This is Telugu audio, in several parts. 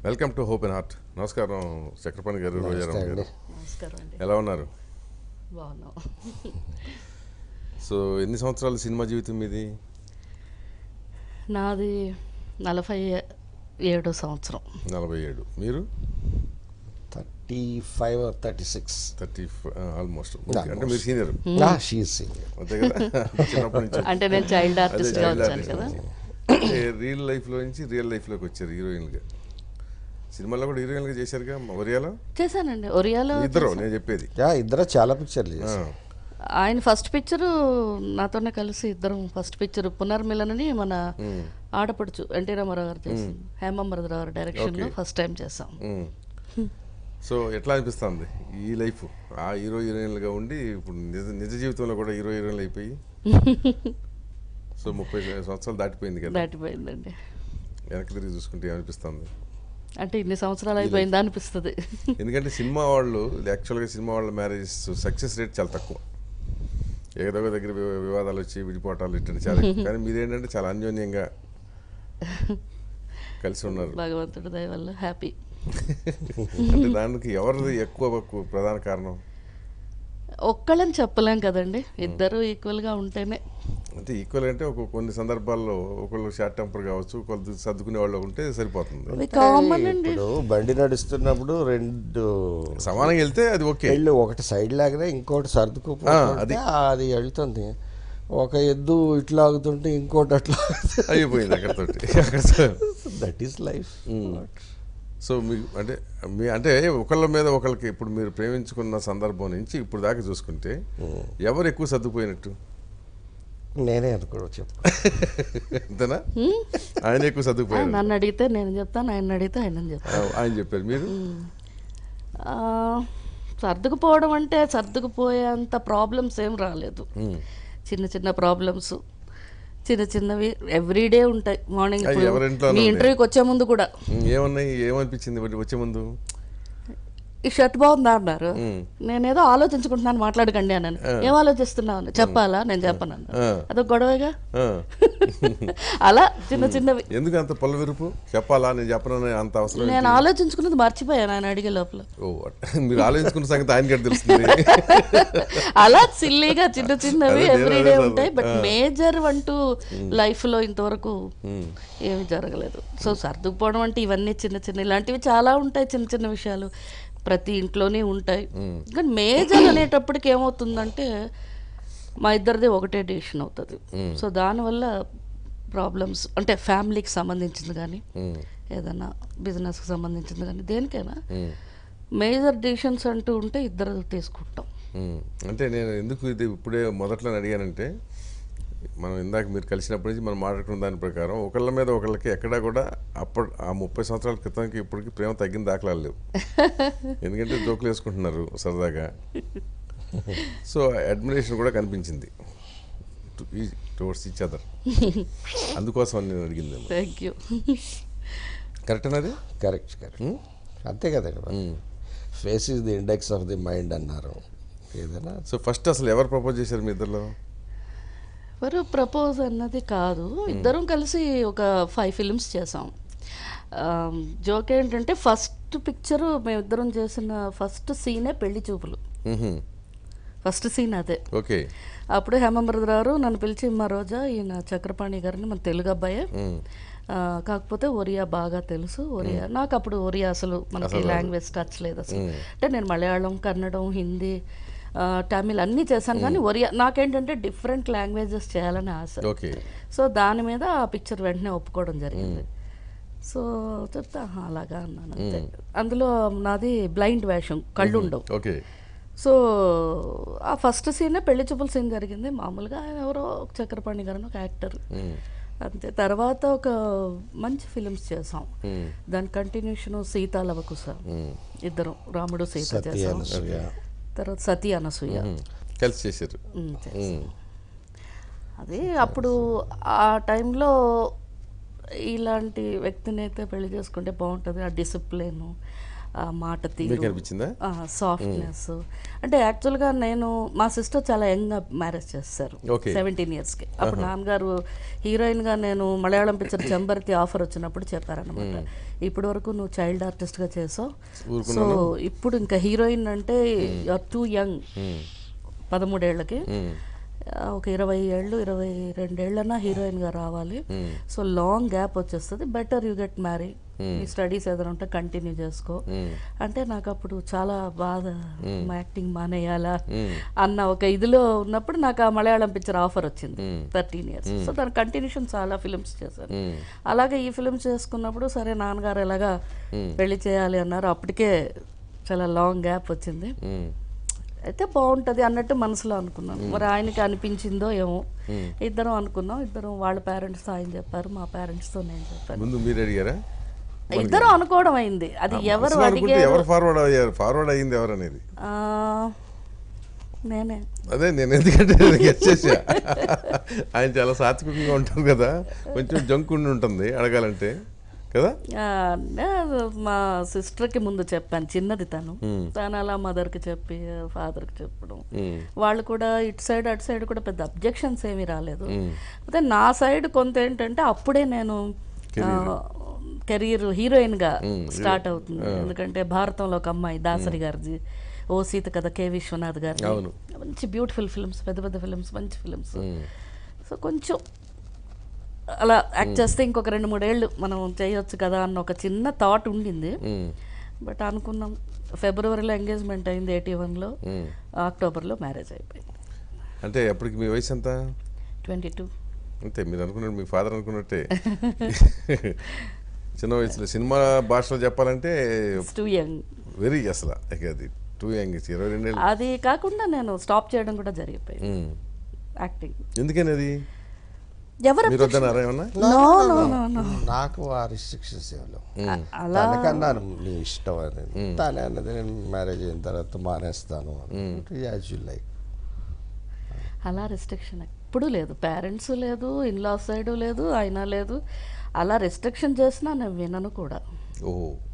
Welcome to hope and heart నమస్కారం చక్రపాణి గారు రోజారాం గారు నమస్కారం అండి ఎలా ఉన్నారు బాగున్నాం సో ఎన్ని సంవత్సరాల సినిమా జీవితం మీది నాది నలభై ఏడో సంవత్సరం నలభై ఏడు మీరు thirty five or thirty six thirty almost అంటే మీరు సీనియర్ షీఈ్ సింగర్ అంతే కదా చిన్నప్పటి నుంచి అంటే నేను చైల్డ్ అదే ఆర్టిస్ట్గా child వచ్చాను artist కదా నుంచి. అంటే రియల్ లైఫ్లో నుంచి రియల్ లైఫ్లోకి వచ్చారు హీరోయిన్గా సినిమాలో కూడా హీరోయిన్గా చేశారుగా ఒరియాలో చేశానండి ఒరియాలో ఇద్దరు నేను చెప్పేది యా ఇద్దరు చాలా పిక్చర్లు ఆ, చేశారు ఆయన ఫస్ట్ పిక్చరు నాతోనే కలిసి ఇద్దరం ఫస్ట్ పిక్చర్ పునర్మిలనని మన ఆడపడుచు ఎన్టీ రామారావు గారు చేసింది హేమమ్మరరావు గారి డైరెక్షన్లో Okay. ఫస్ట్ టైం చేసాం ఉమ్. సో ఎట్లా అనిపిస్తుంది ఈ లైఫ్ ఆ హీరో హీరోయిన్లుగా ఉండి ఇప్పుడు నిజ నిజ జీవితంలో కూడా హీరో హీరోయిన్లు అయిపోయి సో ముప్పై సంవత్సరాలు దాటిపోయింది కదా దాటిపోయిందండి వెనక్కి తిరిగి చూసుకుంటే ఏమనిపిస్తుంది అంటే ఇన్ని సంవత్సరాలు అయిపోయిందా అనిపిస్తుంది ఎందుకంటే సినిమా వాళ్ళు యాక్చువల్గా సినిమా వాళ్ళ మ్యారేజెస్ సక్సెస్ రేట్ చాలా తక్కువ ఏదో ఒక దగ్గర వివా- వివాదాలు వచ్చి విడిపోవటాలు ఇట్టని చాలా ఎక్కువ. కానీ మీరేంటంటే చాలా అన్యోన్యంగా కలిసి ఉన్నారు భగవంతుడి దయ వల్ల హ్యాపీ అంటే దానికి ఎవరిది ఎక్కువ ప్రధాన కారణం ఒక్కళ్ళని చెప్పలేం కదండి ఇద్దరు ఈక్వల్గా ఉంటేనే అంటే ఈక్వల్ అంటే ఒక కొన్ని సందర్భాల్లో ఒకళ్ళు షార్ట్ టెంపర్ కావచ్చు ఒకళ్ళు సర్దుకునే వాళ్ళు ఉంటే సరిపోతుంది అది కామన్ అండి ఇప్పుడు బండి నడుస్తున్నప్పుడు రెండు సమానంగా వెళ్తే అది ఓకే పెళ్ళు ఒకటి సైడ్ లాగానే ఇంకోటి ఆ, సర్దుకుపోతుంటే అది. అది వెళ్తుంది ఒక ఎద్దు ఇట్లా ఆగుతుంటే ఇంకోటి అట్లా అయిపోయింది అక్కడతోటి దట్ ఈస్ లైఫ్ సో మీకు అంటే మీ అంటే ఒకళ్ళ మీద ఒకళ్ళకి ఇప్పుడు మీరు ప్రేమించుకున్న సందర్భం నుంచి ఇప్పుడు దాకా చూసుకుంటే ఎవరు ఎక్కువ సర్దుకుపోయినట్టు నేనే అనుకో చెప్పు అంతేనా ఆయన ఎక్కువ ఆయన సర్దుకుపోయారు నన్ను అడిగితే నేను చెప్తాను ఆయన అడిగితే ఆయన చెప్తాను ఆయన చెప్పారు మీరు ఆ, సర్దుకుపోవడం అంటే సర్దుకుపోయేంత ప్రాబ్లమ్స్ ఏం రాలేదు చిన్న చిన్న ప్రాబ్లమ్స్ చిన్న చిన్నవి ఎవ్రీడే ఉంటాయి మార్నింగ్ అయ్యి ఎవరింట్లోనూ మీ ఉన్నాయి. ఇంటర్వ్యూకి వచ్చే ముందు కూడా ఉమ్, ఏమన్నాయి ఏమనిపించింది బట్టి వచ్చే ముందు ఈ షర్ట్ బాగుందా అన్నారు నేనేదో ఆలోచించుకుంటున్నాను మాట్లాడకండి అన్నాను ఏం ఆలోచిస్తున్నావు అని. చెప్పాలా నేను చెప్పను అన్నాను. ఆ. అదొక గొడవగా ఆ. అలా చిన్న చిన్నవి ఎందుకు అంత పొల్ల విరుపు చెప్పాలా నేను చెప్పనని అంత అవసరం నేను ఆలోచించుకున్నది మర్చిపోయాను ఆయన అడిగే లోపల ఓ మీరు ఆలోచించుకున్న సంగతి ఆయనకి తెలుస్తుంది అలా సిల్లీగా చిన్న చిన్నవి అదే నేను ఎవ్రీడే అదే ఉంటాయి బట్ ఆ. మేజర్ అంటూ లైఫ్ లో ఇంతవరకు ఏమి జరగలేదు సో సర్దుకుపోవడం అంటే ఇవన్నీ చిన్న చిన్న ఇలాంటివి చాలా ఉంటాయి చిన్న చిన్న విషయాలు ప్రతి ఇంట్లోనే ఉంటాయి కానీ మేజర్ అనేటప్పటికి ఏమవుతుందంటే మా ఇద్దరిది ఒకటే డెసిషన్ అవుతుంది సో దానివల్ల ప్రాబ్లమ్స్ అంటే ఫ్యామిలీకి సంబంధించింది కానీ ఏదైనా బిజినెస్కి సంబంధించింది కానీ దేనికైనా మేజర్ డెసిషన్స్ అంటూ ఉంటే ఇద్దరు తీసుకుంటాం ఉమ్, అంటే నేను ఎందుకు ఇది ఇప్పుడే మొదట్లో అడిగానంటే మనం ఇందాక మీరు కలిసినప్పటి నుంచి మనం మాట్లాడుకున్న దాని ప్రకారం ఒకళ్ళ మీద ఒకళ్ళకి ఎక్కడా కూడా అప్పటి ఆ ముప్పై సంవత్సరాల క్రితంకి ఇప్పటికి ప్రేమ తగ్గిన దాఖలాలు లేవు ఎందుకంటే జోకులు వేసుకుంటున్నారు సరదాగా సో అడ్మిరేషన్ కూడా కనిపించింది టువర్డ్స్ ఈచ్ అదర్ అందుకోసం అని నేను అడిగింది థ్యాంక్ యూ కరెక్ట్ అది కరెక్ట్ కరెక్ట్ అంతే కదా face is the index of the mind అన్నారు ఏదైనా సో ఫస్ట్ అసలు ఎవరు ప్రపోజ్ చేశారు మీ ఇద్దరిలో ఎవరు ప్రపోజ్ అన్నది కాదు ఇద్దరం కలిసి ఒక ఫైవ్ ఫిల్మ్స్ చేసాం జోక్ ఏంటంటే ఫస్ట్ పిక్చర్ మేమిద్దరం చేసిన ఫస్ట్ సీనే పెళ్లి చూపులు ఫస్ట్ సీన్ అదే ఓకే అప్పుడు హేమమృతరావు నన్ను పిలిచి మా రోజా ఈయన చక్రపాణి గారిని మన తెలుగు అబ్బాయే ఆ, కాకపోతే ఒరియా బాగా తెలుసు ఒరియా నాకు అప్పుడు ఒరియా అసలు మనకి లాంగ్వేజ్ టచ్ లేదు అసలు అంటే నేను మలయాళం కన్నడం హిందీ ఆ, తమిళ్ అన్నీ చేశాను కానీ ఒరియా నాకేంటంటే డిఫరెంట్ లాంగ్వేజెస్ చేయాలని ఆశ ఓకే సో దాని మీద ఆ పిక్చర్ వెంటనే ఒప్పుకోవడం జరిగింది సో చెప్తా "ఆహా, అలాగా అన్నాను అంతే అందులో నాది బ్లైండ్ వేషం కళ్ళు ఉండవు ఓకే సో ఆ ఫస్ట్ సీనే పెళ్లి చూపుల సీన్ జరిగింది మామూలుగా ఆయన ఎవరో ఒక చక్రపాణి గారు అని ఒక యాక్టర్ అంతే తర్వాత ఒక మంచి ఫిలిమ్స్ చేసాం దాని కంటిన్యూషన్ సీతా లవకుశ ఇద్దరం రాముడు సీత సతీ చేసాం అనసూయ తర్వాత సతీ అనసూయ కలిసి చేశారు ఉమ్, చేసాం. అది అప్పుడు ఆ టైంలో ఇలాంటి వ్యక్తిని అయితే పెళ్లి చేసుకుంటే బాగుంటుంది ఆ డిసిప్లిన్ ఆ మాట తీరు మీకు అనిపించిందా సాఫ్ట్నెస్ అంటే యాక్చువల్గా నేను మా సిస్టర్ చాలా యంగ్గా మ్యారేజ్ చేస్తారు Okay. సెవెంటీన్ ఇయర్స్కి అప్పుడు నాన్నగారు హీరోయిన్గా నేను మలయాళం పిక్చర్ చెంబర్కి ఆఫర్ వచ్చినప్పుడు చెప్పారనమాట ఇప్పటి వరకు నువ్వు చైల్డ్ ఆర్టిస్ట్గా చేసావు సో ఇప్పుడు ఇంకా హీరోయిన్ అంటే ఆర్ టూ యంగ్ పదమూడేళ్లకి ఆ, ఒక ఇరవై ఏళ్ళు ఇరవై రెండేళ్ళన్నా హీరోయిన్గా రావాలి సో లాంగ్ గ్యాప్ వచ్చేస్తుంది బెటర్ యూ గెట్ మ్యారీ నీ స్టడీస్ ఏదైనా ఉంటే కంటిన్యూ చేసుకో అంటే నాకు అప్పుడు చాలా బాధ మా యాక్టింగ్ మానేయాలా అన్న ఒక ఇదిలో ఉన్నప్పుడు నాకు ఆ మలయాళం పిక్చర్ ఆఫర్ వచ్చింది థర్టీన్ ఇయర్స్ సో దాని కంటిన్యూషన్ చాలా ఫిల్మ్స్ చేశాను అలాగే ఈ ఫిల్మ్స్ చేసుకున్నప్పుడు సరే నాన్నగారు ఎలాగా పెళ్లి చేయాలి అన్నారు అప్పటికే చాలా లాంగ్ గ్యాప్ వచ్చింది మ్మ్. అయితే బాగుంటది అన్నట్టు మనసులో అనుకున్నాను మరి ఆయనకి అనిపించిందో ఏమో ఇద్దరం అనుకున్నాం ఇద్దరం వాళ్ళ పేరెంట్స్తో ఆయన చెప్పారు మా పేరెంట్స్తో నేను చెప్పాను ముందు మీరు అడిగారా ఇద్దరం అనుకోవడం అయింది అది ఎవరు అసలు అనుకుంటే అడిగారు ఎవరు ఫార్వర్డ్ అయ్యారు ఫార్వర్డ్ అయ్యింది ఎవరు అనేది ఆ, నేనే అదే నేను ఎందుకంటే గెస్ట్ చేసా ఆయన చాలా సాత్వికంగా ఉంటారు కదా కొంచెం జంక్ ఉండి ఉంటుంది అడగాలంటే కదా ఆ, నేను మా సిస్టర్కి ముందు చెప్పాను చిన్నది తను తను అలా మదర్కి చెప్పి ఫాదర్కి చెప్పడం మ్మ్. వాళ్ళు కూడా ఇటు సైడ్ అటు సైడ్ కూడా పెద్ద అబ్జెక్షన్స్ ఏమీ రాలేదు అయితే నా సైడ్ కొంత ఏంటంటే అప్పుడే నేను కెరీర్ హీరోయిన్గా స్టార్ట్ అవుతుంది ఎందుకంటే భారతంలో ఒక అమ్మాయి దాసరి గారిది ఓ సీత కథ కె విశ్వనాథ్ గారి అవును. మంచి బ్యూటిఫుల్ ఫిల్మ్స్ పెద్ద పెద్ద ఫిల్మ్స్ మంచి ఫిల్మ్స్ సో కొంచెం అలా యాక్ట్ చేస్తే ఇంకొక రెండు మూడేళ్ళు మనం చేయొచ్చు కదా అన్న ఒక చిన్న థాట్ ఉండింది మ్మ్. బట్ అనుకున్నాం ఫిబ్రవరిలో ఎంగేజ్మెంట్ అయింది ఎయిటీ వన్లో మ్మ్. అక్టోబర్లో మ్యారేజ్ అయిపోయింది అంటే అప్పటికి మీ వయసు ఎంత ట్వంటీ టూ అంతే మీరు అనుకున్నట్టు మీ ఫాదర్ అనుకున్నట్టే చిన్న వయసులో సినిమా భాషలో చెప్పాలంటే టూ యంగ్ వెరీ అసలు ఇక అది టూ యంగ్ ఇరవై రెండేళ్ళు అది కాకుండా నేను స్టాప్ చేయడం కూడా జరిగిపోయింది మ్మ్. యాక్టింగ్ ఎందుకని అది ఎవరు మీరు వద్దన్నారా ఏమన్నా నో నో నో నో నాకు ఆ రిస్ట్రిక్షన్స్ ఏమో అలా తనకన్నాను నీ ఇష్టం అని తనే అన్నది నేను మ్యారేజ్ అయిన తర్వాత మానేస్తాను యాజ్ యూ లైక్ అలా రెస్ట్రిక్షన్ ఎప్పుడూ లేదు పేరెంట్స్ లేదు ఇన్లా సైడ్ లేదు అయినా లేదు అలా రెస్ట్రిక్షన్ చేసినా నేను వినను కూడా ఓ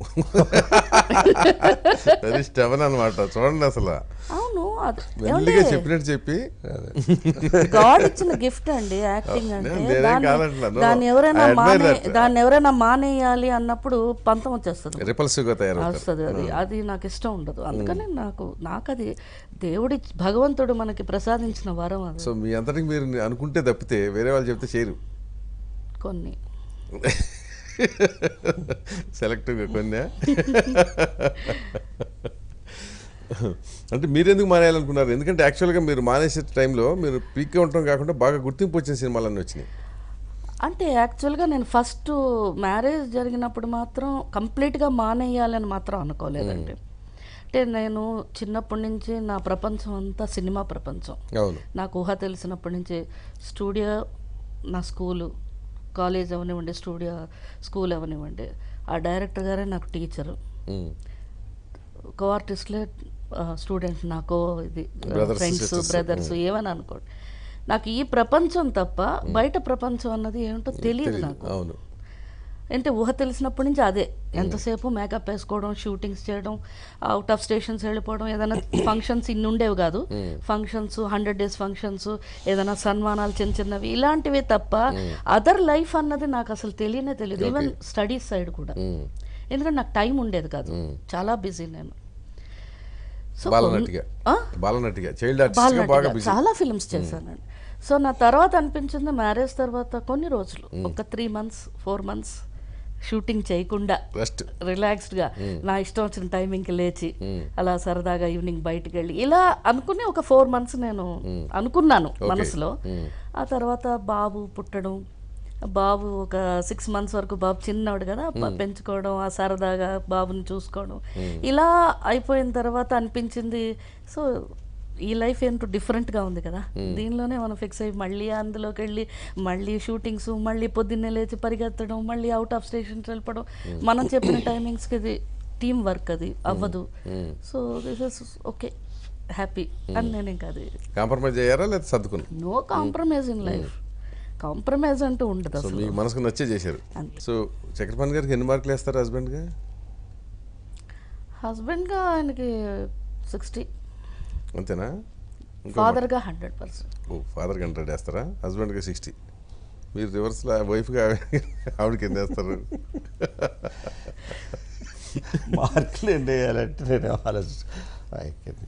అది స్టెవన్ అనమాట చూడండి అసలు అవును అది మెల్లిగా చెప్పినట్టు చెప్పి గాడ్ ఇచ్చిన గిఫ్ట్ అండి యాక్టింగ్ అంటే నేను నేనేం దాన్ని కాదంటున్నాను. దాన్ని ఎవరైనా I admire మానే that. దాన్ని ఎవరైనా మానేయాలి అన్నప్పుడు పంతం వచ్చేస్తుంది రిపల్సివ్గా తయారవుతారు వస్తుంది అది అది నాకు ఇష్టం ఉండదు అందుకని నాకు నాకు అది దేవుడి భగవంతుడు మనకి ప్రసాదించిన వరం అది సో మీ అంతటికి మీరు అనుకుంటే తప్పితే వేరే వాళ్ళు చెప్తే చేయరు కొన్ని సెలెక్టివ్గా కొన్నా అంటే మీరెందుకు మానేయాలనుకున్నారు ఎందుకంటే యాక్చువల్గా మీరు మానేసే టైంలో మీరు పీక్గా ఉండటం కాకుండా బాగా గుర్తింపు వచ్చిన సినిమాలన్నీ వచ్చినాయి అంటే యాక్చువల్గా నేను ఫస్ట్ మ్యారేజ్ జరిగినప్పుడు మాత్రం కంప్లీట్గా మానేయాలని మాత్రం అనుకోలేదండి అంటే నేను చిన్నప్పటి నుంచి నా ప్రపంచం అంతా సినిమా ప్రపంచం అవును నాకు ఊహ తెలిసినప్పటి నుంచి స్టూడియో నా స్కూలు కాలేజ్ అవనివ్వండి స్టూడియో స్కూల్ అవనివ్వండి ఆ డైరెక్టర్ గారే నాకు టీచరు ఉమ్. కో ఆర్టిస్ట్లే స్టూడెంట్ నాకు ఇది Brothers, ఫ్రెండ్స్ sisters. బ్రదర్స్ ఏమని అనుకోండి నాకు ఈ ప్రపంచం తప్ప బయట ప్రపంచం అన్నది ఏమిటో తెలియదు నాకు అవును అంటే ఊహ తెలిసినప్పటి నుంచి అదే ఎంతసేపు మేకప్ వేసుకోవడం షూటింగ్స్ చేయడం అవుట్ ఆఫ్ స్టేషన్స్ వెళ్ళిపోవడం ఏదైనా ఫంక్షన్స్ ఇన్ని ఉండేవి కాదు ఫంక్షన్స్ హండ్రెడ్ డేస్ ఫంక్షన్స్ ఏదైనా సన్మానాలు చిన్న చిన్నవి ఇలాంటివే తప్ప అదర్ లైఫ్ అన్నది నాకు అసలు తెలియనే తెలియదు ఈవెన్ స్టడీస్ సైడ్ కూడా ఉమ్. ఎందుకంటే నాకు టైం ఉండేది కాదు చాలా బిజీ నేను సో బాలనటిగా ఆ? బాలనటిగా చైల్డ్ ఆర్టిస్ట్గా బాలనటిగా బాగా బిజీ చాలా ఫిల్మ్స్ చేశానండి సో నా తర్వాత అనిపించింది మ్యారేజ్ తర్వాత కొన్ని రోజులు ఒక three months four months shooting చేయకుండా రెస్ట్ రిలాక్స్డ్గా నా ఇష్టం వచ్చిన టైమింగ్కి లేచి అలా సరదాగా ఈవినింగ్ బయటికి వెళ్ళి ఇలా అనుకుని ఒక ఫోర్ మంత్స్ నేను అనుకున్నాను మనసులో ఆ తర్వాత బాబు పుట్టడం బాబు ఒక సిక్స్ మంత్స్ వరకు బాబు చిన్నవాడు కదా ప- పెంచుకోవడం ఆ సరదాగా బాబుని చూసుకోవడం ఇలా అయిపోయిన తర్వాత అనిపించింది సో ఈ లైఫ్ ఏంటో డిఫరెంట్గా ఉంది కదా దీనిలోనే మనం ఫిక్స్ అయ్యి మళ్ళీ అందులోకి వెళ్ళి మళ్ళీ షూటింగ్స్ మళ్ళీ పొద్దున్నే లేచి పరిగెత్తడం మళ్ళీ అవుట్ ఆఫ్ స్టేషన్స్ వెళ్ళిపోవడం మనం చెప్పిన టైమింగ్స్కి ఇది టీం వర్క్ అది అవ్వదు so this is okay happy అని నేను ఇంకా అది కాంప్రమైజ్ అయ్యారా లేదా సర్దుకుని no compromise in life compromise అంటూ ఉండదు సో అసలు మీకు మనసుకు నచ్చే చేశారు అంతే. సో చక్రపాణి గారికి ఎన్ని మార్కులు వేస్తారు హస్బెండ్గా హస్బెండ్గా ఆయనకి సిక్స్టీ అంతేనా ఇంకో ఫాదర్గా హండ్రెడ్ పర్సెంట్ ఓ ఫాదర్కి హండ్రెడ్ వేస్తారా హస్బెండ్కి సిక్స్టీ మీరు రివర్స్లో వైఫ్గా ఆవిడకి ఎన్ని వేస్తారు మార్కులు ఎన్ని వేయాలంటే నేను ఆలోచి ఐ కెన్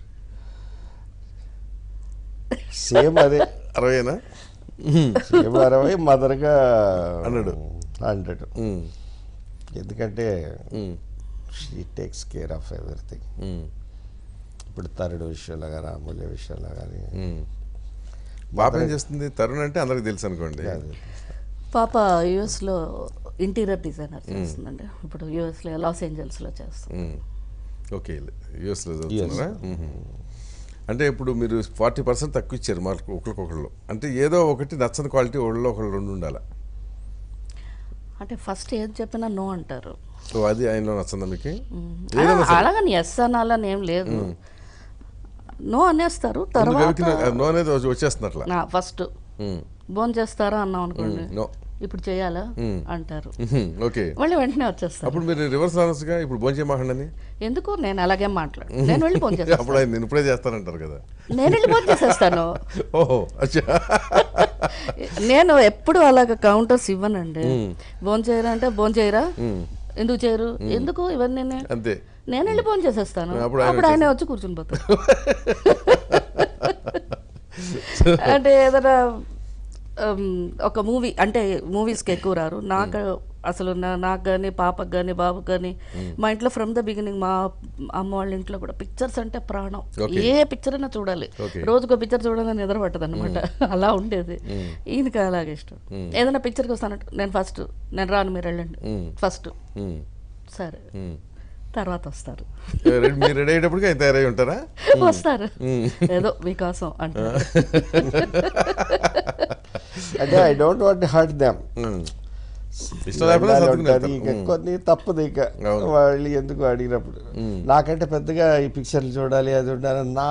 సేమ్ అదే అరవైనా సేమ్ అరవై మదర్గా హండ్రెడ్. హండ్రెడ్ ఉమ్, ఎందుకంటే um, she takes care of everything um, ఇప్పుడు తరుడు విషయంలో కానీ అమూల్య విషయంలో కానీ ఉమ్. పాప ఏం చేస్తుంది తరుణ్ అంటే అందరికి తెలుసు అనుకోండి పాప యుఎస్లో ఇంటీరియర్ డిజైనర్ చేస్తుందండి ఇప్పుడు యుఎస్లో లాస్ ఏంజల్స్లో చేస్తుంది ఉమ్. ఓకే యూఎస్లో చదువుతున్నారా ఉహుం. అంటే ఇప్పుడు మీరు ఫార్టీ పర్సెంట్ తక్కువ ఇచ్చారు మార్కు ఒకరికొకళ్ళు అంటే ఏదో ఒకటి నచ్చని క్వాలిటీ ఒకళ్ళు ఒకళ్ళు రెండు ఉండాలి అంటే ఫస్ట్ ఏది చెప్పినా నో అంటారు సో అది ఆయనలో నచ్చిందా మీకు ఆ, అలాగని ఎస్ అనాలని ఏం లేదు నో అనేస్తారు తర్వాత గవికి నో అనేది వచ్చేస్తుంది అట్లా నా ఫస్ట్ ఉమ్, భోజనం చేస్తారా అన్నాం అనుకోండి నో ఇప్పుడు చేయాలా అంటారు ఉహుం, ఓకే మళ్ళీ వెంటనే వచ్చేస్తారు అప్పుడు మీరు రివర్స్ ఆనర్స్గా ఇప్పుడు భోజనం చేయమాకండి ఎందుకు నేను అలాగే మాట్లాడు నేను వెళ్ళి భోజనం చేస్తాను అప్పుడు ఆయన నేను ఇప్పుడే చేస్తానంటారు కదా నేను వెళ్ళి భోజనం చేసేస్తాను ఓహో అచ్చా నేను ఎప్పుడు అలాగ కౌంటర్స్ ఇవ్వనండి భోజనం చేయరా అంటే భోజనం చేయరా ఎందుకు చేయరు ఎందుకు ఇవన్నీ నే- అంతే నేను వెళ్ళి భోజనం చేసేస్తాను అప్పుడు ఆయన అప్పుడు ఆయన వచ్చి కూర్చుని పోతారు అంటే ఏదైనా ఉమ్, ఒక మూవీ అంటే మూవీస్కి ఎక్కువ రారు నాకు అసలు నా- నాకు కానీ పాపకు కానీ బాబుకి కానీ మా ఇంట్లో ఫ్రమ్ ద బిగినింగ్ మా అమ్మ వాళ్ళ ఇంట్లో కూడా పిక్చర్స్ అంటే ప్రాణం Okay. ఏ పిక్చర్ అయినా చూడాలి Okay. రోజుకో పిక్చర్ చూడగానే నిద్ర పట్టదు అనమాట అలా ఉండేది ఈయనకి అలాగే ఇష్టం ఏదైనా పిక్చర్కి వస్తానంటే నేను ఫస్ట్ నేను రాను మీరు వెళ్ళండి ఫస్ట్ ఉమ్, సరే ఉమ్. తర్వాత వస్తారు ఏ, రెడీ- మీరు రెడీ అయ్యేటప్పటికి ఆయన తయారై ఉంటారా వస్తారు ఏదో మీకోసం అంటారు అంటే I don't want hurt them um. ఇష్టం లేకపోతే సర్దుకుని ఇక వెళ్తారు. కొన్ని తప్పదు ఇక అవును. వాళ్ళు ఎందుకు అడిగినప్పుడు నాకంటే పెద్దగా ఈ పిక్చర్లు చూడాలి అది ఉండాలి నా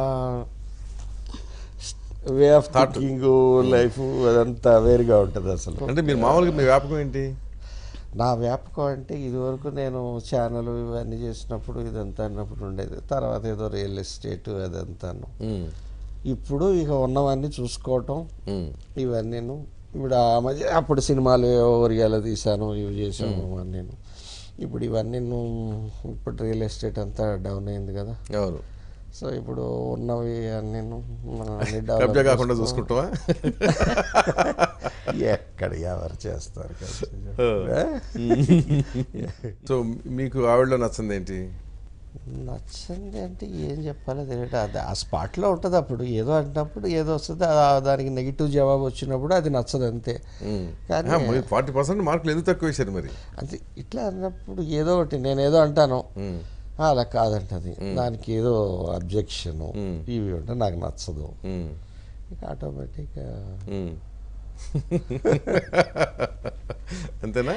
వే ఆఫ్ థింకింగ్ లైఫ్ అదంతా వేరుగా ఉంటుంది అసలు అంటే మీరు మామూలుగా మీ వ్యాపకం ఏంటి నా వ్యాపకం అంటే ఇదివరకు నేను ఛానల్ ఇవన్నీ చేసినప్పుడు ఇదంతా అన్నప్పుడు ఉండేది తర్వాత ఏదో రియల్ ఎస్టేట్ అదంతాను ఉమ్, ఇప్పుడు ఇక ఉన్నవన్నీ చూసుకోవటం ఉమ్, ఇవన్నీను ఇప్పుడు ఆ మధ్య అప్పుడు సినిమాలు ఒరియాలో తీశాను ఇవి చేసాను నేను ఇప్పుడు ఇవన్నీ ఇప్పుడు రియల్ ఎస్టేట్ అంతా డౌన్ అయింది కదా అవును సో ఇప్పుడు ఉన్నవి అన్నీ కబ్జా కాకుండా చూసుకుంటావా ఎక్కడ ఎవరు చేస్తారు కబ్జా? సో మీకు ఆవిడలో నచ్చింది ఏంటి నచ్చింది అంటే ఏం చెప్పాలో తెలియదు అది ఆ స్పాట్లో ఉంటుంది అప్పుడు ఏదో అంటున్నప్పుడు ఏదో వస్తుంది ఆ- దానికి నెగిటివ్ జవాబు వచ్చినప్పుడు అది నచ్చదు అంతే కానీ ఫార్టీ పర్సెంట్ మార్కులు ఎందుకు తక్కువ వేశారు మరి అది ఇట్లా అన్నప్పుడు ఏదో ఒకటి నేను ఏదో అంటాను ఉమ్, "ఆ, అలా కాదంటది దానికి ఏదో అబ్జెక్షను మ్మ్. ఇవి ఉంటే నాకు నచ్చదు ఉమ్, ఇక ఆటోమేటిక్గా ఉమ్. Hmm. అంతేనా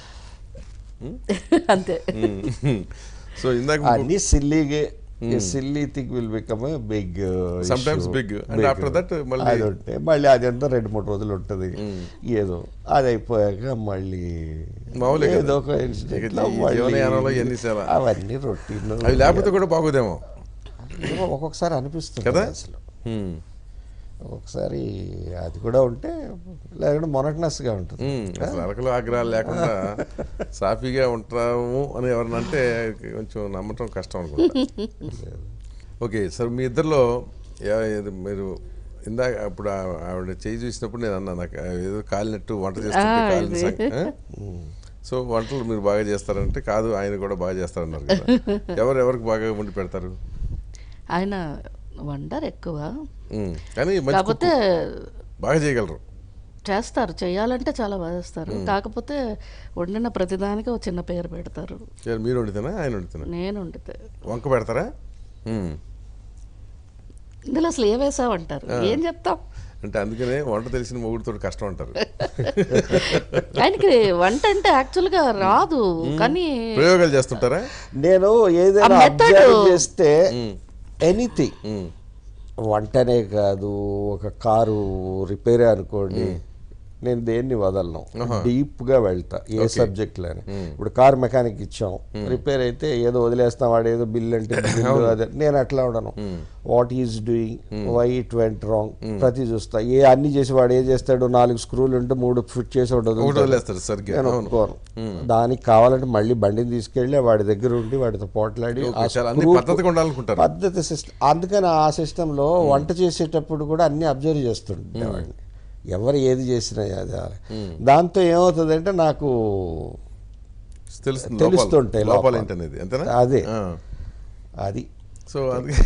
అంతే సో ఇందాక అన్ని సిల్లీగే silly thing will become big Sometimes big. And after that, మళ్ళీ- అది ఉంటే మళ్ళీ అది అంతా రెండు మూడు రోజులు ఉంటుంది ఏదో అది అయిపోయాక మళ్ళీ మామూలే కదా. ఏదో ఒక incident ఇక లో ఈ మళ్ళీ జీవనయానంలో ఎన్ని సేవ? అవన్నీ రొటీన్ అవి లేకపోతే కూడా బాగోదేమో ఒక్కొక్కసారి అనిపిస్తుంది కదా? అసలు ఉమ్, ఒకసారి అది కూడా ఉంటే లేకుంటే మొనటనస్గా ఉంటుంది ఉమ్, అసలు అరకలు ఆగ్రహాలు లేకుండా సాఫీగా ఉంటాము అని ఎవరన్నా అంటే కొంచెం నమ్మటం కష్టం అనుకుంటా ఓకే సార్ మీ ఇద్దరిలో ఏ- ఏది మీరు ఇందాక అప్పుడు ఆ- ఆవిడ చేయి చూసినప్పుడు నేను అన్నా నాకు ఏదో కాలినట్టు వంట చేస్తుంటే ఆ, కాలిన ఇది. సంగ- ఆ? సో వంటలు మీరు బాగా చేస్తారంటే కాదు ఆయన కూడా బాగా చేస్తారన్నారు కదా ఎవరు ఎవరికి బాగా వండి పెడతారు ఆయన వండర్ ఎక్కువ ఉమ్, కానీ మంచి కాకపోతే cook. బాగా చేయగలరు చేస్తారు చేయాలంటే చాలా బాగా చేస్తారు కాకపోతే వండిన ప్రతిదానికి ఒక చిన్న పేరు పెడతారు ఎవరు మీరు వండితేనా ఆయన వండితేనా నేను వండితే వంక పెడతారా ఉమ్. ఇందులో అసలు ఏ వేసావంటారు ఏం చెప్తాం అంటే అందుకనే వంట తెలిసిన మొగుడితో కష్టం అంటారు ఆయనకి వంట అంటే యాక్చువల్గా రాదు కానీ ప్రయోగాలు చేస్తుంటారా నేను ఏదైనా ఆ method- అబ్జర్వ్ చేస్తే ఉమ్, ఎనీథింగ్ ఉమ్, వంటనే కాదు ఒక కారు రిపేరే అనుకోండి నేను దేన్ని వదలను డీప్ గా వెళ్తా ఏ సబ్జెక్ట్ లోని ఇప్పుడు కార్ మెకానిక్ ఇచ్చాం రిపేర్ అయితే ఏదో వదిలేస్తాం వాడు ఏదో బిల్ అంటే బిల్లు అదే నేను అట్లా ఉండను what is doing why it went wrong ప్రతి చూస్తా ఏ అన్ని చేసి వాడు ఏం చేస్తాడు నాలుగు స్క్రూలు ఉంటే మూడు ఫిట్ చేసి ఒకటి ఒకటి వదులుతాడు. వదిలేస్తారు సరిగ్గా నేను అవును ఒప్పుకోను దానికి కావాలంటే మళ్ళీ బండిని తీసుకెళ్ళి వాడి దగ్గర ఉండి వాడితో పోట్లాడి ఆ చాలా అన్ని screw- పద్ధతిగా ఉండాలనుకుంటారు పద్ధతి సిస్టమ్ అందుకని ఆ సిస్టంలో వంట చేసేటప్పుడు కూడా అన్ని అబ్జర్వ్ చేస్తుండేవాడిని ఎవరు ఏది చేసినా అది దాంతో ఏమవుతుందంటే నాకు తెలుస్తుంది తెలుస్తుంటాయి లోపాలు లోపాలు. ఏంటనేది అంతేనా అదే ఆ. అది సో అందుకే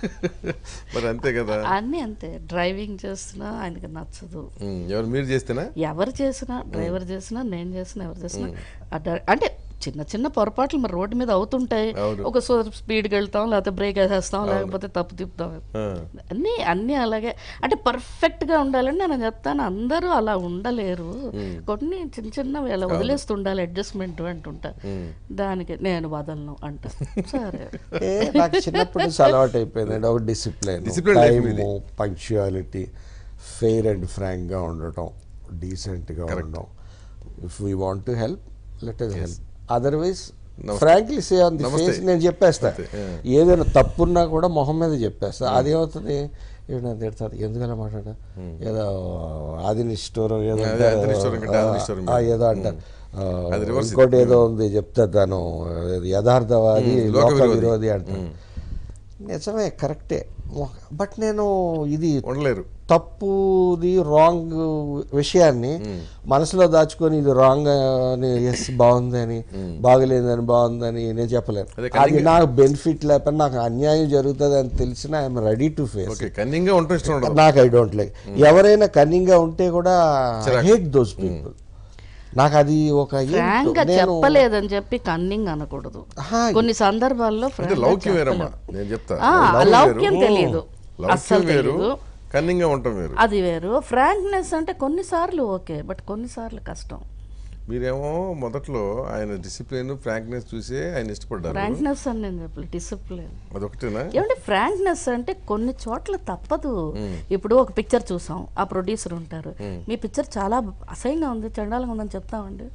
మరి అంతే కదా అన్నీ అంతే డ్రైవింగ్ చేస్తున్నా ఆయనకి నచ్చదు ఉమ్, ఎవరు మీరు చేస్తేనా ఎవరు చేసినా డ్రైవర్ చేసినా నేను చేసినా ఎవరు చేసినా ఆ డ్రై- అంటే చిన్న చిన్న పొరపాట్లు మరి రోడ్డు మీద అవుతుంటాయి అవును. ఒక సో స్పీడ్కి వెళ్తాం లేకపోతే బ్రేక్ వేసేస్తాం లేకపోతే తప్పు తిప్పుతాం ఆ. అన్నీ అన్నీ అలాగే అంటే పర్ఫెక్ట్గా ఉండాలని నేను చెప్తాను అందరూ అలా ఉండలేరు కొన్ని చిన్న చిన్నవి అలా వదిలేస్తుండాలి అడ్జస్ట్మెంట్ అంటుంటా దానికి నేను వదలను అంట సరే ఏ నాకు చిన్నప్పటి నుంచి అలవాటు అయిపోయిందండి ఒక డిసిప్లిన్ Discipline life టైమ్ మీది. పంక్చువాలిటీ ఫెయిర్ అండ్ ఫ్రాంక్గా ఉండటం డీసెంట్గా ఉండడం if we want to help let us help otherwise frankly say on the నమస్తే. ఫేస్ నేను చెప్పేస్తా అంతే, yeah. ఏదైనా తప్పున్నా కూడా మొహం మీద చెప్పేస్తా అదేమవుతుంది ఏమన్నా తిడతారు ఎందుకలా మాట్లాడ ఏదో ఆదిని స్టోర్ ఏదో అదే, అంటారు. ఆదిని స్టోర్ కంటే ఆదిని స్టోర్ ఆ, ఏదో అంటారు ఆ, అది reverse ఇంకోటి ఏదో ఉంది చెప్తా తను యథార్థవాది ఉమ్, లోక లోక విరోధి. విరోధి అంటారు నిజమే కరెక్టే బట్ నేను ఇది ఉండలేరు తప్పుది రాంగ్ విషయాన్ని మనసులో దాచుకొని ఇది రాంగ్ అని ఎస్ బాగుందని బాగలేదని బాగుందని నేను చెప్పలేను అదే అది నాకు బెనిఫిట్ లేకపోతే నాకు అన్యాయం జరుగుతుంది అని తెలిసిన I'm ready to face okay cunning గా ఉంటాం ఇష్టం ఉండదు నాకు ఐ డోంట్ లైక్ ఎవరైనా కన్నింగ్గా ఉంటే కూడా హేట్ దోస్ పీపుల్ నాకు అది ఒక ఏంటో, ఫ్రాంక్ గా నేను చెప్పలేదని చెప్పి కన్నింగ్ అనకూడదు ఆహా, కొన్ని సందర్భాల్లో అంటే frank గా లౌక్యం వేరమ్మా చెప్పలేం. నేను చెప్తా ఆ, లౌక్యం లౌక్యం వేరు. తెలియదు లౌక్యం అస్సలు వేరు తెలియదు కన్నింగ్ గా ఉంటాం వేరు అది వేరు ఫ్రాంక్నెస్ అంటే కొన్నిసార్లు ఓకే బట్ కొన్నిసార్లు కష్టం మీరేమో మొదట్లో ఆయన డిసిప్లిన్ ఫ్రాంక్నెస్ చూసి ఆయన ఇష్టపడ్డారు ఫ్రాంక్నెస్ అని నేను చెప్పలేదు డిసిప్లిన్ అదొకటేనా ఏమంటే ఫ్రాంక్నెస్ అంటే కొన్ని చోట్ల తప్పదు ఇప్పుడు ఒక పిక్చర్ చూసాం ఆ ప్రొడ్యూసర్ ఉంటారు మీ పిక్చర్ చాలా అసహ్యంగా ఉంది చండాలంగా ఉందని చెప్తామండి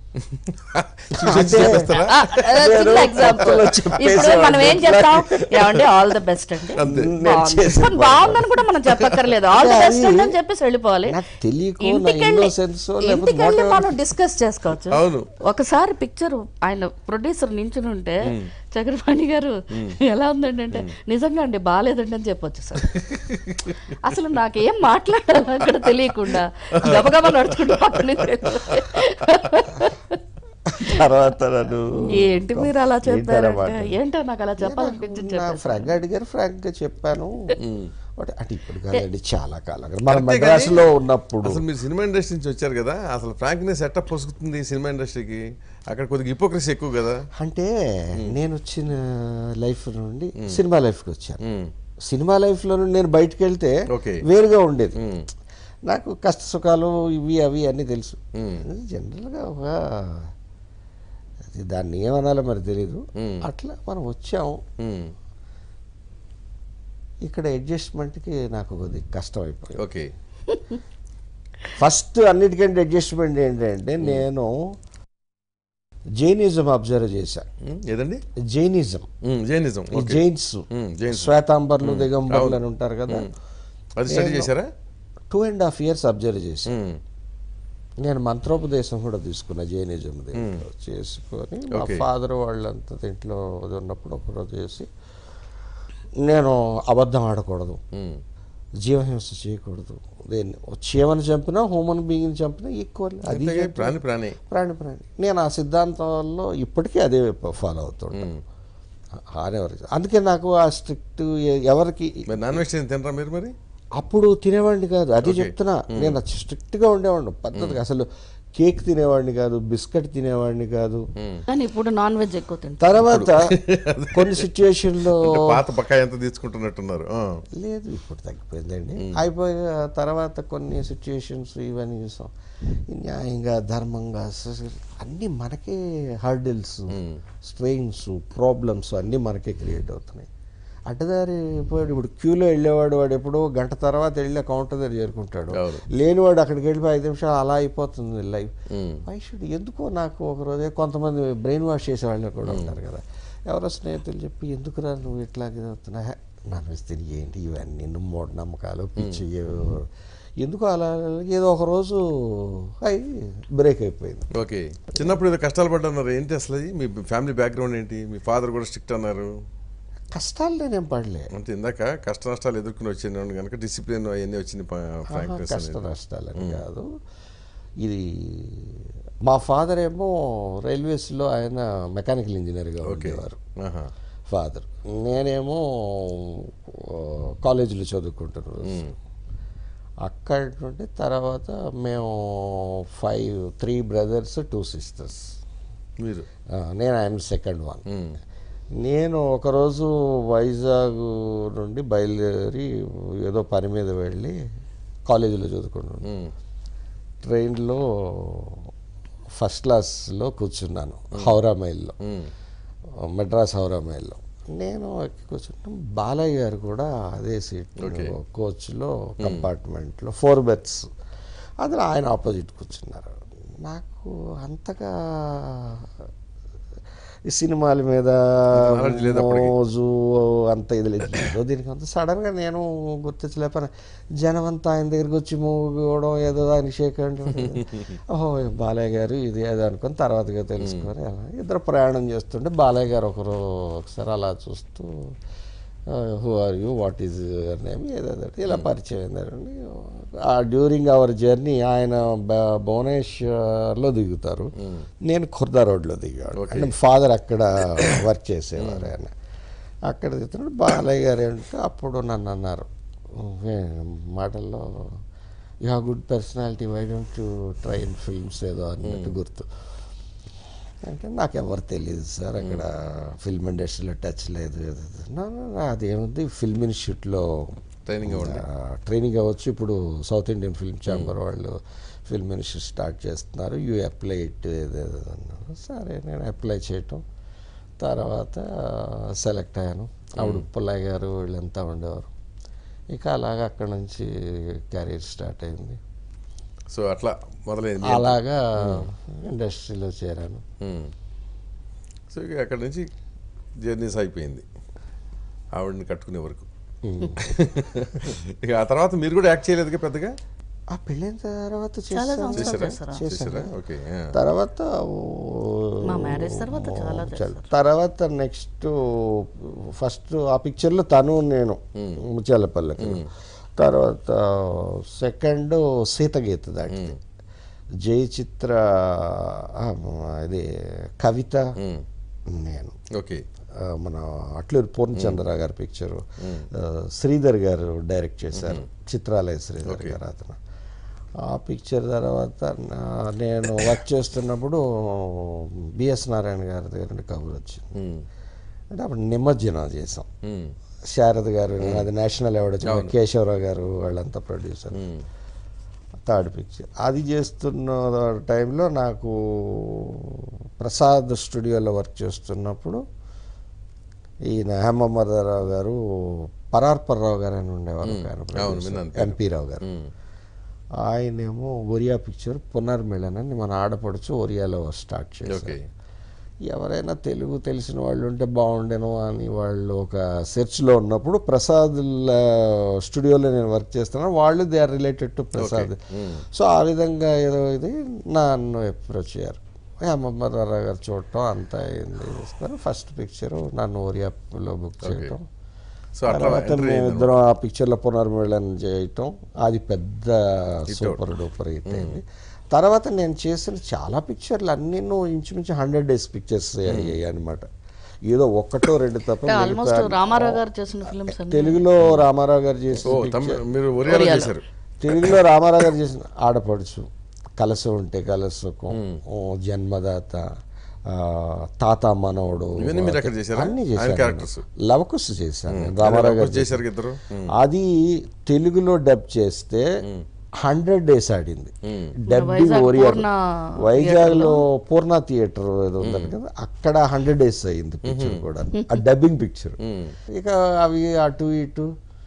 చూసి చెప్పేస్తారా ఆ, ఆ, చిన్న ఎగ్జాంపుల్ ఇప్పుడు మనం ఏం చెప్తాం ఏమండి ఆల్ ద బెస్ట్ అండి అంతే. బాగుంది. కానీ బాగుందని కూడా మనం చెప్పక్కర్లేదు ఆల్ ద బెస్ట్ అండి అని చెప్పేసి వెళ్ళిపోవాలి నాకు తెలియకో నా ఇంటికెళ్ళి innocence ఓ లేకపోతే ఇంటికెళ్ళి whatever. మనం డిస్కస్ చేసుకోవచ్చు అవును ఒకసారి పిక్చర్ ఆయన ప్రొడ్యూసర్ నించుని ఉంటే చక్రపాణి గారు ఎలా ఉందండి అంటే నిజంగా అండి బాగాలేదండి అని చెప్పొచ్చు సార్ అసలు నాకేం మాట్లాడాలో అక్కడ తెలియకుండా గబగబా నడుచుకుంటూ పక్కన నుంచి తర్వాత నన్ను ఏంటి మీరు అలా చెప్పారంటే ఏంటన్నమాట? ఏంటో నాకు అలా చెప్పాలనిపించింది నా చెప్పేసి ఫ్రాంక్ అడిగారు ఫ్రాంక్ గా చెప్పాను బట్ అంటే ఇప్పుడు కాదండి చాలా కాలం మన అంతే కానీ మద్రాసులో ఉన్నప్పుడు అసలు మీరు సినిమా ఇండస్ట్రీ నుంచి వచ్చారు కదా అసలు ఫ్రాంక్నెస్ ఎట్ట పొసుకుతుంది సినిమా ఇండస్ట్రీకి అక్కడ కొద్దిగా హిపోక్రసీ ఎక్కువ కదా అంటే నేను వచ్చిన లైఫ్ నుండి సినిమా లైఫ్కి వచ్చాను ఉమ్. సినిమా లైఫ్లో నుండి నేను బయటకు వెళ్తే ఓకే. వేరుగా ఉండేది ఉమ్. నాకు కష్ట సుఖాలు ఇవి అవి అన్నీ తెలుసు ఉమ్. జనరల్గా ఒక అది దాన్ని ఏమనాలో మరి తెలీదు అట్లా మనం వచ్చాం ఉమ్. ఇక్కడ అడ్జస్ట్మెంట్కి నాకు కొద్దిగా కష్టం అయిపోయింది ఓకే ఫస్ట్ అన్నిటికంటే అడ్జస్ట్మెంట్ ఏంటంటే నేను జైనిజం అబ్జర్వ్ చేశా ఉమ్, ఏదండి జైనిజం ఉమ్, జైనిజం ఈ ఓకే జైన్స్ ఉమ్, జైన్స్ శ్వేతాంబర్లు దిగంబర్లు అని ఉంటారు కదా అది స్టడీ చేశారా two and half years observe చేశాను ఉమ్. నేను మంత్రోపదేశం కూడా తీసుకున్నా జైనిజం దీంట్లో చేసుకొని మా Okay. ఫాదర్ వాళ్ళంతా దీంట్లో అది ఉన్నప్పుడు ఒకరోజు చేసి నేను అబద్ధం ఆడకూడదు ఉమ్. జీవహింస చేయకూడదు దేన్ని చీమని చంపినా హ్యూమన్ బీయింగ్ చంపినా ఈక్వల్ అది అంతేగా, ప్రాణి ప్రాణి ప్రాణి ప్రాణి నేను ఆ సిద్ధాంతంలో ఇప్పటికీ అదే ఫాలో అవుతుంటాను ఆనేవారు అందుకే నాకు ఆ స్ట్రిక్ట్ ఎవరికి మరి నాన్ వెజిటేరియన్ తినరా మీరు మరి అప్పుడు తినేవాడిని కాదు అది చెప్తున్నా నేను స్ట్రిక్ట్గా ఉండేవాడిని పద్ధతిగా అసలు కేక్ తినేవాడిని కాదు బిస్కెట్ తినేవాడిని కాదు కానీ ఇప్పుడు నాన్ వెజ్ ఎక్కువ తింటాం తర్వాత కొన్ని సిచ్యువేషన్లో అంటే పాత బకాయి ఎంత తీసుకుంటున్నట్టున్నారు ఆ. లేదు ఇప్పుడు తగ్గిపోయిందండి అయిపోయిన తర్వాత కొన్ని సిచ్యుయేషన్స్ ఇవన్నీ చూసాం న్యాయంగా ధర్మంగా అసలు అన్నీ మనకే హర్డిల్స్ స్ట్రెయిన్స్ ప్రాబ్లమ్స్ అన్నీ మనకే క్రియేట్ అవుతున్నాయి అడ్డదారి పోయాడు ఇప్పుడు క్యూలో వెళ్ళేవాడు వాడు ఎప్పుడో గంట తర్వాత వెళ్ళి కౌంటర్ దగ్గర చేరుకుంటాడు అవును. లేనివాడు అక్కడికి వెళ్ళిపోయి ఐదు నిమిషాలు అలా అయిపోతుంది లైఫ్ వై షుడ్ ఎందుకో నాకు ఒక రోజే కొంతమంది బ్రెయిన్ వాష్ చేసే వాళ్ళు కూడా ఉంటారు కదా ఎవరో స్నేహితులు చెప్పి ఎందుకురా నువ్వు ఇట్లా అవుతున్నా నన్ను ఇస్తే ఏంటి ఇవన్నీ నువ్వు మూఢనమ్మకాలు పిచ్చి ఏవో. ఎందుకు అలా ఏదో ఒక రోజు అయి బ్రేక్ అయిపోయింది ఓకే చిన్నప్పుడు ఏదో కష్టాలు పడ్డన్నారు ఏంటి అసలు అది? మీ ఫ్యామిలీ బ్యాక్గ్రౌండ్ ఏంటి మీ ఫాదర్ కూడా స్ట్రిక్ట్ అన్నారు కష్టాలు నేనేం పడలే అంటే ఇందాక కష్ట నష్టాలు ఎదుర్కొని వచ్చిన కనుక డిసిప్లిన్ అవన్నీ వచ్చింది ఫ్రాంక్నెస్ కష్ట నష్టాలని కాదు ఇది మా ఫాదర్ ఏమో రైల్వేస్లో ఆయన మెకానికల్ ఇంజనీర్గా ఉండేవారు ఫాదర్ నేనేమో ఆ, కాలేజీలో చదువుకుంటున్నాను అక్కడ నుండి తర్వాత మేము five three brothers two sisters మీరు నేను ఐఎమ్ సెకండ్ వన్ నేను ఒకరోజు వైజాగ్ నుండి బయలుదేరి ఏదో పని మీద వెళ్ళి కాలేజీలో చదువుకున్నాను మ్మ్. ట్రైన్లో ఫస్ట్ క్లాస్లో కూర్చున్నాను హౌరా మైల్లో మ్మ్. మెడ్రాస్ హౌరా మైల్లో నేను ఎక్కి కూర్చున్నాం బాలయ్య గారు కూడా అదే సీట్ కోచ్లో కంపార్ట్మెంట్లో ఫోర్ బెర్త్స్ అందులో ఆయన ఆపోజిట్ కూర్చున్నారు నాకు అంతగా ఈ సినిమాల మీద knowledge లేదు అప్పటికి. మోజు అంత ఇది లేదు ఏదో దీనికి అంత సడన్గా నేను గుర్తించలేకపోయినా జనం అంతా ఆయన దగ్గరికి వచ్చి మూవడం ఏదో దానికి షేక్ అంటే ఓహో బాలయ్య గారు ఇది ఏదో అనుకొని తర్వాతగా తెలుసుకొని అలా ఇద్దరు ప్రయాణం చేస్తుంటే బాలయ్య గారు ఒకరు ఒకసారి అలా చూస్తూ who are you what is your name ఏదో ఇలా పరిచయం అయిందండి ఆ డ్యూరింగ్ అవర్ జర్నీ ఆయన బ- భువనేశ్వర్లో దిగుతారు నేను ఖుర్దా రోడ్లో దిగాడు అంటే ఫాదర్ అక్కడ వర్క్ చేసేవారు ఆయన అక్కడ దిగుతున్నాడు బాలయ్య గారు ఏంటంటే అప్పుడు నన్ను అన్నారు "ఏ, మాటల్లో you have good personality why don't you try in films ఏదో అన్నట్టు గుర్తు అంటే నాకు ఎవరు తెలియదు సార్ అక్కడ ఫిల్మ్ ఇండస్ట్రీలో టచ్ లేదు ఏదో ఏదో. నా- నా- నా అదేముంది ఫిల్మ్ ఇన్స్టిట్యూట్లో ట్రైనింగ్ అవ్వండి ఆ, ట్రైనింగ్ అవ్వచ్చు ఇప్పుడు సౌత్ ఇండియన్ ఫిల్మ్ ఛాంబర్ వాళ్ళు ఫిల్మ్ ఇన్స్టిట్యూట్ స్టార్ట్ చేస్తున్నారు యూ అప్లై ఇట్ ఏదేదో అన్నారు సరే నేను అప్లై చేయటం తర్వాత సెలెక్ట్ అయ్యాను ఆవిడ పుల్లయ్య గారు వీళ్ళంతా ఉండేవారు ఇక అలాగా అక్కడ నుంచి కెరీర్ స్టార్ట్ అయింది సో అట్లా మొదలైంది అలాగా ఇండస్ట్రీలో చేరాను మ్మ్. సో ఇక అక్కడ నుంచి జర్నీస్ అయిపోయింది ఆవిడని కట్టుకునే వరకు ఇక ఆ తర్వాత మీరు కూడా యాక్ట్ చేయలేదుగా పెద్దగా ఆ పెళ్ళైన తర్వాత చాలా చేశాను సంవత్సరాలు చేశారా చేశారా చేశారా ఓకే ఆ. తర్వాత మా మ్యారేజ్ తర్వాత చాలా చల్. తర్వాత నెక్స్ట్ ఫస్ట్ ఆ పిక్చర్లో తను నేను ముత్యాలపల్లెకి తర్వాత సెకండ్ సీతగీత దాటింది జయ చిత్ర ఆ, ఇది కవిత నేను ఓకే ఆ, మన అట్లూరి పూర్ణచంద్ర గారి పిక్చరు ఆ, శ్రీధర్ గారు డైరెక్ట్ చేశారు చిత్రాలయ శ్రీధర్ గారు అతను ఆ పిక్చర్ తర్వాత నా- నేను వర్క్ చేస్తున్నప్పుడు బిఎస్ నారాయణ గారి దగ్గర నుండి కబుర్ వచ్చింది మ్మ్. అంటే అప్పుడు నిమజ్జనం చేసాం మ్మ్. శారద గారు అది నేషనల్ అవార్డ్ వచ్చింది కేశవరావు గారు వాళ్ళంతా ప్రొడ్యూసర్ మ్మ్. థర్డ్ పిక్చర్ అది చేస్తున్న టైంలో నాకు ప్రసాద్ స్టూడియోలో వర్క్ చేస్తున్నప్పుడు ఈయన హేమమ్మదారావు గారు పరార్పర్రావు గారు అని ఉండేవారు ఒక ఆయన అవును, producer. విన్నాను. ఎంపీ రావు గారు మ్మ్. ఆయనేమో ఒరియా పిక్చర్ పునర్మిళన్ అని మన ఆడపడుచు ఒరియాలో స్టార్ట్ చేశారు ఓకే ఎవరైనా తెలుగు తెలిసిన వాళ్ళు ఉంటే బాగుండేను అని వాళ్ళు ఒక సెర్చ్లో ఉన్నప్పుడు ప్రసాద్ స్టూడియోలో నేను వర్క్ చేస్తున్నాను వాళ్ళు they are related to Prasad so ఆ విధంగా ఏదో ఇది నన్ను అప్రోచ్ అయ్యారు అమ్మమ్మారావు గారు చూడటం అంతా అయింది చేస్తున్నారు ఫస్ట్ పిక్చర్ నన్ను ఒరియాలో బుక్ చేయటం సో అట్లా తర్వాత entry అయింది మేమిద్దరం ఆ పిక్చర్లో పునర్మిళన చేయటం అది పెద్ద సూపర్ డూపర్ హిట్ అయింది తర్వాత నేను చేసిన చాలా పిక్చర్లు అన్నీ ఇంచుమించు హండ్రెడ్ డేస్ పిక్చర్స్ అయ్యాయి అనమాట ఏదో ఒక్కటో రెండు తప్ప ఆల్మోస్ట్ మిగతా- రామారావు గారు చేసిన ఫిల్మ్స్ అన్ని తెలుగులో రామారావు గారు ఓ చేసిన తమ్మి picture- మీరు ఒరియాలో ఒరియాలో. చేశారు తెలుగులో రామారావు గారు చేసిన ఆడపడుచు కలసం ఉంటే కలసుకం ఓ జన్మదాత ఆ, తాత మనవడు ఇవన్నీ మీరు అక్కడ చేశారా? అన్ని ఆయన చేశాను characters. లవకుశ చేశాను నేను. రామారావు గారు చేశారు ఇద్దరు మ్మ్. అది తెలుగులో డబ్ చేస్తే హండ్రెడ్ డేస్ ఆడింది డబ్బింగ్ వైజాగ్ ఒరియా పూర్ణ వైజాగ్ లో పూర్ణ థియేటర్ ఏదో ఉందని కదా అక్కడ హండ్రెడ్ డేస్ అయింది పిక్చర్ కూడా ఆ డబ్బింగ్ పిక్చర్ ఇక అవి అటు ఇటు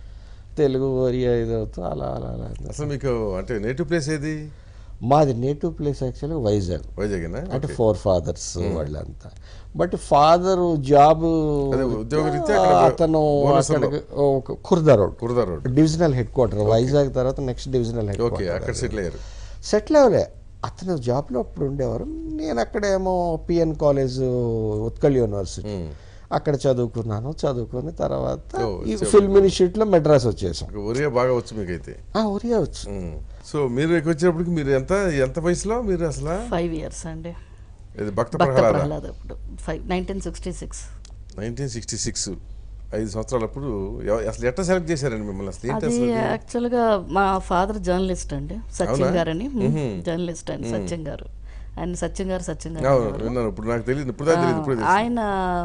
తెలుగు ఒరియా ఇది అవుతూ అలా అలా అలా అసలు మీకు అంటే నేటివ్ ప్లేస్ ఏది మాది నేటివ్ ప్లేస్ యాక్చువల్గా వైజాగ్ వైజాగేనా అంటే ఫోర్ ఫాదర్స్ వాళ్ళంతా బట్ ఫాదర్ జాబ్ అదే ఉద్యోగరీత్యా అక్కడ అతను భువనేశ్వర్లో. అక్కడికి ఒక Khurda road Khurda road divisional head quarter Vizag తర్వాత నెక్స్ట్ డివిజనల్ హెడ్ ఓకే అక్కడ సెటిల్ అయ్యారు సెటిల్ అవ్వలే అతను జాబ్లో అప్పుడు ఉండేవారు నేను అక్కడేమో పిఎన్ కాలేజ్ ఉత్కల్ యూనివర్సిటీ అక్కడ చదువుకున్నాను చదువుకుని తర్వాత ఓ, ఈ ఫిల్మ్ ఇన్స్టిట్యూట్లో మెడ్రాస్ వచ్చేసాం ఒక ఒరియా బాగా వచ్చు మీకైతే ఆ, ఒరియా వచ్చు ఉమ్. సో మీరు ఇక్కడికి వచ్చేటప్పటికి మీరు ఎంత ఎంత వయసులో మీరు అసలు ఫైవ్ ఇయర్స్ అండి ఇది భక్త భక్త ప్రహ్లాద ప్రహ్లాద్ అప్పుడు five nineteen sixty six nineteen sixty six ఐదు సంవత్సరాలప్పుడు ఎవ- అసలు ఎట్లా సెలెక్ట్ చేశారండి మిమ్మల్ని అసలు ఏంటి అది అసలు యాక్చువల్గా మా ఫాదర్ జర్నలిస్ట్ అండి సత్యం గారని జర్నలిస్ట్ అండి సత్యం గారు ఆయన సత్యం గారు సత్యం గారు అవును విన్నాను ఇప్పుడు నాకు తెలియదు ఇప్పుడు దాకా తెలియదు ఇప్పుడు ఆయన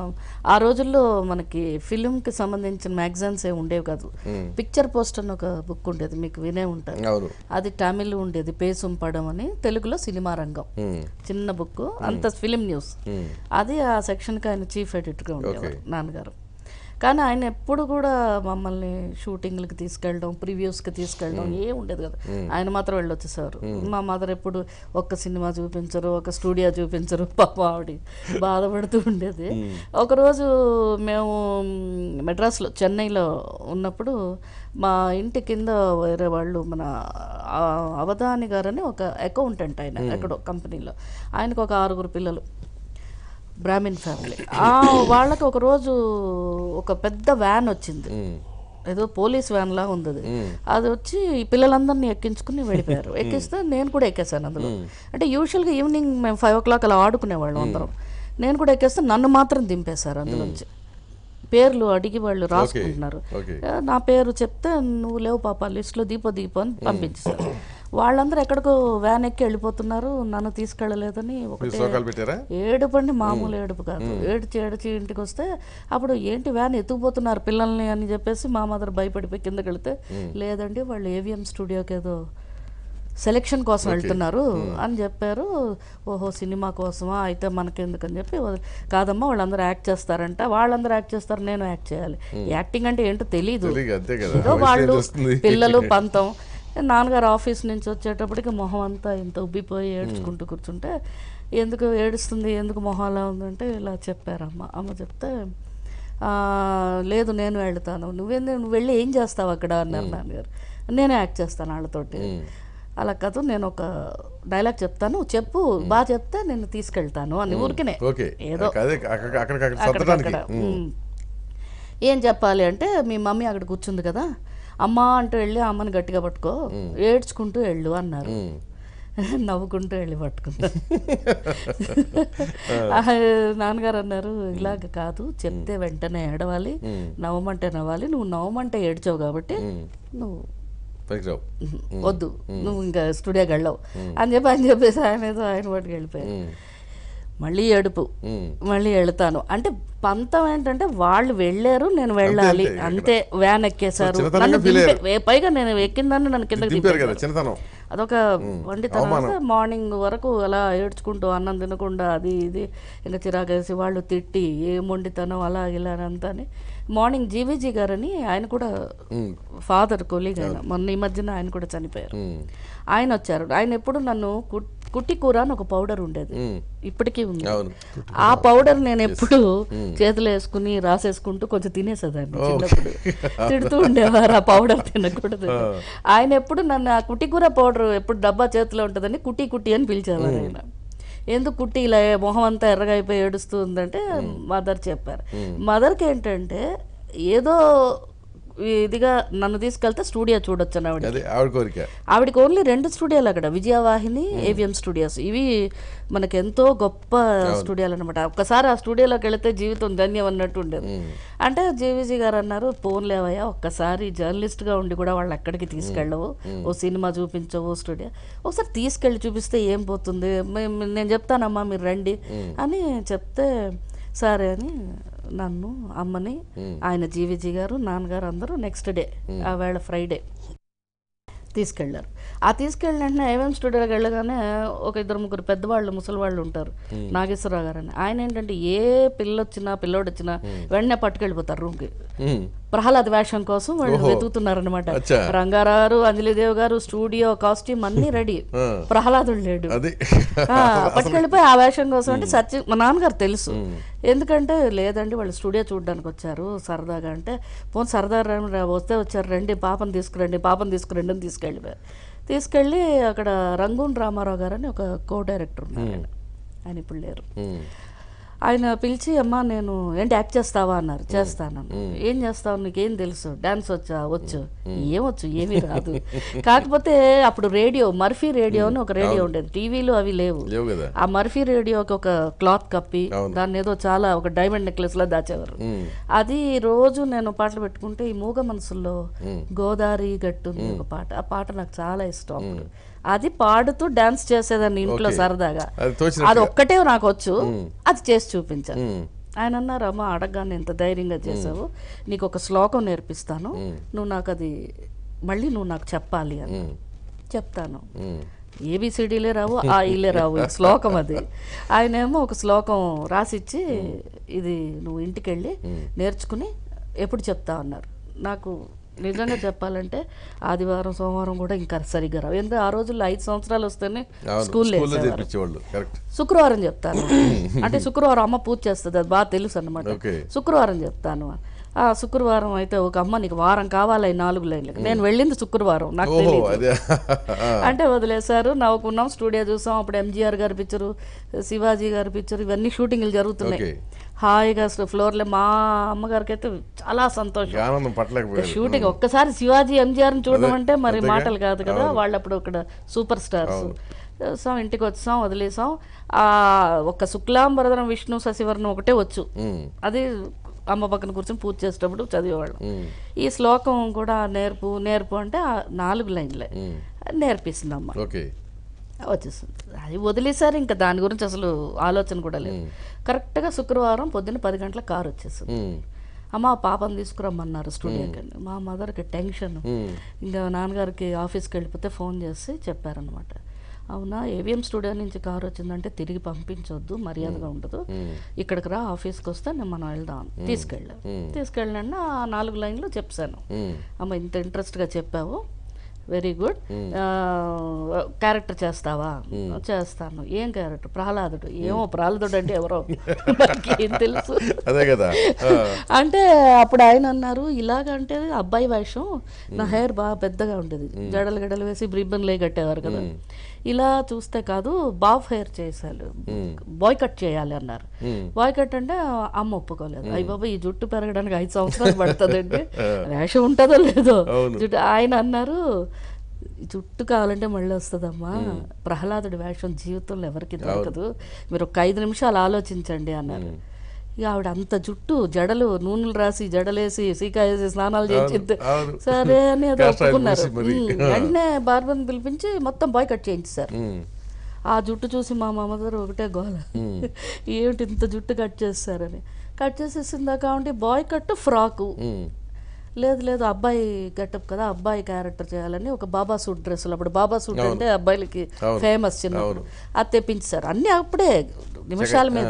ఆ రోజుల్లో మనకి ఫిలిం కి సంబంధించిన మ్యాగజైన్స్ ఏ ఉండేవి కాదు పిక్చర్ పోస్ట్ అని ఒక బుక్ ఉండేది మీకు వినే ఉంటారు అవును అది తమిళ్ ఉండేది పేసుం పడం అని తెలుగులో సినిమా రంగం ఉమ్. చిన్న బుక్ అంత ఫిలిం న్యూస్ అది ఆ సెక్షన్కి ఆయన చీఫ్ ఎడిటర్గా ఉండేవారు నాన్నగారు కానీ ఆయన ఎప్పుడు కూడా మమ్మల్ని షూటింగ్లకి తీసుకెళ్ళడం ప్రివ్యూస్కి తీసుకెళ్ళడం ఏ ఉండేది కదా ఆయన మాత్రం వెళ్ళొచ్చేసారు మా మదర్ ఎప్పుడు ఒక్క సినిమా చూపించరు ఒక స్టూడియో చూపించరు పాప ఆవిడ బాధపడుతూ ఉండేది ఒకరోజు మేము మ్, మెడ్రాస్లో చెన్నైలో ఉన్నప్పుడు మా ఇంటి కింద వేరే వాళ్ళు మన ఆ, అవధాని గారని ఒక అకౌంటెంట్ ఆయన ఎక్కడో కంపెనీలో ఆయనకు ఒక ఆరుగురు పిల్లలు బ్రాహ్మిన్ ఫ్యామిలీ ఆ వాళ్ళకి ఒక రోజు ఒక పెద్ద వ్యాన్ వచ్చింది ఏదో పోలీస్ వ్యాన్ లా ఉంది అది అది వచ్చి ఈ పిల్లలందరినీ ఎక్కించుకుని వెళ్ళిపోయారు ఎక్కిస్తే నేను కూడా ఎక్కేసాను అందులో అంటే యూజువల్గా ఈవినింగ్ మేము ఫైవ్ ఓ క్లాక్ అలా ఆడుకునేవాళ్ళం అందరం నేను కూడా ఎక్కేస్తే నన్ను మాత్రం దింపేశారు అందులోంచి పేర్లు అడిగి వాళ్ళు రాసుకుంటున్నారు ఓకే ఆ, నా పేరు చెప్తే నువ్వు లేవు పాప లిస్ట్లో దీపో దీపో అని పంపించారు వాళ్ళందరూ ఎక్కడికో వ్యాన్ ఎక్కి వెళ్ళిపోతున్నారు నన్ను తీసుకెళ్ళలేదని మీరు ఒకటే సోకాలు పెట్టారా ఏడుపు అండి మామూలు ఏడుపు కాదు ఏడ్చి ఏడ్చి ఇంటికి వస్తే అప్పుడు ఏంటి వ్యాన్ ఎత్తుకుపోతున్నారు పిల్లల్ని అని చెప్పేసి మా మదర్ భయపడిపోయి కిందకి వెళితే లేదండి వాళ్ళు ఏవిఎం స్టూడియోకి ఏదో సెలెక్షన్ కోసం వెళ్తున్నారు అని చెప్పారు ఓహో సినిమా కోసమా అయితే మనకెందుకని చెప్పి వదిలి- కాదమ్మా వాళ్ళందరూ యాక్ట్ చేస్తారంట వాళ్ళందరూ యాక్ట్ చేస్తారు నేను యాక్ట్ చేయాలి యాక్టింగ్ అంటే ఏంటో తెలీదు తెలియదు అంతే కదా ఏదో వయసులో వాళ్ళు ఏం వస్తుంది? పిల్లలు పంతం నాన్నగారు ఆఫీస్ నుంచి వచ్చేటప్పటికి మొహం అంతా ఇంత ఉబ్బిపోయి ఏడ్చుకుంటూ కూర్చుంటే ఎందుకు ఏడుస్తుంది ఎందుకు మొహం అలా ఉందంటే ఇలా చెప్పారమ్మ అమ్మ చెప్తే "ఆ, లేదు నేను వెళ్తాను నువ్వేంది నువ్వు వెళ్ళి ఏం చేస్తావు అక్కడ అన్నారు నాన్నగారు నేను యాక్ట్ చేస్తాను వాళ్ళతోటి అలా కాదు నేను ఒక డైలాగ్ చెప్తాను చెప్పు బాగా చెప్తే నేను తీసుకెళ్తాను అని ఊరికినే ఓకే ఏదో అదే అక్కడ అక్కడికక్కడ సర్దడానికి అక్కడికక్కడ ఉమ్. ఏం చెప్పాలి అంటే మీ మమ్మీ అక్కడ కూర్చుంది కదా అమ్మ అంటూ వెళ్ళి అమ్మని గట్టిగా పట్టుకో ఏడ్చుకుంటూ వెళ్ళు అన్నారు నవ్వుకుంటూ వెళ్ళి పట్టుకున్నారు ఆ, నాన్నగారు అన్నారు ఇలాగ కాదు చెప్తే వెంటనే ఏడవాలి నవ్వమంటే నవ్వాలి నువ్వు నవ్వమంటే ఏడ్చావు కాబట్టి నువ్వు పనికిరావు వద్దు నువ్వు ఇంకా స్టూడియోకి వెళ్ళవు అని చెప్పి ఆయన చెప్పేసి ఆయన ఏదో ఆయన వాటికి వెళ్ళిపోయారు మళ్ళీ ఏడుపు మళ్ళీ వెళ్తాను అంటే పంతం ఏంటంటే వాళ్ళు వెళ్ళారు నేను వెళ్ళాలి అంతే. అంతే వ్యాన్ ఎక్కేశారు చిన్నతనంగా నన్ను feel దింపే- వే- పైగా నేను ఎక్కిందాన్ని నన్ను కిందకి దింపారు దింపారు కదా చిన్నతనం అదొక వండి తర్వాత మార్నింగ్ వరకు అలా ఏడ్చుకుంటూ అన్నం తినకుండా అది ఇది ఇంకా చిరాకేసి వాళ్ళు తిట్టి ఏం వండితనం అలా ఇలా అంతా అని మార్నింగ్ జీవీజీ గారని ఆయన కూడా ఫాదర్ కొలీగ్ ఆయన మొన్న ఈ మధ్యన ఆయన కూడా చనిపోయారు ఆయన వచ్చారు ఆయన ఎప్పుడు నన్ను కుట్- కుట్టి కూర అని ఒక పౌడర్ ఉండేది ఇప్పటికీ ఉంది అవును ఆ పౌడర్ నేను ఎప్పుడు చేతిలో వేసుకుని రాసేసుకుంటూ కొంచెం తినేసేదాన్ని చిన్నప్పుడు తిడుతూ ఉండేవారు ఆ పౌడర్ తినకూడదు ఆయన ఎప్పుడు నన్ను ఆ కుటికూర పౌడర్ ఎప్పుడు డబ్బా చేతిలో ఉంటుందని కుట్టి కుట్టి అని పిలిచేవారు ఆయన ఎందుకు కుట్టి ఇలా మొహం అంతా ఎర్రగా అయిపోయి ఏడుస్తూ ఉందంటే మదర్ చెప్పారు మదర్కి ఏంటంటే ఏదో ఇదిగా నన్ను తీసుకెళ్తే స్టూడియో చూడొచ్చు అని ఆవిడ అదే ఆవిడ కోరిక ఆవిడకి ఓన్లీ రెండు స్టూడియోలు అక్కడ విజయవాహిని ఏవిఎం స్టూడియోస్ ఇవి మనకి ఎంతో గొప్ప స్టూడియోలు అనమాట ఒక్కసారి ఆ స్టూడియోలోకి వెళితే జీవితం ధన్యం అన్నట్టు ఉండేది అంటే జేవిజీ గారు అన్నారు పోన్లేవయ్యా ఒక్కసారి జర్నలిస్ట్గా ఉండి కూడా వాళ్ళు ఎక్కడికి తీసుకెళ్ళవు ఓ సినిమా చూపించవు స్టూడియో ఒకసారి తీసుకెళ్ళి చూపిస్తే ఏం పోతుంది మేము- నేను చెప్తానమ్మా మీరు రండి అని చెప్తే సరే అని నన్ను అమ్మని ఆయన జీవిజీ గారు నాన్నగారు అందరూ నెక్స్ట్ డే ఆ వేళ ఫ్రైడే తీసుకెళ్లారు ఆ తీసుకెళ్ళిన వెంటనే ఏమేం స్టూడియోకి వెళ్ళగానే ఒక ఇద్దరు ముగ్గురు పెద్దవాళ్ళు ముసలి వాళ్ళు ఉంటారు నాగేశ్వరరావు గారు అని ఆయన ఏంటంటే ఏ పిల్ల వచ్చినా పిల్లోడు వచ్చినా వెంటనే పట్టుకెళ్ళిపోతారు రూమ్కి ఉమ్. ప్రహ్లాద్ వేషం కోసం వాళ్ళు ఓహో. వెతుకుతున్నారనమాట అచ్చా. రంగారావు అంజలిదేవ్ గారు స్టూడియో కాస్ట్యూమ్ అన్నీ రెడీ ఆ. ప్రహ్లాదుడు లేడు అది ఆ, పట్టుకెళ్ళిపోయి ఆ వేషం కోసం అంటే సత్య మా నాన్నగారు తెలుసు ఎందుకంటే లేదండి వాళ్ళు స్టూడియో చూడడానికి వచ్చారు సరదాగా అంటే పోనీ సరదా రండి రా, వస్తే వచ్చారు రండి పాపని తీసుకురండి పాపని తీసుకురండి అని తీసుకెళ్ళిపోయారు తీసుకెళ్ళి అక్కడ రంగూన్ రామారావు గారు అని ఒక కో డైరెక్టర్ ఉన్నారు ఆయన. ఆయన ఇప్పుడు లేరు ఉమ్. ఆయన పిలిచి అమ్మా నేను ఏంటి యాక్ట్ చేస్తావా అన్నారు చేస్తాను ఏం చేస్తావు నీకేం తెలుసు డాన్స్ వచ్చా వచ్చు ఏమొచ్చు ఏమీ రాదు కాకపోతే అప్పుడు రేడియో మర్ఫీ రేడియో అని ఒక రేడియో ఉండేది టీవీలు అవి లేవు లేవు కదా ఆ మర్ఫీ రేడియోకి ఒక క్లాత్ కప్పి దాన్ని ఏదో చాలా ఒక డైమండ్ నెక్లెస్ లో దాచేవారు అది రోజు నేను పాటలు పెట్టుకుంటే ఈ మూగ మనసుల్లో గోదావరి గట్టు ఉంది ఒక పాట ఆ పాట నాకు చాలా ఇష్టం అప్పుడు అది పాడుతూ డాన్స్ చేసేదాన్ని ఇంట్లో సరదాగా అది తోచినట్టుగా. అది ఒక్కటే నాకు వచ్చు అది చేసి చూపించాను ఉమ్. ఆయన అన్నారు అమ్మ అడగగానే ఎంత ధైర్యంగా చేసావు నీకు ఒక శ్లోకం నేర్పిస్తాను నువ్వు నాకు అది మళ్ళీ నువ్వు నాకు చెప్పాలి అని చెప్తాను ఉమ్. ఏబిసిడీలే రావు ఆ ఇలే రావు ఈ శ్లోకం అది ఆయన ఏమో ఒక శ్లోకం రాసిచ్చి ఇది నువ్వు ఇంటికి వెళ్ళి నేర్చుకుని ఎప్పుడు చెప్తా అన్నారు నాకు నిజంగా చెప్పాలంటే ఆదివారం సోమవారం కూడా ఇంకా సరిగ్గా రావు ఎందుకంటే ఆ రోజుల్లో ఐదు సంవత్సరాలు వస్తేనే అవును స్కూల్లో స్కూల్లో వేసేవారు చేర్పించేవాళ్ళు కరెక్ట్ శుక్రవారం చెప్తాను అంటే శుక్రవారం అమ్మ పూజ చేస్తుంది అది బాగా తెలుసు అనమాట ఓకే. శుక్రవారం చెప్తాను ఆ శుక్రవారం అయితే ఒక అమ్మ నీకు వారం కావాలి ఈ నాలుగు లైన్లకు నేను వెళ్ళింది శుక్రవారం నాకు ఓహో తెలియదు అదే అంటే వదిలేశారు నవ్వుకున్నాం స్టూడియో చూసాం అప్పుడు ఎంజీఆర్ గారి పిక్చరు శివాజీ గారి పిక్చర్ ఇవన్నీ షూటింగ్లు జరుగుతున్నాయి ఓకే. హాయిగా అసలు ఫ్లోర్లో మా అమ్మగారికి అయితే చాలా సంతోషం ఆనందం పట్టలేకపోయారు షూటింగ్ ఒక్కసారి శివాజీ ఎంజీఆర్ని చూడడం అదే, అంటే మరి అంతేగా? మాటలు కాదు కదా వాళ్ళు అప్పుడు ఇక్కడ సూపర్ స్టార్స్ చూసాం ఇంటికి వచ్చాం వదిలేసాం ఆ ఒక శుక్లాంబరదనం విష్ణు శశివర్ణం ఒకటే వచ్చు ఉమ్. అది అమ్మ పక్కన కూర్చొని పూజ చేసేటప్పుడు చదివేవాళ్ళం ఈ శ్లోకం కూడా నేర్పు నేర్పు అంటే ఆ నాలుగు లైన్లే నేర్పిస్తుంది అమ్మ ఓకే వచ్చేస్తుంది అది వదిలేసారు ఇంకా దాని గురించి అసలు ఆలోచన కూడా లేదు కరెక్ట్గా శుక్రవారం పొద్దున్న పది గంటల కారు వచ్చేస్తుంది ఉమ్. అమ్మ పాపం తీసుకురమ్మన్నారు స్టూడియోకి అండి మా మదర్కి టెన్షన్ ఇంకా నాన్నగారికి ఆఫీస్కి వెళ్ళిపోతే ఫోన్ చేసి చెప్పారనమాట అవునా ఏవిఎం స్టూడియో నుంచి కారు వచ్చిందంటే తిరిగి పంపించొద్దు మర్యాదగా ఉండదు ఇక్కడికి రా ఆఫీస్కి వస్తే నేను మనం వెళ్దాం తీసుకెళ్ళాను తీసుకెళ్ళండి ఆ నాలుగు లైన్లు చెప్పాను ఉమ్. అమ్మ ఇంత ఇంట్రెస్ట్గా చెప్పావు వెరీ గుడ్ క్యారెక్టర్ చేస్తావా చేస్తాను ఏం క్యారెక్టర్ ప్రహ్లాదుడు ఏమో ప్రహ్లాదుడు అంటే ఎవరో నాకు ఏం తెలుసు అదే కదా ఆ. అంటే అప్పుడు ఆయన అన్నారు ఇలాగంటే అబ్బాయి వేషం నా హెయిర్ బాగా పెద్దగా ఉండేది జడలు గడలు వేసి బ్రిబ్బన్ లే కట్టేవారు కదా ఇలా చూస్తే కాదు బాఫ్ హెయిర్ చేశారు బాయ్ కట్ చేయాలి అన్నారు బాయ్ కట్ అంటే అమ్మ ఒప్పుకోలేదు అయ్యి బాబా ఈ జుట్టు పెరగడానికి ఐదు సంవత్సరాలు పడుతుందండి వేషం ఉంటుందో లేదో జుట్టు ఆయన అన్నారు జుట్టు కావాలంటే మళ్ళీ వస్తుందమ్మా ప్రహ్లాదుడి వేషం జీవితంలో ఎవరికి దొరకదు మీరు ఒక ఐదు నిమిషాలు ఆలోచించండి అన్నారు ఇక ఆవిడ అంత జుట్టు జడలు నూనెలు రాసి జడలేసి సీకా వేసి స్నానాలు చేయించింది అవును. సరే అని అది Cast iron ఒప్పుకున్నారు పూసి మరి. ఉమ్, వెంటనే బార్బర్ని పిలిపించి మొత్తం బాయ్ కట్ చేయించారు ఉమ్. ఆ జుట్టు చూసి మా మామగారు ఒకటే గోల ఏమిటి ఇంత జుట్టు కట్ చేస్తారని కట్ చేసేసిందా కాబట్టి బాయ్ కట్ ఫ్రాకు ఉమ్. లేదు లేదు అబ్బాయి గెటప్ కదా అబ్బాయి క్యారెక్టర్ చేయాలని ఒక బాబా సూట్ డ్రెస్సులు అప్పుడు బాబా సూట్ అంటే అబ్బాయిలకి అవును. ఫేమస్ చిన్నప్పుడు అది తెప్పించారు అన్నీ అప్పుడే నిమిషాల మీద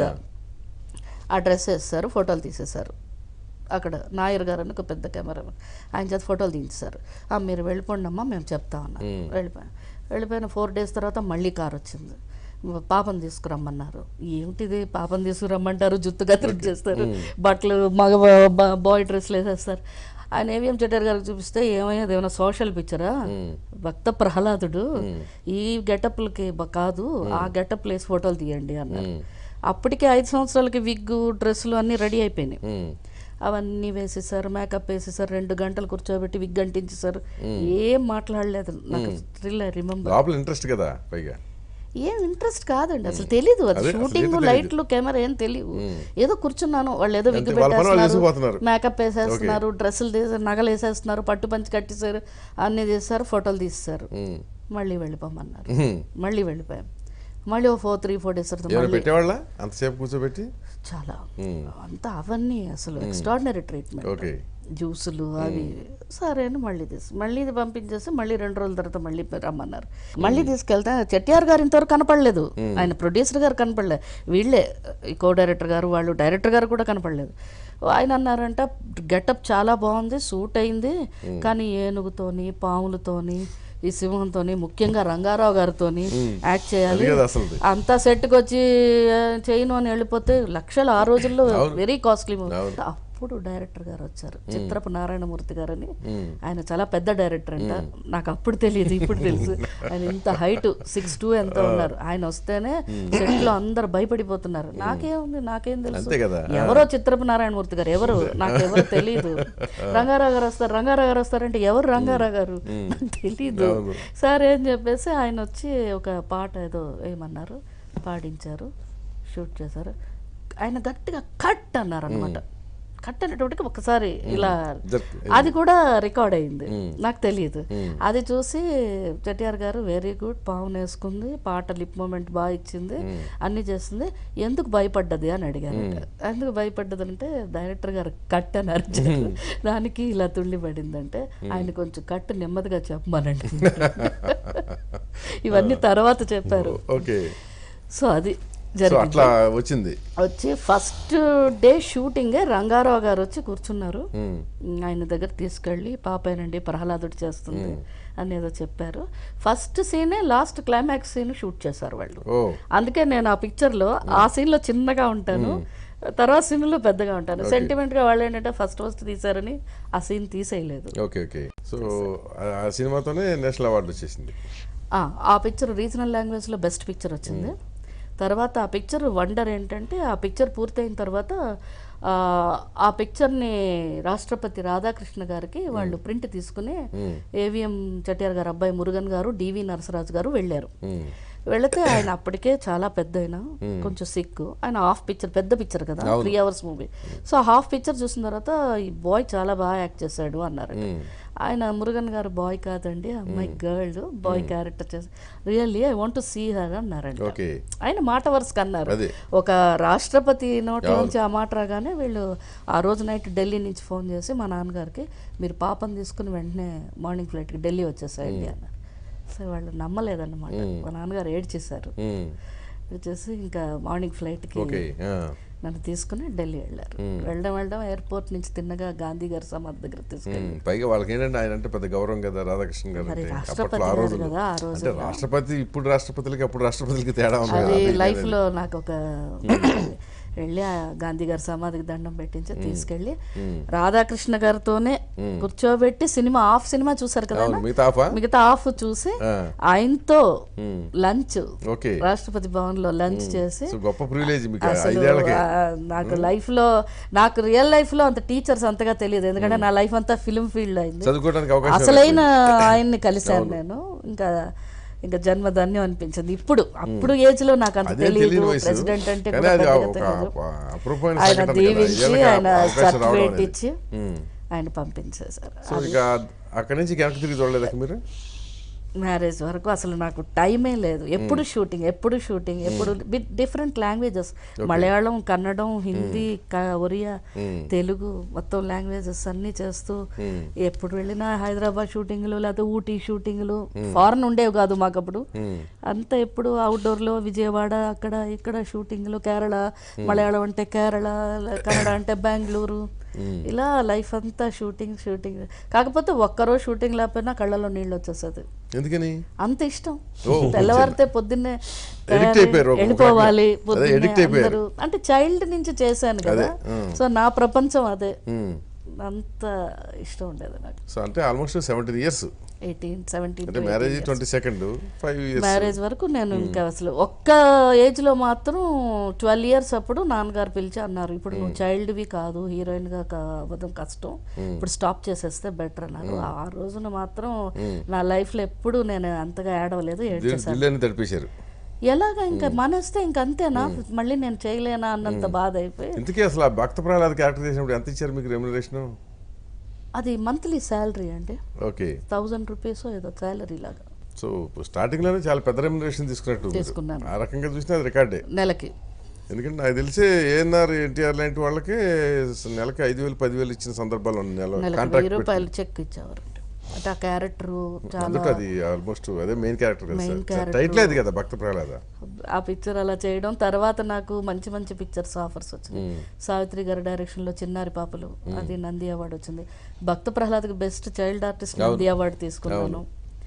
ఆ డ్రెస్ వేస్తారు ఫోటోలు తీసేశారు అక్కడ నాయర్ గారు అని ఒక పెద్ద కెమెరా ఆయన చేత ఫోటోలు తీయించారు "ఆ, మీరు వెళ్ళిపోండి అమ్మా మేము చెప్తా ఉన్నాం వెళ్ళిపోయాను వెళ్ళిపోయిన ఫోర్ డేస్ తర్వాత మళ్ళీ కార్ వచ్చింది పాపం తీసుకురమ్మన్నారు ఏమిటిది పాపం తీసుకురమ్మంటారు జుత్తు కత్తిరి చేస్తారు బట్టలు మగ బాయ్ డ్రెస్లు వేసేస్తారు ఆయన ఏవిఎం చెట్టర్ గారికి చూపిస్తే ఏమయ్యేది ఏమైనా సోషల్ పిక్చరా భక్త ప్రహ్లాదుడు ఈ గెటప్లకి కాదు ఆ గెటప్ వేసి ఫోటోలు తీయండి అన్నారు అప్పటికే ఐదు సంవత్సరాలకి విగ్గు డ్రెస్సులు అన్నీ రెడీ అయిపోయినాయి ఉమ్. అవన్నీ వేసేసారు మేకప్ వేసేసారు రెండు గంటలు కూర్చోబెట్టి విగ్ అంటించేసారు ఏం మాట్లాడలేదు నాకు స్టిల్ ఐ రిమెంబర్ లోపల ఇంట్రెస్ట్ కదా పైగా ఏం ఇంట్రెస్ట్ కాదండి అసలు తెలీదు అది అదే, అసలు షూటింగ్ ఏంటో లైట్లు కెమెరా ఏం తెలియదు ఏదో కూర్చున్నాను వాళ్ళు ఏదో విగ్గు వాళ్ళ పని వాళ్ళు పెట్టేస్తున్నారు చేసుకుపోతున్నారు. మేకప్ వేసేస్తున్నారు డ్రెస్సులు తీసి నగలు వేసేస్తున్నారు పట్టు పంచి కట్టేశారు అన్నీ తీస్తారు ఫోటోలు తీస్తారు ఉమ్. మళ్ళీ వెళ్ళిపోమన్నారు ఉమ్. మళ్ళీ వెళ్ళిపోయాం మళ్ళీ ఓ ఫోర్ త్రీ ఫోర్ డేస్ తర్వాత ఎవరు మళ్ళీ పెట్టేవాళ్ళ అంతసేపు కూర్చోబెట్టి చాలా అంతా అవన్నీ అసలు ఎక్స్ట్రాడినరీ ట్రీట్మెంట్ ఓకే జ్యూసులు అవి సరే అని మళ్ళీ తీసు మళ్ళీ ఇది పంపించేసి మళ్ళీ రెండు రోజుల తర్వాత మళ్ళీ రమ్మన్నారు మళ్ళీ తీసుకెళ్తే చెట్టిఆర్ గారు ఇంతవరకు కనపడలేదు ఆయన ప్రొడ్యూసర్ గారు కనపడలేదు వీళ్ళే ఈ కో డైరెక్టర్ గారు వాళ్ళు డైరెక్టర్ గారు కూడా కనపడలేదు ఆయన అన్నారంట గెటప్ చాలా బాగుంది సూట్ అయింది కానీ ఏనుగుతోని పాములతోని ఈ సింహంతోని ముఖ్యంగా రంగారావు గారితోని యాక్ట్ చేయాలి అది కదా అసలుది. అంతా సెట్కి వచ్చి ఆ, చేయను అని వెళ్ళిపోతే లక్షలు ఆ రోజుల్లో వెరీ కాస్ట్లీ అప్పుడు డైరెక్టర్ గారు వచ్చారు చిత్రపు నారాయణమూర్తి గారని ఆయన చాలా పెద్ద డైరెక్టర్ అంట నాకు అప్పుడు తెలియదు ఇప్పుడు తెలుసు ఆయన ఇంత హైట్ సిక్స్ టూ ఎంత ఉన్నారు ఆయన వస్తేనే సెట్ లో అందరు భయపడిపోతున్నారు నాకేముంది నాకేం తెలుసు అంతే కదా. ఎవరో చిత్రపు నారాయణమూర్తి గారు ఎవరు నాకు ఎవరు తెలియదు రంగారావు గారు వస్తారు రంగారావు గారు వస్తారంటే ఎవరు రంగారావు గారు నాకు తెలీదు సరే అని చెప్పేసి ఆయన వచ్చి ఒక పాట ఏదో ఏమన్నారు పాడించారు షూట్ చేశారు ఆయన గట్టిగా కట్ అన్నారు అనమాట కట్ అనేటప్పటికి ఒకసారి ఇలా జర్క్. అది కూడా రికార్డ్ అయింది నాకు తెలియదు అది చూసి చెట్టిఆర్ గారు వెరీ గుడ్ పావును వేసుకుంది పాట లిప్ మూమెంట్ బాగా ఇచ్చింది అన్ని చేస్తుంది ఎందుకు భయపడ్డది అని అడిగారు ఎందుకు భయపడ్డది అంటే డైరెక్టర్ గారు కట్ అని అరిచారు దానికి ఇలా తుండి పడిందంటే ఆయన కొంచెం కట్ నెమ్మదిగా చెప్పమనండి ఇవన్నీ తర్వాత చెప్పారు ఓకే సో అది సో జరిగింది అట్లా వచ్చింది వచ్చి ఫస్ట్ డే షూటింగే రంగారావు గారు వచ్చి కూర్చున్నారు ఆయన దగ్గర తీసుకెళ్ళి పాపేనండి ప్రహ్లాదుడు చేస్తుంది అని ఏదో చెప్పారు ఫస్ట్ సీనే లాస్ట్ క్లైమాక్స్ సీన్ షూట్ చేశారు వాళ్ళు ఓ అందుకే నేను ఆ పిక్చర్లో ఆ సీన్లో చిన్నగా ఉంటాను తర్వాత సీన్లో పెద్దగా ఉంటాను సెంటిమెంట్గా వాళ్ళు ఏంటంటే ఫస్ట్ ఫస్ట్ తీశారని ఆ సీన్ తీసేయలేదు ఓకే ఓకే సో ఆ- ఆ సినిమాతోనే నేషనల్ అవార్డు వచ్చేసింది ఆ, ఆ పిక్చర్ రీజనల్ లాంగ్వేజ్లో బెస్ట్ పిక్చర్ వచ్చింది తర్వాత ఆ పిక్చర్ వండర్ ఏంటంటే ఆ పిక్చర్ పూర్తయిన తర్వాత ఆ, ఆ పిక్చర్ని రాష్ట్రపతి రాధాకృష్ణ గారికి వాళ్ళు ప్రింట్ తీసుకుని ఏవిఎం చెట్టియార్ గారు అబ్బాయి మురుగన్ గారు డివి నరసరాజు గారు వెళ్ళారు వెళితే ఆయన అప్పటికే చాలా పెద్ద ఆయన కొంచెం సిక్ ఆయన హాఫ్ పిక్చర్ పెద్ద పిక్చర్ కదా three hours movie so half picture చూసిన తర్వాత ఈ బాయ్ చాలా బాగా యాక్ట్ చేశాడు అన్నారు ఆయన మురుగన్ గారు బాయ్ కాదండి అమ్మాయి గర్ల్ బాయ్ క్యారెక్టర్ చేసి really I want to see her అన్నారంట ఓకే ఆయన మాట వరుసకు అన్నారు అదే. ఒక రాష్ట్రపతి నోటి నుంచి ఆ మాట రాగానే వీళ్ళు ఆ రోజు నైట్ ఢిల్లీ నుంచి ఫోన్ చేసి మా నాన్నగారికి మీరు పాపం తీసుకుని వెంటనే మార్నింగ్ ఫ్లైట్కి ఢిల్లీ వచ్చేసేయండి అన్నారు సో వాళ్ళు నమ్మలేదన్నమాట మా నాన్నగారు ఏడ్చేశారు వచ్చేసి ఇంకా మార్నింగ్ ఫ్లైట్కి ఓకే నన్ను తీసుకుని ఢిల్లీ వెళ్ళారు వెళ్ళడం వెళ్ళడం ఎయిర్పోర్ట్ నుంచి తిన్నగా గాంధీ గారి సమాధి దగ్గర తీసుకెళ్ళి పైగా వాళ్ళకి ఏంటంటే ఆయన అంటే పెద్ద గౌరవం కదా రాధాకృష్ణ గారు మరి అంటే రాష్ట్రపతి అప్పట్లో ఆ గారు రోజులు కదా ఆ అంటే రోజుల్లో. రాష్ట్రపతి ఇప్పుడు రాష్ట్రపతులకి అప్పుడు రాష్ట్రపతులకి తేడా ఉంది కదా అది అది లైఫ్ లో నాకు ఒక వెళ్ళి ఆ గాంధీ గారి సమాధికి దండం పెట్టించి తీసుకెళ్ళి రాధాకృష్ణ గారితోనే కూర్చోబెట్టి సినిమా ఆఫ్ సినిమా చూసారు కదా అవును ఆయన? మిగతా ఆఫా మిగతా ఆఫ్ చూసి ఆ. ఆయనతో లంచ్ ఓకే రాష్ట్రపతి భవన్ లో లంచ్ చేసి సో గొప్ప ప్రివిలేజ్ మీకు అసలు ఐదేళ్లకి ఆ, నాకు లైఫ్ లో నాకు రియల్ లైఫ్ లో అంత టీచర్స్ అంతగా తెలియదు ఎందుకంటే నా లైఫ్ అంతా ఫిల్మ్ ఫీల్డ్ అయింది చదువుకోవడానికి అవకాశం అసలైన ఆయన్ని కలిశాను నేను ఇంకా ఇంకా జన్మధన్యం అనిపించింది ఇప్పుడు అప్పుడు ఏజ్ లో నాకు అంత అదే తెలియదు తెలియని వయసు ప్రెసిడెంట్ అంటే కానీ కూడా అది పెద్దగా ఒక తెలియదు ఒక అపరూపమైన ఆయన సంఘటన కదా. దీవించి ఐదేళ్లకి ఆ ఆయన అవకాశం రావడం సర్టిఫికేట్ అనేది. ఇచ్చి ఉమ్. ఆయన పంపించేశారు సో ఇక అక్కడి నుంచి వెనక్కి తిరిగి చూడలేదా మీరు మ్యారేజ్ వరకు అసలు నాకు టైమే లేదు ఎప్పుడు షూటింగ్ ఎప్పుడు షూటింగ్ ఎప్పుడు డిఫరెంట్ లాంగ్వేజెస్ మలయాళం కన్నడం హిందీ క- ఒరియా తెలుగు మొత్తం లాంగ్వేజెస్ అన్ని చేస్తూ ఎప్పుడు వెళ్ళినా హైదరాబాద్ షూటింగ్లు లేకపోతే ఊటీ షూటింగ్లు ఫారెన్ ఉండేవి కాదు మాకు అప్పుడు అంతా ఎప్పుడు అవుట్డోర్ లో విజయవాడ అక్కడ ఇక్కడ షూటింగ్లు కేరళ మలయాళం అంటే కేరళ కన్నడ అంటే బెంగళూరు ఇలా లైఫ్ అంతా షూటింగ్ షూటింగ్ కాకపోతే ఒక్కరోజు షూటింగ్ లేకపోయినా కళ్ళలో నీళ్ళు వచ్చేస్తుంది ఎందుకని అంత ఇష్టం ఓ, తెల్లవారితే పొద్దున్నే Addict తయారై అయిపోయారు ఒక వెళ్ళిపోవాలి రకంగా. అదే, పొద్దున్నే addict అయిపోయారు. అందరూ అంటే చైల్డ్ నుంచి చేశాను కదా సో నా ప్రపంచం అదే ఉమ్. అంత ఇష్టం ఉండేది నాకు సో అంటే almost seventeen years eighteen seventeen అంటే marriage twenty second five years marriage వరకు నేను ఇంకా అసలు ఒక్క ఏజ్ లో మాత్రం ట్వెల్వ్ ఇయర్స్ అప్పుడు నాన్నగారు పిలిచి అన్నారు ఇప్పుడు నువ్వు చైల్డ్వి కాదు హీరోయిన్ గా కా- అవ్వడం కష్టం ఇప్పుడు స్టాప్ చేసేస్తే బెటర్ అన్నారు ఆ రోజున మాత్రం నా లైఫ్ లో ఎప్పుడు నేను అంతగా ఏడవలేదు ఏడ్చేసాను దిల్లని తడిపేశారు ఎలాగా ఇంకా మానేస్తే ఇంక అంతేనా మళ్ళీ నేను చేయలేనా అన్నంత బాధ అయిపోయి ఇంతకీ అసలు ఆ భక్త ప్రహ్లాద్ క్యారెక్టర్ చేసినప్పుడు ఎంత ఇచ్చారు మీకు రెమ్యునరేషన్ అది మంత్లీ శాలరీ అండి ఓకే థౌజండ్ రూపీస్ ఏదో శాలరీ లాగా సో స్టార్టింగ్ లోనే చాలా పెద్ద రెమ్యునరేషన్ తీసుకున్నట్టు మీరు. తీసుకున్నాను. ఆ రకంగా చూసినా అది రికార్డే నెలకి ఎందుకంటే నాకు తెలిసి ఏఎన్ఆర్ ఎన్టీఆర్ లాంటి వాళ్ళకి నెలకి ఐదు వేలు పదివేలు ఇచ్చిన సందర్భాలు ఉన్నాయి నెల నెలకు వెయ్యి కాంట్రాక్ట్ రూపాయలు చెక్ ఇచ్చేవారు అంటే ఆ క్యారెక్టర్ చాలా అందుకు అది ఆల్మోస్ట్ అదే మెయిన్ క్యారెక్టర్ కదా Main సార్ character. టైటిల్ అది కదా భక్త ప్రహ్లాద ఆ పిక్చర్ అలా చేయడం తర్వాత నాకు మంచి మంచి పిక్చర్స్ ఆఫర్స్ వచ్చినాయి సావిత్రి గారి డైరెక్షన్ లో చిన్నారి పాపలు అది నంది అవార్డు వచ్చింది భక్త ప్రహ్లాద్కి best child artist Nandi award తీసుకున్నాను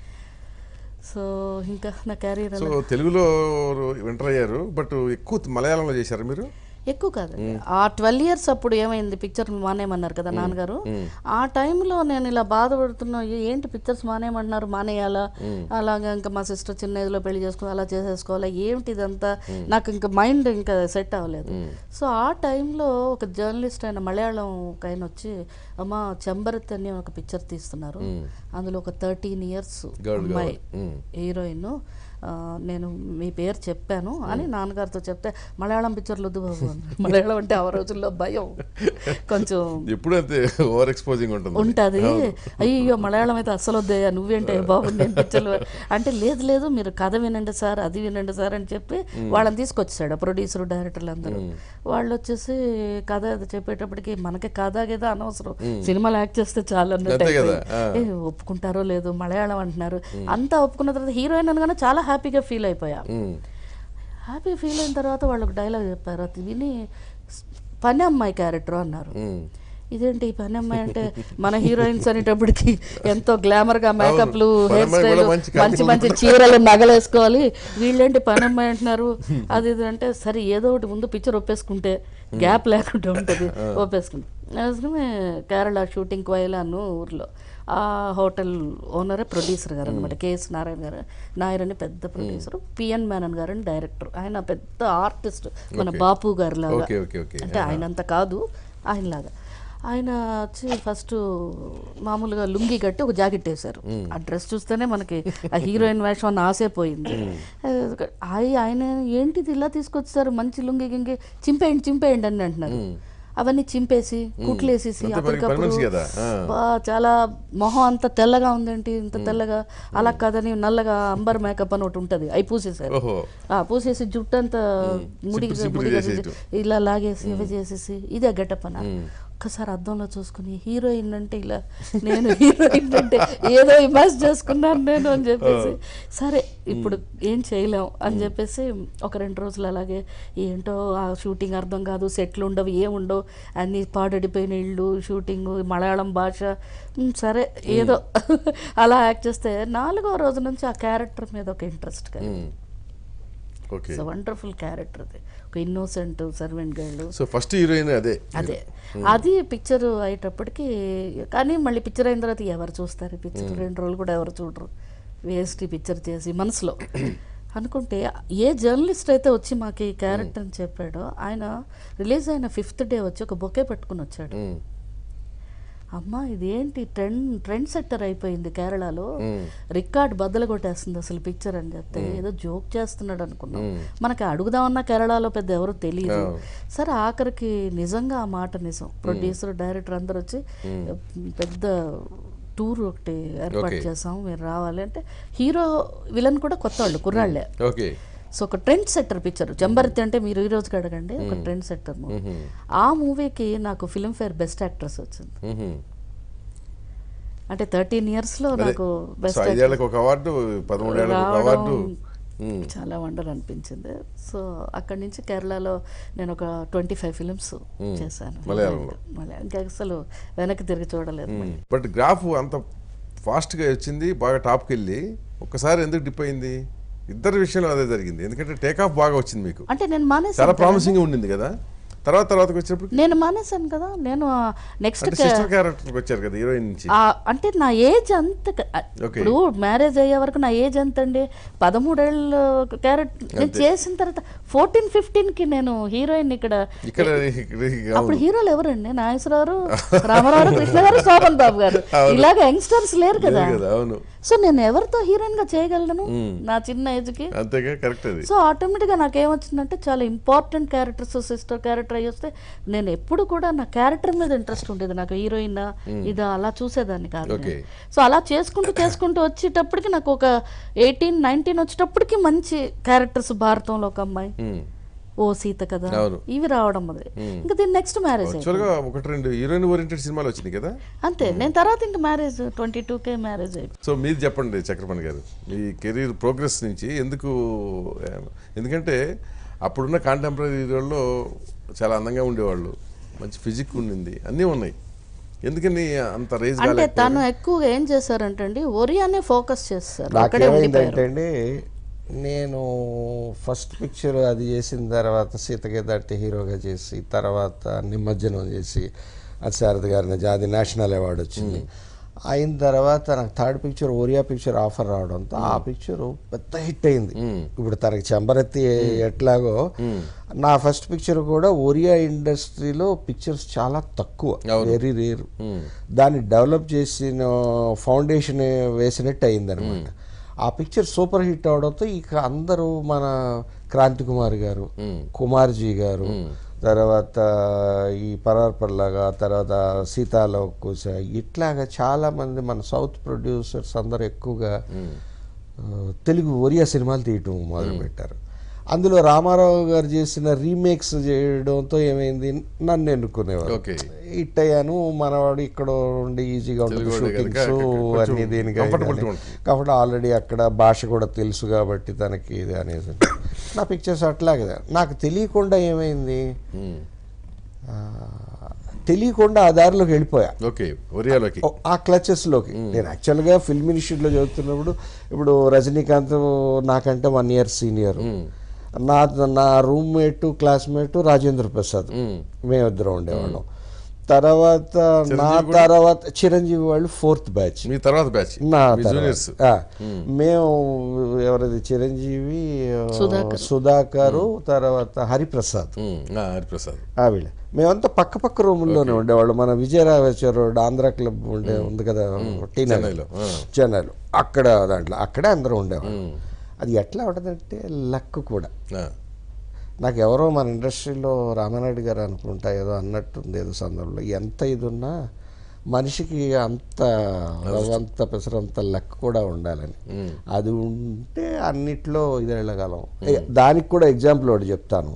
సో ఇంకా నా క్యారియర్ సో తెలుగులో వింటర్ అయ్యారు బట్ ఎక్కువ మలయాళంలో చేశారు మీరు ఎక్కువ కాదు ఆ ట్వెల్వ్ ఇయర్స్ అప్పుడు ఏమైంది పిక్చర్ మానేయమన్నారు కదా నాన్నగారు ఆ టైంలో నేను ఇలా బాధపడుతున్నా "ఏ- ఏంటి పిక్చర్స్ మానేయమంటున్నారు మానేయాలా అలాగా ఇంకా మా సిస్టర్ చిన్న ఏజ్లో పెళ్లి చేసుకుని అలా చేసేసుకోవాలా ఏమిటి ఇదంతా నాకు ఇంకా మైండ్ ఇంకా సెట్ అవ్వలేదు సో ఆ టైంలో ఒక జర్నలిస్ట్ అయిన మలయాళం ఒక ఆయన వచ్చి అమ్మ చెంబరత్ అని ఒక పిక్చర్ తీస్తున్నారు అందులో ఒక థర్టీన్ ఇయర్స్ Girl, అమ్మాయి girl. Mm. హీరోయిన్ ఆ, నేను మీ పేరు చెప్పాను అని నాన్నగారితో చెప్తే మలయాళం పిక్చర్లు వద్దు బాబు అన్నారు. మలయాళం అంటే ఆ రోజుల్లో భయం కొంచెం ఎప్పుడు అంతే ఓవర్ ఎక్స్పోజింగ్ ఉంటుంది ఉంటుంది అయ్యో మలయాళం అయితే అస్సలు వద్దయ్యా నువ్వేంటే బాబు నేను పిక్చర్లు అంటే లేదు లేదు మీరు కథ వినండి సార్ అది వినండి సార్ అని చెప్పి వాళ్ళని తీసుకొచ్చాడు ప్రొడ్యూసర్ డైరెక్టర్లు అందరూ వాళ్ళు వచ్చేసి కథ అది చెప్పేటప్పటికి మనకి కథ గేదో అనవసరం సినిమాలు యాక్ట్ చేస్తే చాలు అన్నట్టు అంతే కదా, అయిపోయి, ఏ, ఒప్పుకుంటారో లేదో మలయాళం అంటున్నారు అంతా ఒప్పుకున్న తర్వాత హీరోయిన్ అనగానే చాలా హ్యాపీగా ఫీల్ అయిపోయా మ్మ్. హ్యాపీ ఫీల్ అయిన తర్వాత వాళ్ళు ఒక డైలాగ్ చెప్పారు అది విని "స్- పని అమ్మాయి క్యారెక్టర్ అన్నారు మ్మ్. ఇదేంటి ఈ పని అమ్మాయి అంటే మన హీరోయిన్స్ అనేటప్పటికి ఎంతో గ్లామర్ గా మేకప్లు పని హెయిర్ అమ్మాయి స్టైల్ కూడా మంచి మంచి మంచి చీరలు నగలు వేసుకోవాలి వీళ్ళేంటి పని అమ్మాయి అంటున్నారు అది ఇది అంటే సరే ఏదో ఒకటి ముందు పిక్చర్ ఒప్పేసుకుంటే గ్యాప్ లేకుండా ఉంటుంది ఒప్పేసుకుంటే వేసుకుని కేరళ షూటింగ్ కోయలాను ఊర్లో ఆ హోటల్ ఓనరే ప్రొడ్యూసర్ గారు అనమాట కేఎస్ నారాయణ గారు నాయర్ అని పెద్ద ప్రొడ్యూసర్ పిఎన్ మేనన్ గారు అని డైరెక్టర్ ఆయన పెద్ద ఆర్టిస్ట్ మన Okay. బాపు గారి లాగా ఓకే ఓకే ఓకే అంటే ఆయన అంత కాదు ఆయనలాగా ఆయన వచ్చి ఫస్ట్ మామూలుగా లుంగి కట్టి ఒక జాకెట్ వేశారు ఆ డ్రెస్ చూస్తేనే మనకి ఆ హీరోయిన్ వేషం అన్న ఆసే పోయింది అయి ఆయన ఏంటిది ఇలా తీసుకొచ్చారు మంచి లుంగి గింగి చింపేయండి చింపేయండి అని అంటున్నారు అవన్నీ చింపేసి కుట్లేసేసి అంతే మరి పని అప్పటికప్పుడు మనిషి కదా, ఆ. బా చాలా మొహం అంత తెల్లగా ఉందేంటి ఇంత తెల్లగా అలా కాదని నల్లగా అంబర్ మేకప్ అని ఒకటి ఉంటుంది అవి పూసేసారు ఓహో ఆ పూసేసి జుట్టు అంతా ముడి సింపుల్ సింపుల్ ముడిగా చేసేయటం. ఇలా లాగేసి ఇవి చేసేసి ఇదే గెటప్ అన్న ఒక్కసారి అద్దంలో చూసుకుని హీరోయిన్ అంటే ఇలా నేను హీరోయిన్ అంటే ఏదో ఇమాజ్ చేసుకున్నాను నేను అని చెప్పేసి సరే ఇప్పుడు ఏం చేయలేం అని చెప్పేసి ఒక రెండు రోజులు అలాగే ఏంటో ఆ షూటింగ్ అర్థం కాదు సెట్లు ఉండవు ఏం ఉండవు అన్ని పాడడిపోయిన ఇళ్ళు షూటింగ్ మలయాళం భాష ఉమ్, సరే ఏదో అలా యాక్ట్ చేస్తే నాలుగో రోజు నుంచి ఆ క్యారెక్టర్ మీద ఒక ఇంట్రెస్ట్ కలిగింది మ్మ్. ఓకే సో వండర్ఫుల్ క్యారెక్టర్ అది ఒక innocent servant girl so first heroine అదే అదే అది పిక్చర్ అయ్యేటప్పటికి కానీ మళ్ళీ పిక్చర్ అయిన తర్వాత ఎవరు చూస్తారు ఈ పిక్చర్ రెండు రోజులు కూడా ఎవరు చూడరు వేస్ట్ ఈ పిక్చర్ చేసి మనసులో అనుకుంటే ఏ జర్నలిస్ట్ అయితే వచ్చి మాకు ఈ క్యారెక్టర్ అని చెప్పాడో ఆయన రిలీజ్ అయిన ఫిఫ్త్ డే వచ్చి ఒక బొకే పట్టుకుని వచ్చాడు మ్మ్. అమ్మా ఇదేంటి ట్రెండ్ ట్రెండ్ సెక్టర్ అయిపోయింది కేరళలో మ్మ్. రికార్డ్ బద్దలు కొట్టేస్తుంది అసలు పిక్చర్ అని చెప్తే ఏదో జోక్ చేస్తున్నాడు అనుకున్నాం మ్మ్. మనకి అడుగుదామన్నా కేరళలో పెద్ద ఎవరు తెలియదు అవును. సరే ఆఖరికి నిజంగా ఆ మాట నిజం ప్రొడ్యూసర్ డైరెక్టర్ అందరు వచ్చి పెద్ద టూర్ ఒకటి ఏర్పాటు Okay. చేసాం మీరు రావాలి అంటే హీరో విలన్ కూడా కొత్త వాళ్ళు కుర్రాళ్ళే ఓకే సో ఒక ట్రెండ్ సెట్టర్ పిక్చర్ చెంబర్తి అంటే మీరు ఈ రోజుకి అడగండి ఒక ట్రెండ్ సెట్టర్ మూవీ మ్మ్. ఆ మూవీకి నాకు ఫిల్మ్ఫేర్ బెస్ట్ యాక్ట్రెస్ వచ్చింది మ్మ్. అంటే థర్టీన్ ఇయర్స్ లో అదే. నాకు సో బెస్ట్ ఐదేళ్లకు ఒక అవార్డు పదమూడేళ్లకు ఒక రావడం అవార్డు మ్మ్. చాలా వండర్ అనిపించింది సో అక్కడి నుంచి కేరళలో నేను ఒక ట్వంటీ ఫైవ్ ఫిలిమ్స్ చేశాను మలయాళంలో. మలయాళం ఇంకా అసలు వెనక్కి తిరిగి చూడలేదు మళ్ళీ. బట్ గ్రాఫ్ అంత ఫాస్ట్గా వచ్చింది బాగా టాప్కి వెళ్ళి ఒక్కసారి ఎందుకు డిప్ అయింది ఇద్దరు విషయంలో అదే జరిగింది ఎందుకంటే టేక్ ఆఫ్ బాగా వచ్చింది మీకు అంటే నేను చాలా మానేసాను కదా. ప్రామిసింగ్ ఉండింది కదా తర్వాత తర్వాతకి వచ్చినప్పుడు నేను మానేశాను కదా నేను నెక్స్ట్ అంటే సిస్టర్ క్యారెక్టర్కి వచ్చారు కదా హీరోయిన్ నుంచి అంటే నా ఏజ్ అంత క- Okay. ఇప్పుడు మ్యారేజ్ అయ్యే వరకు నా ఏజ్ ఎంత అండి పదమూడేళ్ళు క్యారెట్ నేను చేసిన తర్వాత ఫోర్టీన్ ఫిఫ్టీన్ కి నేను హీరోయిన్ ఇక్కడ ఇక్కడ ఇక్కడ- అప్పుడు అవును. హీరోలు ఎవరండి నాగేశ్వరరావు రామారావు కృష్ణ గారు శోభన్ బాబు గారు అవును. ఇలాగ యంగ్స్టర్స్ లేరు కదా లేదు కదా అవును సో నేను ఎవరితో హీరోయిన్ గా చేయగలను నా చిన్న ఏజ్ కి అంతేగా కరెక్ట్ అది సో ఆటోమేటిక్గా నాకేమొచ్చిందంటే చాలా ఇంపార్టెంట్ క్యారెక్టర్స్ సిస్టర్ క్యారెక్టర్ అయ్యి వస్తే నేను ఎప్పుడు కూడా నా క్యారెక్టర్ మీద ఇంట్రెస్ట్ ఉండేది నాకు హీరోయిన్ ఇదా అలా చూసేదాన్ని కాదు Okay. నేను. సో అలా చేసుకుంటూ చేసుకుంటూ వచ్చేటప్పటికి నాకు ఒక ఎయిటీన్ నైన్టీన్ వచ్చేటప్పటికి మంచి క్యారెక్టర్స్ భారతంలో ఒక అమ్మాయి మ్మ్. ఓ సీత కదా అవును. ఇవి రావడం మొదలు ఇంకా దీని నెక్స్ట్ మ్యారేజ్ యాక్చువల్గా ఒకటి రెండు హీరోయిన్ ఓరియంటెడ్ సినిమాలు వచ్చినాయి కదా అంతే నేను తర్వాత ఇంకా మ్యారేజ్ ట్వంటీ టూ కే మ్యారేజ్ అయిపోయింది సో మీరు చెప్పండి చక్రపాణి గారు మీ కెరీర్ ప్రోగ్రెస్ నుంచి ఎందుకు ఆ, ఎందుకంటే అప్పుడున్న కాంటెంపరీ హీరోల్లో చాలా అందంగా ఉండేవాళ్ళు మంచి ఫిజిక్ ఉండింది అన్నీ ఉన్నాయి ఎందుకని అంత రేజ్ అంటే తను ఎక్కువగా ఏం చేశారంటే అండి ఒరియానే ఫోకస్ చేస్తారు అక్కడే నాకేమైందంటే ఉండిపోయారు అండి నేను ఫస్ట్ పిక్చర్ అది చేసిన తర్వాత సీతకే దట్టి హీరోగా చేసి తర్వాత నిమజ్జనం చేసి అది శారద గారిని అది నేషనల్ అవార్డు వచ్చింది అయిన తర్వాత నాకు third picture Oriya picture offer రావడంతో ఆ పిక్చర్ పెద్ద హిట్ అయింది ఇప్పుడు తనకి చెంబరత్తి ఎట్లాగో నా ఫస్ట్ పిక్చర్ కూడా ఒరియా ఇండస్ట్రీలో పిక్చర్స్ చాలా తక్కువ వెరీ రేర్ దాన్ని డెవలప్ చేసిన ఫౌండేషన్ వేసినట్టు అయింది అనమాట ఆ పిక్చర్ సూపర్ హిట్ అవడంతో ఇక అందరూ మన క్రాంతి కుమార్ గారు కుమార్జీ గారు తర్వాత ఈ పరార్పర్లాగా తర్వాత సీతాలోకుశ ఇట్లాగా చాలా మంది మన సౌత్ ప్రొడ్యూసర్స్ అందరూ ఎక్కువగా ఆ, తెలుగు ఒరియా సినిమాలు తీయటం మొదలుపెట్టారు అందులో రామారావు గారు చేసిన రీమేక్స్ చేయడంతో ఏమైంది నన్ను ఎన్నుకునేవారు ఓకే హిట్ అయ్యాను మనవాడు ఇక్కడ ఉండి ఈజీగా ఉంటుంది తెలుగు వాడే కనుక షూటింగ్స్ కొంచెం అన్ని దీనికి comfortability అయ్యిందని. ఉంటుంది. కాబట్టి ఆల్రెడీ అక్కడ భాష కూడా తెలుసు కాబట్టి తనకి ఇది అనేది నా పిక్చర్స్ అట్లాగే నాకు తెలియకుండా ఏమైంది ఆ, తెలియకుండా ఆ దారిలోకి వెళ్ళిపోయా ఓకే ఒరియాలోకి ఓ, ఆ క్లచెస్లోకి నేను యాక్చువల్గా ఫిల్మ్ ఇన్స్టిట్యూట్లో చదువుతున్నప్పుడు ఇప్పుడు రజనీకాంత్ నాకంటే వన్ ఇయర్ సీనియర్ నా నా రూమ్మేట్ క్లాస్మేట్ రాజేంద్ర ప్రసాద్ మేమిద్దరం ఉండేవాళ్ళం తర్వాత నా తర్వాత చిరంజీవి వాళ్ళు ఫోర్త్ బ్యాచ్ మీ తర్వాత బ్యాచ్ నా మీ తర్వాత. జూనియర్స్ ఆ, మేము ఎవరిది చిరంజీవి సుధాకర్. సుధాకరు తర్వాత హరిప్రసాద్ హరిప్రసాద్ ఆ వీళ్ళ మేమంతా పక్క పక్క రూముల్లోనే ఉండేవాళ్ళం మన విజయరామేశ్వర రోడ్ ఆంధ్ర క్లబ్ ఉండే ఉంది కదా టీ నగర్ చెన్నైలో, ఆ. చెన్నైలో అక్కడ దాంట్లో అక్కడే అందరూ ఉండేవాళ్ళం అది ఎట్లా ఉంటుందంటే లక్ కూడా నాకు ఎవరో మన ఇండస్ట్రీలో రామానాయుడు గారు అనుకుంటా ఏదో అన్నట్టుంది ఏదో సందర్భంలో ఎంత ఇది ఉన్నా మనిషికి అంత రవంత పెసరంత లక్ కూడా ఉండాలని అది ఉంటే అన్నిట్లో ఇది వెళ్ళగలం ఏ, దానికి కూడా ఎగ్జాంపుల్ ఒకటి చెప్తాను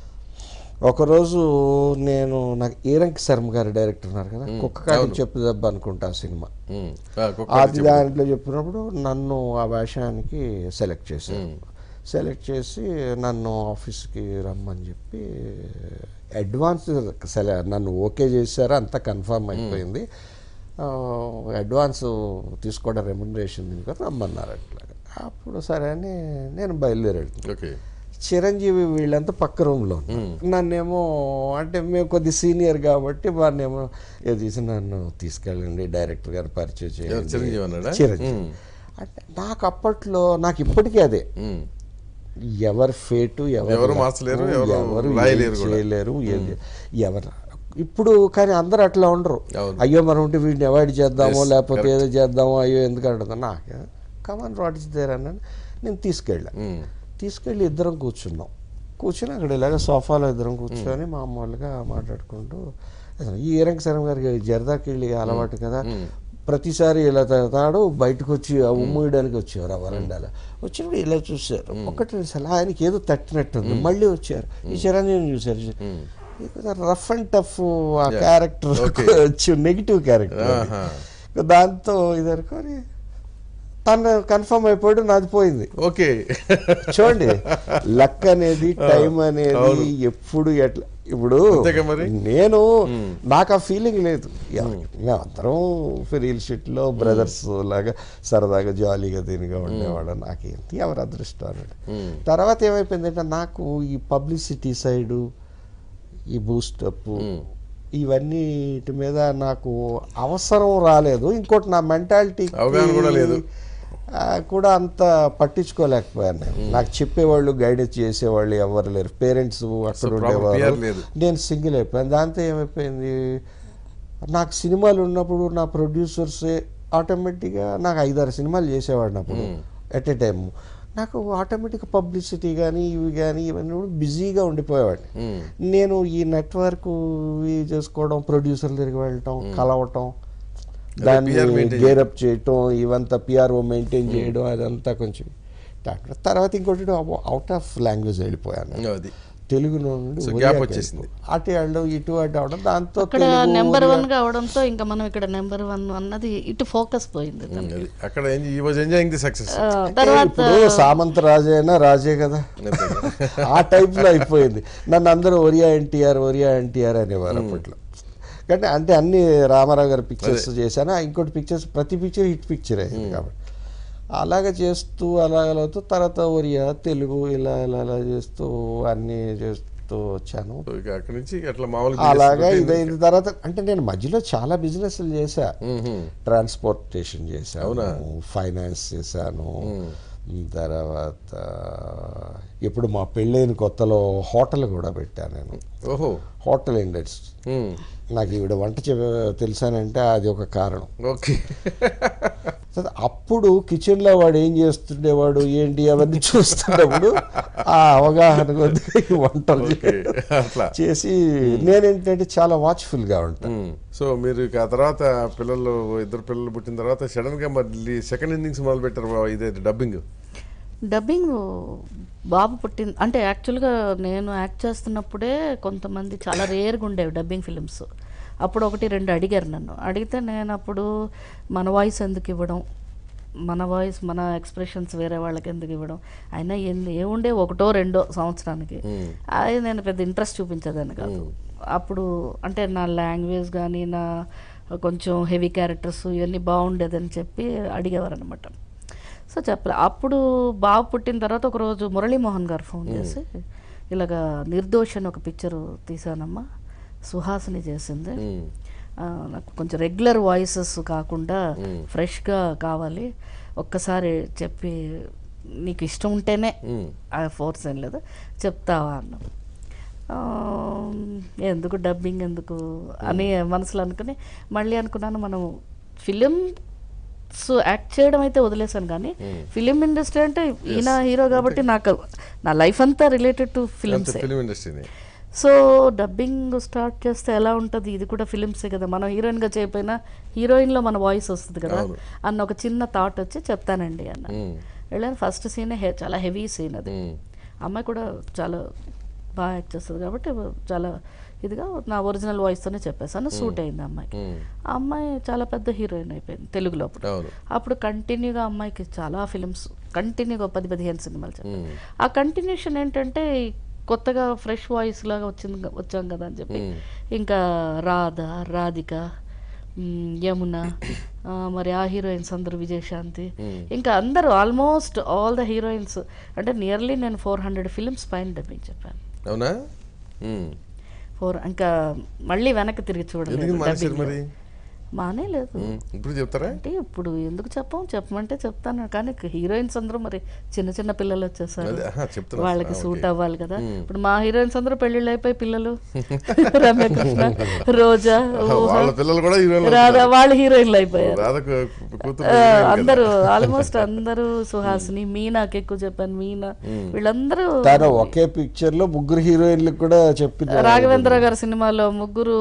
ఒకరోజు నేను నాకు ఏరంకి శర్మ గారు డైరెక్టర్ ఉన్నారు కదా కుక్క కాడికి చెప్పు దెబ్బ అనుకుంటా ఆ సినిమా అది దాంట్లో చెప్పినప్పుడు నన్ను ఆ వేషానికి సెలెక్ట్ చేశారు సెలెక్ట్ చేసి నన్ను ఆఫీస్కి రమ్మని చెప్పి అడ్వాన్స్ సెలె నన్ను ఓకే చేశారు అంతా కన్ఫర్మ్ అయిపోయింది ఆ, అడ్వాన్స్ తీసుకోవడం రెమ్యునరేషన్ దీనికి రమ్మన్నారు అట్లా అప్పుడు సరే అని నేను బయలుదేరాడు ఓకే చిరంజీవి వీళ్ళంతా పక్క రూమ్లో నన్నేమో అంటే మేము కొద్ది సీనియర్ కాబట్టి వాడినేమో ఏదో తీసి నన్ను తీసుకెళ్ళండి డైరెక్టర్ గారు పరిచయం ఎవరు చేయండి చిరంజీవి అన్నాడా? చిరంజీవి అంటే నాకు అప్పట్లో నాకు ఇప్పటికీ అదే ఎవరు ఫేటు ఎవరు మార్చలేరు, ఎవరు ఎవరు ఏం రాయలేరు కూడా. చేయలేరు ఏది ఎవరు ఇప్పుడు కానీ అందరూ అట్లా ఉండరు అవును. అయ్యో మనం ఉంటే వీడిని అవాయిడ్ చేద్దామో Yes, లేకపోతే correct. ఏదో చేద్దామో అయ్యో ఎందుకు అంటుందా నాకే కమాన్ వాట్ ఇస్ దేర్ అన్నాను నేను తీసుకెళ్ళా తీసుకెళ్ళి ఇద్దరం కూర్చున్నాం కూర్చుని అక్కడ ఇలాగ సోఫాలో ఇద్దరం కూర్చొని మామూలుగా మాట్లాడుకుంటూ అసలు ఈ ఈరంగ శరం గారికి జరదాకి వెళ్ళి అలవాటు కదా ప్రతిసారి ఇలా తాడు బయటకు వచ్చి ఆ ఉమ్మేయడానికి వచ్చేవారు ఆ వరండాలో వచ్చినప్పుడు ఇలా చూశారు ఒకటి రెండు సార్లు ఆయనకి ఏదో తట్టినట్టుంది మళ్ళీ వచ్చారు ఈ చిరంజీవిని చూశారు రఫ్ అండ్ టఫ్ ఆ క్యారెక్టర్ Okay. వచ్చి నెగిటివ్ క్యారెక్టర్ ఆహా. దాంతో ఇది అనుకొని తను కన్ఫర్మ్ అయిపోయాడు నాది పోయింది ఓకే చూడండి లక్ అనేది టైం అనేది ఎప్పుడు ఎట్లా ఇప్పుడు అంతేగా మరి? నేను నాకు ఆ ఫీలింగ్ లేదు ఎవరికి- మేమందరం రీల్ షీట్లో బ్రదర్స్ లాగా సరదాగా జాలీగా దీనిగా ఉండేవాడు నాకేంటి ఎవరు అదృష్టం అన్నాడు తర్వాత ఏమైపోయిందంటే నాకు ఈ పబ్లిసిటీ సైడు ఈ బూస్టప్ ఇవన్నీ వీటి మీద నాకు అవసరం రాలేదు ఇంకోటి నా మెంటాలిటీ అవగాహన కూడా లేదు. కూడా అంత పట్టించుకోలేకపోయాను నేను నాకు చెప్పేవాళ్ళు గైడెన్స్ చేసేవాళ్ళు ఎవరు లేరు పేరెంట్స్ అక్కడ proper ఉండేవారు PR లేదు. నేను సింగిల్ అయిపోయాను దాంతో ఏమైపోయింది నాకు సినిమాలు ఉన్నప్పుడు నా ప్రొడ్యూసర్సే ఆటోమేటిక్గా నాకు ఐదారు సినిమాలు చేసేవాడిని అప్పుడు ఎట్ ఏ టైం నాకు ఆటోమేటిక్ పబ్లిసిటీ కానీ ఇవి కానీ ఇవన్నీ కూడా బిజీగా ఉండిపోయేవాడిని నేను ఈ నెట్వర్క్ ఇవి చేసుకోవడం ప్రొడ్యూసర్ దగ్గరికి వెళ్ళటం కలవటం దాన్ని PR maintain గేరప్ చేయటం ఇవంతా పిఆర్ఓ మెయింటైన్ చేయడం అదంతా కొంచెం దాంట్లో తర్వాత ఇంకోటి అవుట్ ఆఫ్ లాంగ్వేజ్ వెళ్ళిపోయాను అది తెలుగు నుండి So, ఒరియాకి gap వచ్చేసింది. వెళ్ళిపో- అటు వెళ్ళడం ఇటు అటు అవడం దాంతో అక్కడ తెలుగు, నెంబర్ ఒరియా- వన్ గా అవడంతో ఇంకా మనం ఇక్కడ నెంబర్ వన్ అన్నది ఇటు ఫోకస్ పోయింది ఉమ్, అది అక్కడ ఈ వాజ్ ఎంజాయింగ్ ది సక్సెస్ ఆ, తర్వాత ఇప్పుడు సామంత రాజే అయినా రాజే కదా ఆ టైప్ లో అయిపోయింది నన్ను అందరూ ఒరియా ఎన్టీఆర్ ఒరియా ఎన్టీఆర్ అనేవారు అప్పట్లో కానీ అంటే అన్ని రామారావు గారి పిక్చర్స్ చేశాను ఆ ఇంకోటి పిక్చర్స్ ప్రతి పిక్చర్ హిట్ పిక్చర్ అయింది కాబట్టి అలాగే చేస్తూ అలాగలవుతూ తర్వాత ఒరియా తెలుగు ఇలా ఇలా ఇలా చేస్తూ అన్నీ చేస్తూ వచ్చాను అక్కడి నుంచి అట్లా మామూలు అలాగా ఇదైన తర్వాత అంటే నేను మధ్యలో చాలా బిజినెస్లు చేశా ట్రాన్స్పోర్టేషన్ చేశాను ఫైనాన్స్ చేశాను తర్వాత ఇప్పుడు మా పెళ్ళైన కొత్తలో హోటల్ కూడా పెట్టాను నేను ఓహో హోటల్ ఇండస్ట్రీ ఉమ్, నాకు ఈవిడ వంట చె తెలుసానంటే అది ఒక కారణం ఓకే తర్వాత అప్పుడు కిచెన్లో వాడు ఏం చేస్తుండేవాడు ఏంటి అవన్నీ చూస్తున్నప్పుడు ఆ అవగాహన కొద్దిగా ఈ వంటలు ఓకే అట్లా చేసి నేనేంటంటే చాలా వాచ్ఫుల్గా ఉంటాను ఉమ్, సో మీరు ఇక ఆ తర్వాత పిల్లలు ఇద్దరు పిల్లలు పుట్టిన తర్వాత సడన్ గా మళ్ళీ సెకండ్ ఇన్నింగ్స్ మొదలు పెట్టారు ఇదే డబ్బింగ్ డబ్బింగ్ బాబు పుట్టింది అంటే యాక్చువల్గా నేను యాక్ట్ చేస్తున్నప్పుడే కొంతమంది చాలా రేర్గా ఉండేవి డబ్బింగ్ ఫిలిమ్స్ అప్పుడు ఒకటి రెండు అడిగారు నన్ను అడిగితే నేను అప్పుడు మన వాయిస్ ఎందుకు ఇవ్వడం మన వాయిస్ మన ఎక్స్ప్రెషన్స్ వేరే వాళ్ళకి ఎందుకు ఇవ్వడం అయినా ఎన్ని ఏముండే ఒకటో రెండో సంవత్సరానికి అది నేను పెద్ద ఇంట్రెస్ట్ చూపించేదాన్ని కాదు అప్పుడు అంటే నా లాంగ్వేజ్ కానీ నా కొంచెం హెవీ క్యారెక్టర్స్ ఇవన్నీ బాగుండేదని చెప్పి అడిగేవారు అనమాట సో చెప్పలే అప్పుడు బాబు పుట్టిన తర్వాత ఒకరోజు మురళీమోహన్ గారు ఫోన్ చేసి ఇలాగా నిర్దోష్ అని ఒక పిక్చరు తీసానమ్మా సుహాసిని చేసింది ఆ, నాకు కొంచెం రెగ్యులర్ వాయిసెస్ కాకుండా ఫ్రెష్గా కావాలి ఒక్కసారి చెప్పి నీకు ఇష్టం ఉంటేనే ఆ ఫోర్స్ ఏం లేదు చెప్తావా అన్నాం ఆ, ఎందుకు డబ్బింగ్ ఎందుకు అని మనసులో అనుకుని మళ్ళీ అనుకున్నాను మనం ఫిలిం సో యాక్ట్ చేయడం అయితే వదిలేసాను కానీ ఫిలిం ఇండస్ట్రీ అంటే ఈయన హీరో కాబట్టి నాకు నా లైఫ్ అంతా రిలేటెడ్ టు ఫిలిమ్స్ ఫిలిం ఇండస్ట్రీని సో డబ్బింగ్ స్టార్ట్ చేస్తే ఎలా ఉంటుంది ఇది కూడా ఫిలిమ్సే కదా మనం హీరోయిన్గా చేయకపోయినా హీరోయిన్లో మన వాయిస్ వస్తుంది కదా అన్న ఒక చిన్న థాట్ వచ్చి చెప్తానండి అన్న వెళ్ళాను ఫస్ట్ సీన్ చాలా హెవీ సీన్ అది అమ్మాయి కూడా చాలా బాగా యాక్ట్ చేస్తుంది కాబట్టి చాలా ఇదిగా నా ఒరిజినల్ వాయిస్తోనే చెప్పేసాను సూట్ అయింది అమ్మాయికి ఆ అమ్మాయి చాలా పెద్ద హీరోయిన్ అయిపోయింది తెలుగులో అప్పుడు అవును అప్పుడు కంటిన్యూగా అమ్మాయికి చాలా ఫిలిమ్స్ కంటిన్యూగా పది పదిహేను సినిమాలు చెప్పాను ఆ కంటిన్యూషన్ ఏంటంటే ఈ కొత్తగా ఫ్రెష్ వాయిస్ లాగా వచ్చింది క- వచ్చాం కదా అని చెప్పి ఇంకా రాధ రాధిక మ్, యమున ఆ, మరి ఆ హీరోయిన్స్ అందరూ విజయశాంతి ఇంకా అందరూ ఆల్మోస్ట్ ఆల్ ద హీరోయిన్స్ అంటే నియర్లీ నేను ఫోర్ హండ్రెడ్ ఫిలిమ్స్ పైన డబ్బింగ్ చెప్పాను అవునా ఉమ్. ఫోర్ ఇంకా మళ్ళీ వెనక్కి తిరిగి ఎందుకు చూడలేదు మానేశారు dubbing లో. మరి మానేలేదు ఉమ్, ఇప్పుడు చెప్తారా అంటే ఇప్పుడు ఎందుకు చెప్పం చెప్పమంటే చెప్తాను కానీ హీరోయిన్స్ అందరూ మరి చిన్న చిన్న పిల్లలు వచ్చేసారు అదే, ఆహా, చెప్తున్నా. వాళ్ళకి ఆ, సూట్ ఓకే. అవ్వాలి కదా ఇప్పుడు మా హీరోయిన్స్ అందరూ పెళ్లిళ్ళు అయిపోయి పిల్లలు రమ్యకృష్ణ రోజా ఊహ, వాళ్ళ పిల్లలు కూడా హీరోయిన్లు రాధా వాళ్ళు హీరోయిన్లు అయిపోయారు రాధకు కూతురు ఆ, హీరోయిన్ కదా. అందరూ ఆల్మోస్ట్ అందరూ సుహాసిని మీనాకి ఎక్కువ చెప్పాను మీనా వీళ్ళందరూ తను ఒకే పిక్చర్ లో ముగ్గురు హీరోయిన్లకు కూడా చెప్పింది రాఘవేంద్ర గారి సినిమాలో ముగ్గురు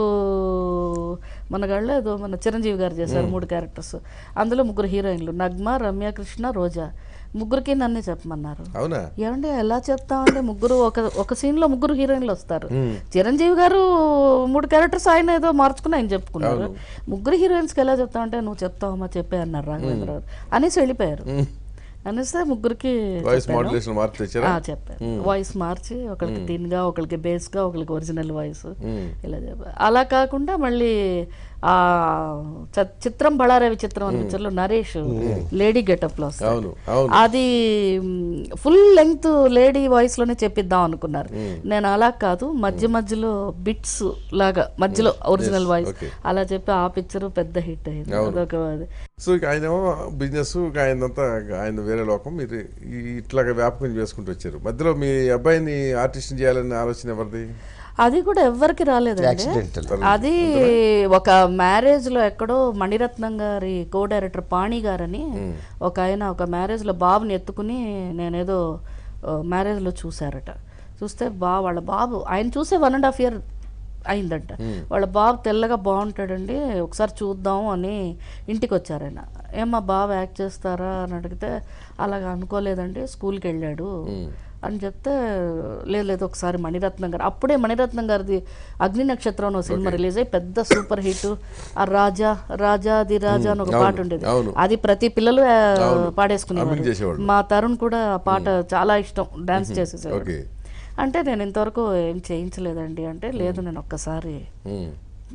మనగాళ్ళు ఏదో మన చిరంజీవి గారు చేశారు మూడు క్యారెక్టర్స్ అందులో ముగ్గురు హీరోయిన్లు నగ్మ రమ్య కృష్ణ రోజా ముగ్గురికి నన్నే చెప్పమన్నారు అవునా ఏమండి ఎలా చెప్తామంటే ముగ్గురు ఒక ఒక సీన్ లో ముగ్గురు హీరోయిన్లు వస్తారు చిరంజీవి గారు మూడు క్యారెక్టర్స్ ఆయన ఏదో మార్చుకుని ఆయన చెప్పుకున్నారు ముగ్గురు హీరోయిన్స్ కి ఎలా చెప్తామంటే నువ్వు చెప్తావమ్మా చెప్పే అన్నారు రాఘవేంద్ర గారు అనేసి వెళ్ళిపోయారు అనేస్తే ముగ్గురికి వాయిస్ చెప్పాను. మాడ్యులేషన్ మార్పు తెచ్చారా ఆ, చెప్పాను వాయిస్ మార్చి ఒకరికి థిన్ గా ఒకరికి బేస్ గా ఒకరికి ఒరిజినల్ వాయిస్ ఇలా చెప్పాను అలా కాకుండా మళ్ళీ ఆ చ- చిత్రం బళారే విచిత్రం అనే picture లో నరేష్ లేడీ గెటప్ లో వస్తాడు. అవును అవును అది ఫుల్ లెంగ్త్ లేడీ వాయిస్ లోనే చెప్పిద్దాం అనుకున్నారు నేను అలా కాదు మధ్య మధ్యలో బిట్స్ లాగా మధ్యలో ఒరిజినల్ వాయిస్ okay. అలా చెప్పి ఆ పిక్చర్ పెద్ద హిట్ అయింది అదొక సో ఇక ఆయన బిజినెస్ ఆయనంతా ఆయన వేరే లోకం మీరు ఈ- ఇట్లాగా వ్యాపకం చేసుకుంటూ వచ్చారు మధ్యలో మీ అబ్బాయిని ఆర్టిస్ట్ చేయాలనే ఆలోచన ఎవరిది అది కూడా ఎవ్వరికి రాలేదండి యాక్సిడెంటల్ అది ఒక మ్యారేజ్ లో ఎక్కడో మణిరత్నం గారి కో డైరెక్టర్ పాణి గారని ఒక ఆయన ఒక మ్యారేజ్ లో బాబుని ఎత్తుకుని నేనేదో మ్యారేజ్ లో చూసారట చూస్తే బా వాళ్ళ బాబు ఆయన చూసే వన్ అండ్ హాఫ్ ఇయర్ అయిందంట వాళ్ళ బాబు తెల్లగా బాగుంటాడండి ఒకసారి చూద్దాం అని ఇంటికి వచ్చారు ఆయన ఏమ్మా బాబు యాక్ట్ చేస్తారా అని అడిగితే అలాగ అనుకోలేదండి స్కూల్కి వెళ్ళాడు అని చెప్తే లేదు లేదు ఒకసారి మణిరత్నం గారు అప్పుడే మణిరత్నం గారిది అగ్ని నక్షత్రం అని ఒక సినిమా రిలీజ్ అయ్యి పెద్ద సూపర్ హిట్ ఆ రాజా రాజాది రాజా అని ఒక పాట ఉండేది అవును. అది ప్రతి పిల్లలు ఆ, పాడేసుకునేవారు చేసేవాళ్ళు. మా తరుణ్ కూడా ఆ పాట చాలా ఇష్టం డాన్స్ చేసేసేవాడు ఓకే అంటే నేను ఇంతవరకు ఏం చేయించలేదండి అంటే లేదు నేను ఒక్కసారి ఉమ్.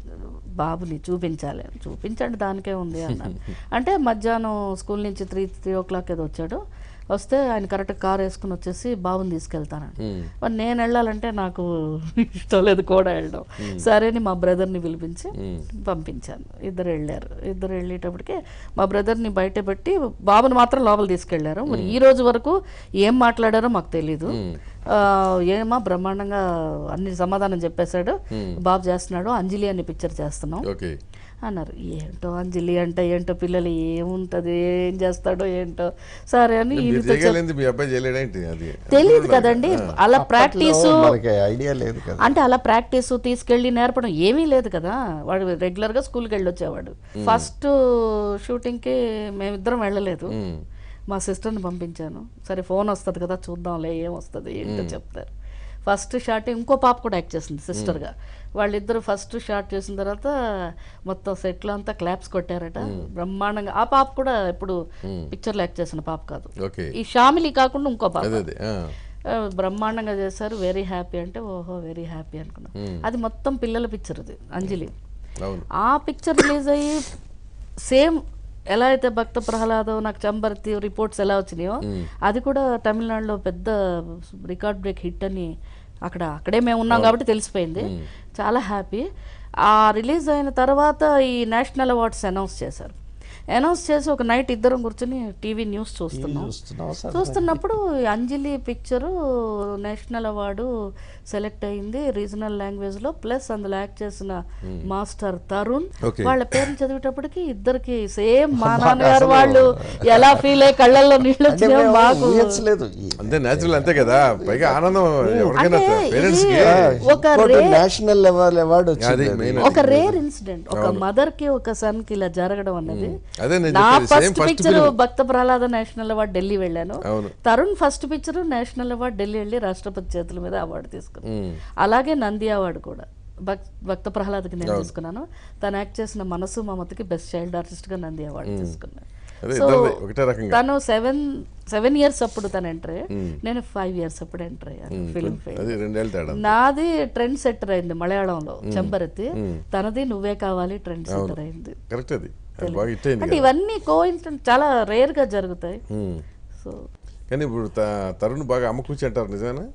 బాబుని చూపించాలి చూపించండి దానికే ఉంది అన్నాను అంటే మధ్యాహ్నం స్కూల్ నుంచి త్రీ త్రీ ఓ క్లాక్ ఏదో వచ్చాడు వస్తే ఆయన కరెక్ట్ కార్ వేసుకుని వచ్చేసి బాబుని తీసుకెళ్తానండి ఉమ్. మరి నేను వెళ్ళాలంటే నాకు ఇష్టం లేదు కూడా వెళ్ళడం సరే అని మా బ్రదర్ని పిలిపించి పంపించాను ఇద్దరు వెళ్ళారు ఇద్దరు వెళ్ళేటప్పటికి మా బ్రదర్ని బయట పెట్టి బాబుని మాత్రం లోపల తీసుకెళ్లారు మరి ఈ రోజు వరకు ఏం మాట్లాడారో మాకు తెలీదు ఆ, ఏమా బ్రహ్మాండంగా అన్ని సమాధానం చెప్పేశాడు బాబు చేస్తున్నాడు అంజలి అనే పిక్చర్ చేస్తున్నాం ఓకే అన్నారు ఏంటో అంజలి అంటే ఏంటో పిల్లలు ఏముంటది ఏం చేస్తాడో ఏంటో సరే అని మీరు ఈయనతో చేయగలిగింది మీ అబ్బాయి చేయలేడేంటి అది తెలియదు కదండి అలా ప్రాక్టీసు మనకి ఐడియా లేదు కదా అంటే అలా ప్రాక్టీస్ తీసుకెళ్ళి నేర్పడం ఏమీ లేదు కదా వాడు రెగ్యులర్గా స్కూల్కి వెళ్ళి వచ్చేవాడు ఫస్ట్ షూటింగ్కి మేమిద్దరం వెళ్ళలేదు ఉమ్. మా సిస్టర్ని పంపించాను సరే ఫోన్ వస్తుంది కదా చూద్దాంలే ఏం వస్తుంది ఏంటో చెప్తారు ఫస్ట్ షాట్ ఇంకో పాప కూడా యాక్ట్ చేసింది సిస్టర్గా వాళ్ళిద్దరు ఫస్ట్ షాట్ చేసిన తర్వాత మొత్తం సెట్లో అంతా క్లాప్స్ కొట్టారట బ్రహ్మాండంగా ఆ పాప కూడా ఇప్పుడు పిక్చర్లో యాక్ట్ చేసిన పాప కాదు ఓకే ఈ షామిలి కాకుండా ఇంకో పాప అదే అదే ఆ. ఆ, బ్రహ్మాండంగా చేశారు వెరీ హ్యాపీ అంటే ఓహో వెరీ హ్యాపీ అనుకున్నా అది మొత్తం పిల్లల పిక్చర్ అది అంజలి అవును ఆ పిక్చర్ రిలీజ్ అయ్యి సేమ్ ఎలా అయితే భక్త ప్రహ్లాదం నాకు చంబర్తి రిపోర్ట్స్ ఎలా వచ్చినాయో అది కూడా తమిళనాడులో పెద్ద రికార్డ్ బ్రేక్ హిట్ అని అక్కడ అక్కడే మేము ఉన్నాం కాబట్టి తెలిసిపోయింది చాలా హ్యాపీ ఆ రిలీజ్ అయిన తర్వాత ఈ నేషనల్ అవార్డ్స్ అనౌన్స్ చేశారు అనౌన్స్ చేసి ఒక నైట్ ఇద్దరం కూర్చొని టీవీ న్యూస్ చూస్తున్నాం చూస్తున్నాం సార్ చూస్తున్నప్పుడు ఈ Anjali picture national award select అయింది రీజనల్ లాంగ్వేజ్ లో ప్లస్ అందులో యాక్ట్ చేసిన మాస్టర్ తరుణ్ Okay. వాళ్ళ పేరు చదివేటప్పటికి ఇద్దరికి సేమ్ మా నాన్నగారు వాళ్ళు ఎలా ఫీల్ అయ్యి కళ్ళల్లో నీళ్ళు అంటే వచ్చినాయో మేము మాకు ఊహించలేదు ఈ- అంతే న్యాచురల్ అంతే కదా పైగా ఆనందం ఎవరికైనా అంటే పేరెంట్స్ కి ఇది ఒక ఇంకోటి రే నేషనల్ లెవెల్ అవార్డు అది వచ్చింది మెయిన్ ఒక రేర్ ఇన్సిడెంట్ ఒక మదర్ కి ఒక సన్ కి ఇలా జరగడం అన్నది అదే నేను నా చెప్పేది same first first picture Bhakta Prahlada national award Delhi వెళ్ళాను అవును Tarun first picture national award Delhi వెళ్ళి రాష్ట్రపతి చేతుల మీద అవార్డు తీసుకున్నాను ఉమ్. అలాగే నంది అవార్డు కూడా భక్ భక్త ప్రహ్లాద్కి నేను తీసుకున్నాను తను యాక్ట్ చేసిన మనసు మమతకి బెస్ట్ చైల్డ్ ఆర్టిస్ట్ గా నంది అవార్డు తీసుకున్నాను అదే So, ఇద్దరిది ఒకటే రకంగా తను సెవెన్ సెవెన్ ఇయర్స్ అప్పుడు తను ఎంటర్ అయ్యాడు నేను ఫైవ్ ఇయర్స్ అప్పుడు ఎంటర్ అయ్యాను ఫిల్మ్ ఫేర్ అది రెండేళ్ళ తేడా నాది ట్రెండ్ సెట్టర్ అయింది మలయాళంలో చెంబరతి తనది నువ్వే కావాలి ట్రెండ్ సెట్టర్ అయింది కరెక్ట్ అది అది బాగా హిట్ అయింది అంటే ఇవన్నీ కో చాలా రేర్ గా జరుగుతాయి ఉమ్. సో కానీ ఇప్పుడు త- తరుణ్ బాగా అమ్మకూర్చి అంటారు నిజమేనా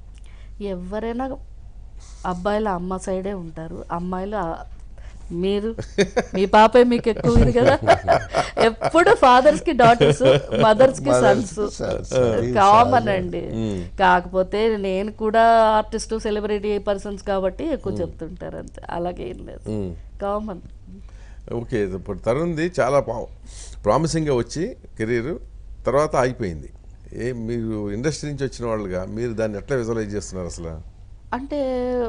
ఎవరైనా అబ్బాయిల అమ్మ సైడే ఉంటారు అమ్మాయిలు ఆ- మీరు మీ పాపే మీకు ఎక్కువ ఇది కదా ఎప్పుడు ఫాదర్స్ కి డాటర్స్ మదర్స్ కి సన్స్ sons. కామన్ అండి కాకపోతే నేను కూడా ఆర్టిస్ట్ సెలబ్రిటీ పర్సన్స్ కాబట్టి ఎక్కువ చెప్తుంటారు అంతే అలాగే ఏం లేదు ఉమ్. కామన్ ఓకే ఇప్పుడు తరుణ్ది చాలా ప్రామిసింగ్గా వచ్చి కెరీర్ తర్వాత ఆగిపోయింది ఏ మీరు ఇండస్ట్రీ నుంచి వచ్చిన వాళ్ళుగా మీరు దాన్ని ఎట్లా విజువలైజ్ చేస్తున్నారు అసలు అంటే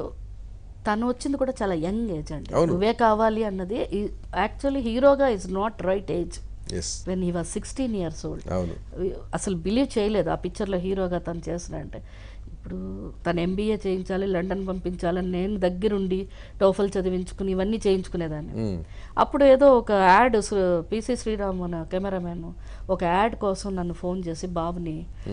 తను వచ్చింది కూడా చాలా యంగ్ ఏజ్ అండి అవును. నువ్వే కావాలి అన్నది యాక్చువల్లీ హీరోగా is not right age as when he was sixteen years old అవును అసలు బిలీవ్ చేయలేదు ఆ పిక్చర్లో హీరోగా తను చేసిన అంటే ఇప్పుడు తను ఎంబీఏ చేయించాలి లండన్ పంపించాలని నేను దగ్గరుండి టోఫల్ చదివించుకుని ఇవన్నీ చేయించుకునేదాన్ని ఉమ్. అప్పుడు ఏదో ఒక యాడ్ పిసి శ్రీరామ్ మన కెమెరామెన్ ఒక యాడ్ కోసం నన్ను ఫోన్ చేసి బాబుని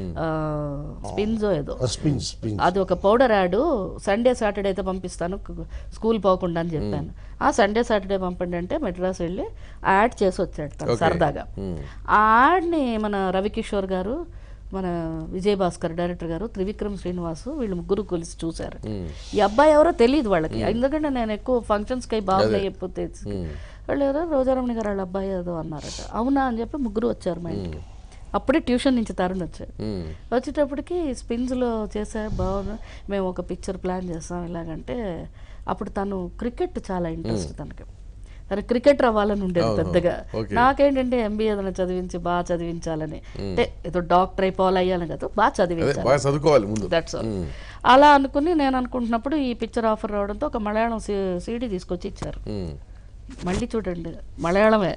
స్పిన్జో ఏదో స్పిన్ స్పిన్ అది ఒక పౌడర్ యాడ్ సండే సాటర్డే అయితే పంపిస్తాను కు- స్కూల్ పోకుండా అని చెప్పాను ఆ సండే సాటర్డే పంపండి అంటే మెడ్రాస్ వెళ్ళి ఆ యాడ్ చేసి వచ్చాడు తను Okay. సరదాగా ఉమ్. ఆ యాడ్ని మన రవికిషోర్ గారు మన విజయ్ భాస్కర్ డైరెక్టర్ గారు త్రివిక్రమ్ శ్రీనివాసు వీళ్ళు ముగ్గురు కలిసి చూశారు ఈ అబ్బాయి ఎవరో తెలియదు వాళ్ళకి ఎందుకంటే నేను ఎక్కువ ఫంక్షన్స్కి అయి బాబులే చెప్పితే వాళ్ళు ఎవరో రోజారమణి గారు వాళ్ళ అబ్బాయి ఏదో అన్నారట అవునా అని చెప్పి ముగ్గురు వచ్చారు మా ఇంటికి అప్పుడే ట్యూషన్ నుంచి తరుణ్ వచ్చాడు ఉమ్. వచ్చేటప్పటికి స్పిన్స్లో చేసా బాగున్నా మేము ఒక పిక్చర్ ప్లాన్ చేస్తాం ఇలాగంటే అప్పుడు తను క్రికెట్ చాలా ఇంట్రెస్ట్ తనకి తను క్రికెటర్ అవ్వాలని ఉండేది పెద్దగా okay. నాకేంటంటే ఎంబీఏ ఏదైనా చదివించి బాగా చదివించాలని అంటే ఏదో డాక్టర్ అయిపోవాలి అయ్యాలని కదా బాగా అదే చదివించాలి బాగా చదువుకోవాలి ముందు దట్స్ ఆల్ అలా అనుకుని నేను అనుకుంటున్నప్పుడు ఈ పిక్చర్ ఆఫర్ రావడంతో ఒక మలయాళం సీడీ తీసుకొచ్చి ఇచ్చారు ఉమ్. మళ్ళీ చూడండి మలయాళమే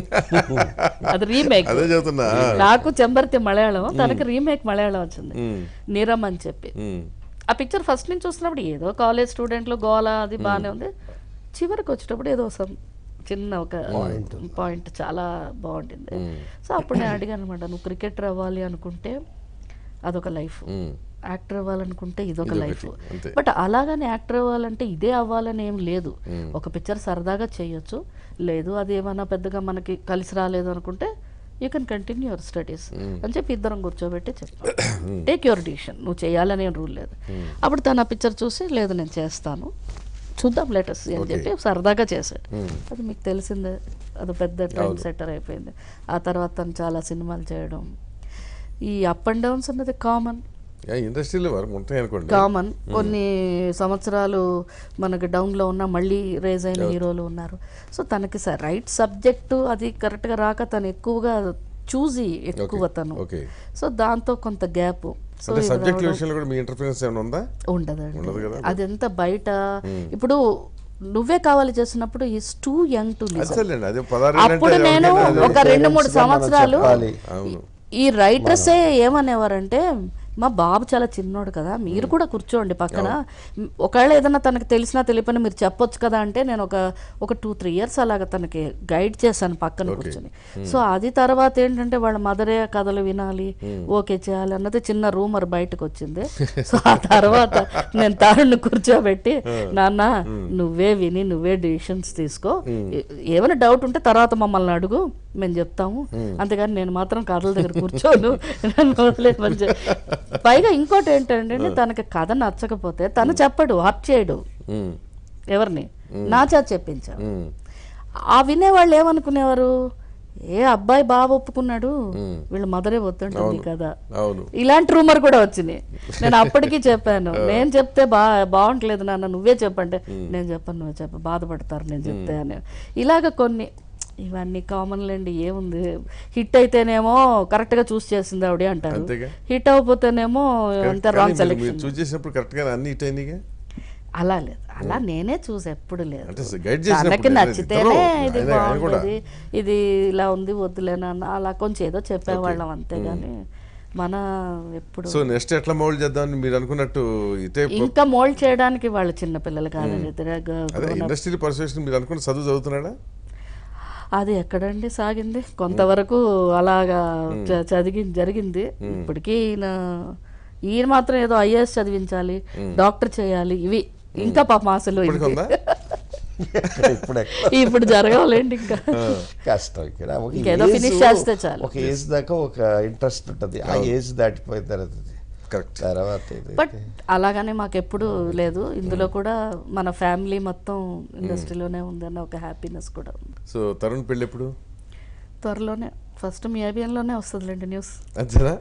అది రీమేక్ అదే చెబుతున్నా నాకు చెంబర్తి మలయాళం తనకి రీమేక్ మలయాళం వచ్చింది ఉమ్, నీరమ్ అని చెప్పి ఉమ్, ఆ పిక్చర్ ఫస్ట్ నుంచి చూస్తున్నప్పుడు ఏదో కాలేజ్ స్టూడెంట్లు గోల అది బాగానే ఉంది చివరికి వచ్చేటప్పుడు ఏదో some చిన్న ఒక పాయింట్ చాలా బాగుంటుంది సో అప్పుడు నేను అడిగాను అనమాట నువ్వు క్రికెటర్ అవ్వాలి అనుకుంటే అదొక లైఫ్ ఉమ్. యాక్టర్ అవ్వాలనుకుంటే ఇదొక ఇదొకటి, లైఫ్ అంతే. బట్ అలాగని యాక్టర్ అవ్వాలంటే ఇదే అవ్వాలని ఏం లేదు ఒక పిక్చర్ సరదాగా చేయొచ్చు లేదు అది ఏమైనా పెద్దగా మనకి కలిసి రాలేదు అనుకుంటే you can continue your studies అని చెప్పి ఇద్దరం కూర్చోబెట్టి చెప్పాను టేక్ యువర్ డిసిషన్ నువ్వు చేయాలని ఏం రూల్ లేదు అప్పుడు తను ఆ పిక్చర్ చూసి లేదు నేను చేస్తాను చూద్దాం లేటెస్ట్ అని చెప్పి సరదాగా చేశాడు అది మీకు తెలిసిందే అది పెద్ద ట్రెండ్ సెటర్ అయిపోయింది ఆ తర్వాత తను చాలా సినిమాలు చేయడం ఈ అప్ అండ్ డౌన్స్ అన్నది కామన్ యా, ఇండస్ట్రీలో వరకు ఉంటాయి అనుకోండి కామన్ కొన్ని సంవత్సరాలు మనకి డౌన్లో ఉన్న మళ్ళీ రేజ్ అయిన హీరోలు ఉన్నారు సో తనకి రైట్ సబ్జెక్టు అది కరెక్ట్గా రాక తను ఎక్కువగా చూసి ఎక్కువ తను ఓకే సో దాంతో కొంత గ్యాప్ సో అంటే సబ్జెక్ట్ విషయంలో కూడా మీ ఇంటర్ఫరెన్స్ ఏమైనా ఉందా ఉండదండి ఉండదు కదా? అదెంత బయట ఇప్పుడు నువ్వే కావాలి చేసినప్పుడు is too young to listen అసలేండి అదే పదహారు అప్పుడు నేను ఒక రెండు మూడు Parents గా మనం సంవత్సరాలు చెప్పాలి. అవును ఈ రైటర్సే ఏమనేవారంటే మా బాబు చాలా చిన్నోడు కదా మీరు కూడా కూర్చోండి పక్కన ఒకవేళ ఏదైనా తనకు తెలిసినా తెలియపని మీరు చెప్పొచ్చు కదా అంటే నేను ఒక ఒక టూ త్రీ ఇయర్స్ అలాగ తనకి గైడ్ చేశాను పక్కన కూర్చొని సో అది తర్వాత ఏంటంటే వాళ్ళ మదరే కథలు వినాలి ఓకే చేయాలి అన్నది చిన్న రూమర్ బయటకు వచ్చింది సో ఆ తర్వాత నేను తరుణ్ కూర్చోబెట్టి నాన్న నువ్వే విని నువ్వే డిసిషన్స్ తీసుకో ఏ- ఏమైనా డౌట్ ఉంటే తర్వాత మమ్మల్ని అడుగు మేము చెప్తాము అంతేగాని నేను మాత్రం కథల దగ్గర కూర్చోను నన్ను వదిలేయమని చెప్పి. పైగా ఇంకోటి ఏంటంటే తనకి కథ నచ్చకపోతే తను చెప్పడు హర్ట్ చేయడు ఉమ్, ఎవరిని నా చేత చెప్పించాడు ఉమ్, ఆ వినేవాళ్ళు ఏమనుకునేవారు ఏ అబ్బాయి బాగా ఒప్పుకున్నాడు వీళ్ళ మదరే వద్దంటుంది కదా అవును ఇలాంటి రూమర్ కూడా వచ్చింది నేను అప్పటికి చెప్పాను నేను చెప్తే బా బాగుంటలేదు నాన్న నువ్వే చెప్పంటే నేను చెప్పను నువ్వే చెప్ప బాధపడతారు నేను చెప్తే అని ఇలాగ కొన్ని ఇవన్నీ కామన్ లేండి ఏముంది హిట్ అయితేనేమో కరెక్ట్ గా చూస్ చేసింది ఆవిడ అంటారు అంతేగా. హిట్ అవ్వకపోతేనేమో అంతే కానీ రాంగ్ మీరు- సెలెక్షన్ మీరు చూస్ చేసినప్పుడు కరెక్ట్గా అన్ని ఇట్ అయినాయిగా అలా లేదు అలా నేనే చూసి ఎప్పుడు లేదు అంటే గైడ్ చేసినప్పుడు తనకి లేదు. నచ్చితేనే ఇద్దరు, ఇది ఆయన- ఆయన కూడా. బాగుంటుంది ఇది ఇలా ఉంది వద్దులేనన్న అలా కొంచెం ఏదో చెప్పేవాళ్ళం అంతేగాని మన ఎప్పుడు సో నెక్స్ట్ ఎట్లా మౌల్డ్ చేద్దామని మీరు అనుకున్నట్టు ఇదే ఇంకా మోల్డ్ చేయడానికి వాళ్ళు చిన్న పిల్లలు కాదండి తిరగ అదే ఇండస్ట్రీ పర్సెషన్ మీరు అనుకున్న చదువు చదువుతున్నాడా అది ఎక్కడండి సాగింది కొంతవరకు అలాగా చ- చదివి జరిగింది ఇప్పటికీ ఈయన ఈయన మాత్రం ఏదో ఐఏఎస్ చదివించాలి డాక్టర్ చేయాలి ఇవి ఇంకా పాప ఆశలు ఇప్పటికి ఉందా ఇప్పుడు ఎక్కడ ఇప్పుడు జరగాలండి ఇంకా కష్టం ఇక్కడ ఒక ఇంకేదో ఏజ్ finish చేస్తే చాలు. ఒక ఏజ్ దాకా ఒక ఇంట్రెస్ట్ ఉంటుంది ఆ ఏజ్ దాటిపోయిన తర్వాత ఇది. కరెక్ట్ తర్వాత ఇది బట్ అలాగనే మాకు ఎప్పుడు లేదు ఇందులో కూడా మన ఫ్యామిలీ మొత్తం ఇండస్ట్రీలోనే ఉందన్న ఒక హ్యాపీనెస్ కూడా ఉంది సో తరుణ్ పెళ్ళి ఎప్పుడు త్వరలోనే ఫస్ట్ మీ ఐబిఎన్లోనే వస్తుందిలేండి న్యూస్ అంతేనా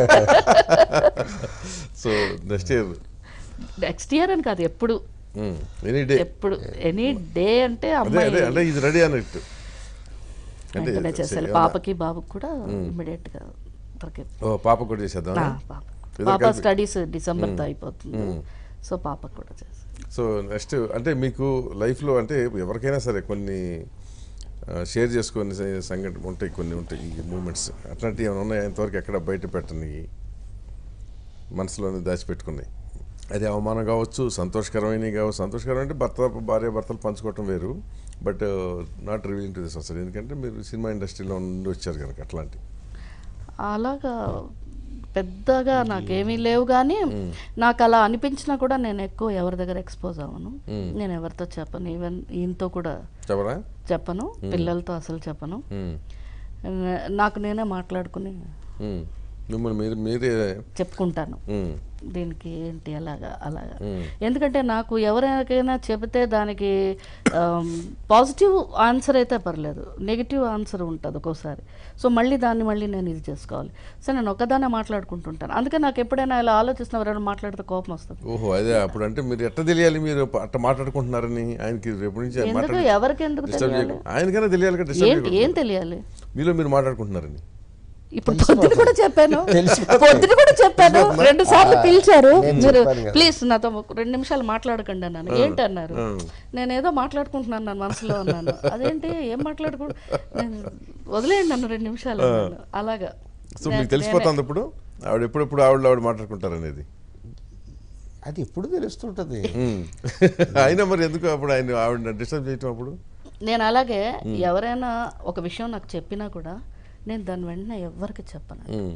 so next year next year అని కాదు ఎప్పుడు ఎనీ డే ఎప్పుడు ఎనీ డే అంటే అదే అమ్మాయి అదే అంటే ఇది రెడీ అన్నట్టు అంటే వెంటనే చేసేయాలి పాపకి బాబుకి కూడా ఇమ్మీడియట్ గా దొరికి ఓ పాప కూడా చేసేద్దాం ఆ, పాప ఇద్దరు పాప కలిపి. స్టడీస్ డిసెంబర్తో అయిపోతుంది సో పాపకు కూడా చేసి సో నెక్స్ట్ అంటే మీకు లైఫ్లో అంటే ఎవరికైనా సరే కొన్ని షేర్ చేసుకునే స- సంఘటన ఉంటాయి కొన్ని ఉంటాయి ఈ మూమెంట్స్ అట్లాంటివి ఏమైనా ఉన్నాయా ఇంతవరకు ఎక్కడ బయట పెట్టని మనసులోనే దాచిపెట్టుకున్నాయి అది అవమానం కావచ్చు సంతోషకరమైనవి కావచ్చు సంతోషకరం అంటే భర్త భార్య భర్తలు పంచుకోవటం వేరు but not revealing to this అసలు ఎందుకంటే మీరు సినిమా ఇండస్ట్రీలో నుండి వచ్చారు కనుక అట్లాంటి అలాగా పెద్దగా నాకేమీ లేవు కానీ నాకు అలా అనిపించినా కూడా నేను ఎక్కువ ఎవరి దగ్గర ఎక్స్పోజ్ అవ్వను నేను ఎవరితో చెప్పను ఈవెన్ ఈయనతో కూడా చెప్పరా చెప్పను పిల్లలతో అసలు చెప్పను మ్మ్. నాకు నేనే మాట్లాడుకుని మ్మ్. మిమ్మల్ని మీరు మీరే చెప్పుకుంటాను మ్మ్. దీనికి ఏంటి అలాగా అలాగా ఎందుకంటే నాకు ఎవరికైనా చెబితే దానికి పాజిటివ్ ఆన్సర్ అయితే పర్లేదు నెగిటివ్ ఆన్సర్ ఉంటుంది ఒక్కోసారి సో మళ్ళీ దాన్ని మళ్ళీ నేను ఇది చేసుకోవాలి సో నేను ఒక్కదాన్నే మాట్లాడుకుంటుంటాను అందుకే నాకు ఎప్పుడైనా ఇలా ఆలోచిస్తున్న ఎవరైనా మాట్లాడితే కోపం వస్తుంది ఓహో అదే అప్పుడు అంటే మీరు ఎట్ట తెలియాలి మీరు అట్ట మాట్లాడుకుంటున్నారని ఆయనకి రేపు నుంచి ఆయన ఎందుకు మాట్లాడి- ఎవరికి ఎందుకు డిస్టర్బ్ తెలియాలి చేయకు ఆయనకైనా తెలియాలి కదా డిస్టర్బ్ ఏంటి చేయకూడదు. ఏం తెలియాలి మీలో మీరు మాట్లాడుకుంటున్నారని ఇప్పుడు పొద్దున కూడా చెప్పాను తెలిసిపోతుంది. పొద్దున కూడా చెప్పాను రెండు సార్లు పిలిచారు నేను మీరు చెప్పాను కదా. ప్లీజ్ నాతో ఒక రెండు నిమిషాలు మాట్లాడకండి అన్నాను ఏంటి అన్నారు నేను ఏదో మాట్లాడుకుంటున్నాను నా మనసులో అన్నాను అదేంటి ఏం మాట్లాడుకో నేను వదిలేయండి నన్ను రెండు నిమిషాలు అన్నాను అలాగా సో మీకు తెలిసిపోతుంది ఇప్పుడు ఆవిడ ఎప్పుడెప్పుడు ఆవిడ ఆవిడ మాట్లాడుకుంటారు అనేది అది ఎప్పుడు తెలుస్తుంటది అయినా మరి ఎందుకు అప్పుడు ఆయన ఆవిడ డిస్టర్బ్ చేయటం అప్పుడు నేను అలాగే ఎవరైనా ఒక విషయం నాకు చెప్పినా కూడా నేను దాని వెంటనే ఎవ్వరికి చెప్పను ఉమ్,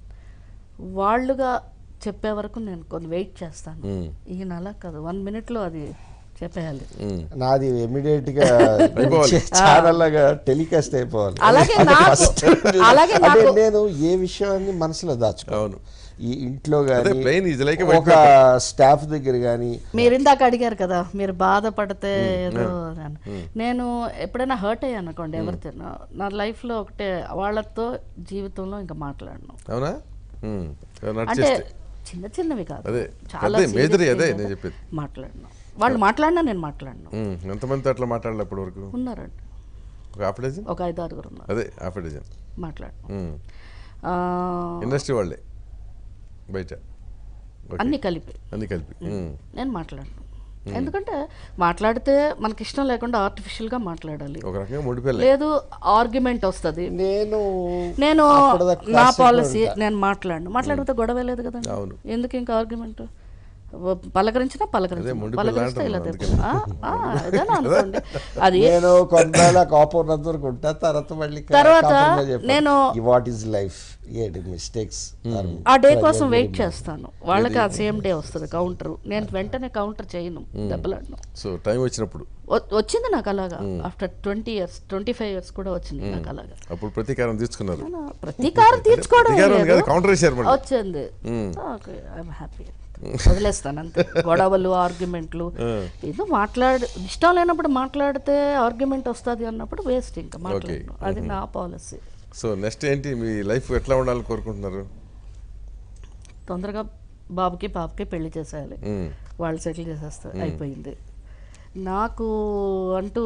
వాళ్ళుగా చెప్పే వరకు నేను కొన్ని వెయిట్ చేస్తాను ఉమ్, ఈయన అలా కాదు వన్ మినిట్లో అది చెప్పేయాలి ఉమ్. నాది ఇమీడియట్ గా అయిపోవాలి. ఛానల్ లాగా టెలికాస్ట్ అయిపోవాలి అలాగే నాకు అలాగే అంటే నాకు నేను ఏ విషయాన్ని మనసులో దాచుకో అవును ఈ ఇంట్లో అదే గానీ plain is like a ఒక స్టాఫ్ దగ్గర గానీ మీరు ఇందాక అడిగారు కదా మీరు బాధపడితే ఏదో అని. నేను ఎప్పుడైనా హర్ట్ అయ్యాను అనుకోండి ఎవరితో నా లైఫ్లో ఒకటే వాళ్ళతో జీవితంలో ఇంకా మాట్లాడను అవునా ఉమ్, ఏమన్నా అంటే చేస్తే చిన్న చిన్నవి కాదు అదే చాలా అదే మేజర్ serious అదే thing నేను కదా. చెప్పేది మాట్లాడను వాళ్ళు మాట్లాడినా నేను మాట్లాడను ఉమ్, ఎంతమందితో అట్లా మాట్లాడాలి అప్పటి వరకు ఉన్నారండి ఒక హాఫ్ డజన్ ఒక ఐదు ఆరుగురు ఉన్నారు అదే హాఫ్ డజన్ మాట్లాడను ఉమ్. ఆ, ఇండస్ట్రీ వాళ్ళే బయట ఓకే. అన్నీ కలిపి అన్ని కలిపి ఉమ్, నేను మాట్లాడను ఎందుకంటే మాట్లాడితే మనకి ఇష్టం లేకుండా ఆర్టిఫిషియల్గా మాట్లాడాలి ఒక రకంగా ముడిపెళ్ళే లేదు ఆర్గ్యుమెంట్ వస్తుంది నేను నేను అప్పటిదాకా నా classic లో పాలసీ ఉంటా. నేను మాట్లాడను మాట్లాడితే గొడవ లేదు కదండి అవును. ఎందుకు ఇంకా ఆర్గ్యుమెంట్ పలకరించినా అదే పలకరించు మొండి పలకరిస్తే పిల్ల ఇలా అంటున్నాను తెప్పు. ఆ, ఆ, ఏదైనా అనుకోండి అది నేను కొందాల కోపం ఉన్నంత వరకు ఉంటా తర్వాత మళ్ళీ తర్వాత నేను- వాట్ ఈస్ లైఫ్ ఏంటి మిస్టేక్స్ ఆ డే కోసం వెయిట్ చేస్తాను వాళ్ళకి ఆ సేమ్ డే వస్తుంది కౌంటర్ నేను వెంటనే కౌంటర్ చేయను దెబ్బలాడను సో టైం వచ్చినప్పుడు వ- వచ్చింది నాకు అలాగా after twenty years twenty five years కూడా వచ్చింది నాకు అలాగా అప్పుడు ప్రతీకారం తీసుకున్నారు నా ప్రతీకారం తీర్చుకోవడం ప్రతీకారం లేదు. కాదు కౌంటర్ వేసారు మళ్ళీ వచ్చింది ఓకే ఐఎమ్ హ్యాపీ వదిలేస్తాను అంతే గొడవలు ఆర్గ్యుమెంట్లు ఏదో మాట్లాడు ఇష్టం లేనప్పుడు మాట్లాడితే ఆర్గ్యుమెంట్ వస్తుంది అన్నప్పుడు వేస్ట్ ఇంకా మాట్లాడను అది నా పాలసీ సో నెక్స్ట్ ఏంటి మీ లైఫ్ ఎట్లా ఉండాలని కోరుకుంటున్నారు తొందరగా బాబుకి పాపకి పెళ్లి చేసేయాలి ఉమ్, వాళ్ళు సెటిల్ చేసేస్తారు అయిపోయింది నాకు అంటూ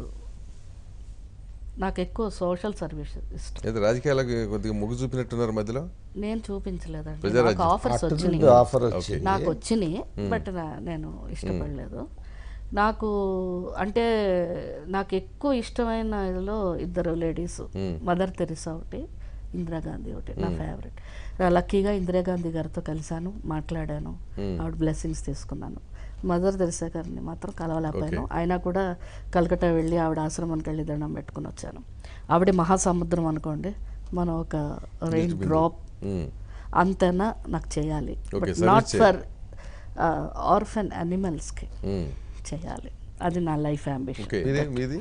నాకు ఎక్కువ సోషల్ సర్వీస్ ఇష్టం ఏదో రాజకీయాలకు కొద్దిగా మొగ్గు చూపినట్టున్నారు మధ్యలో నేను చూపించలేదండి ప్రజారాజ్యం. నాకు ఆఫర్స్ వచ్చినాయి ఆఫర్ వచ్చింది నాకు వచ్చినాయి బట్ నా- నేను ఇష్టపడలేదు నాకు అంటే నాకు ఎక్కువ ఇష్టమైన ఇదిలో ఇద్దరు లేడీస్ మదర్ తెరిసా ఒకటి ఇందిరాగాంధీ ఒకటి నా ఫేవరెట్ లక్కీగా ఇందిరాగాంధీ గారితో కలిశాను మాట్లాడాను ఆవిడ బ్లెస్సింగ్స్ తీసుకున్నాను మదర్ తెరిసా గారిని మాత్రం కలవలేకపోయాను అయినా కూడా కలకత్తా వెళ్ళి ఆవిడ ఆశ్రమానికి వెళ్ళి దండం పెట్టుకుని వచ్చాను ఆవిడ మహాసముద్రం అనుకోండి మనం ఒక రెయిన్ డ్రాప్ ఉమ్, అంతైనా నాకు చేయాలి Okay, బట్ service నాట్ చేయాలి. ఫర్ ఆర్ఫన్ అనిమల్స్కి ఉమ్. చేయాలి అది నా లైఫ్ అంబిషన్ ఓకే మీది మీది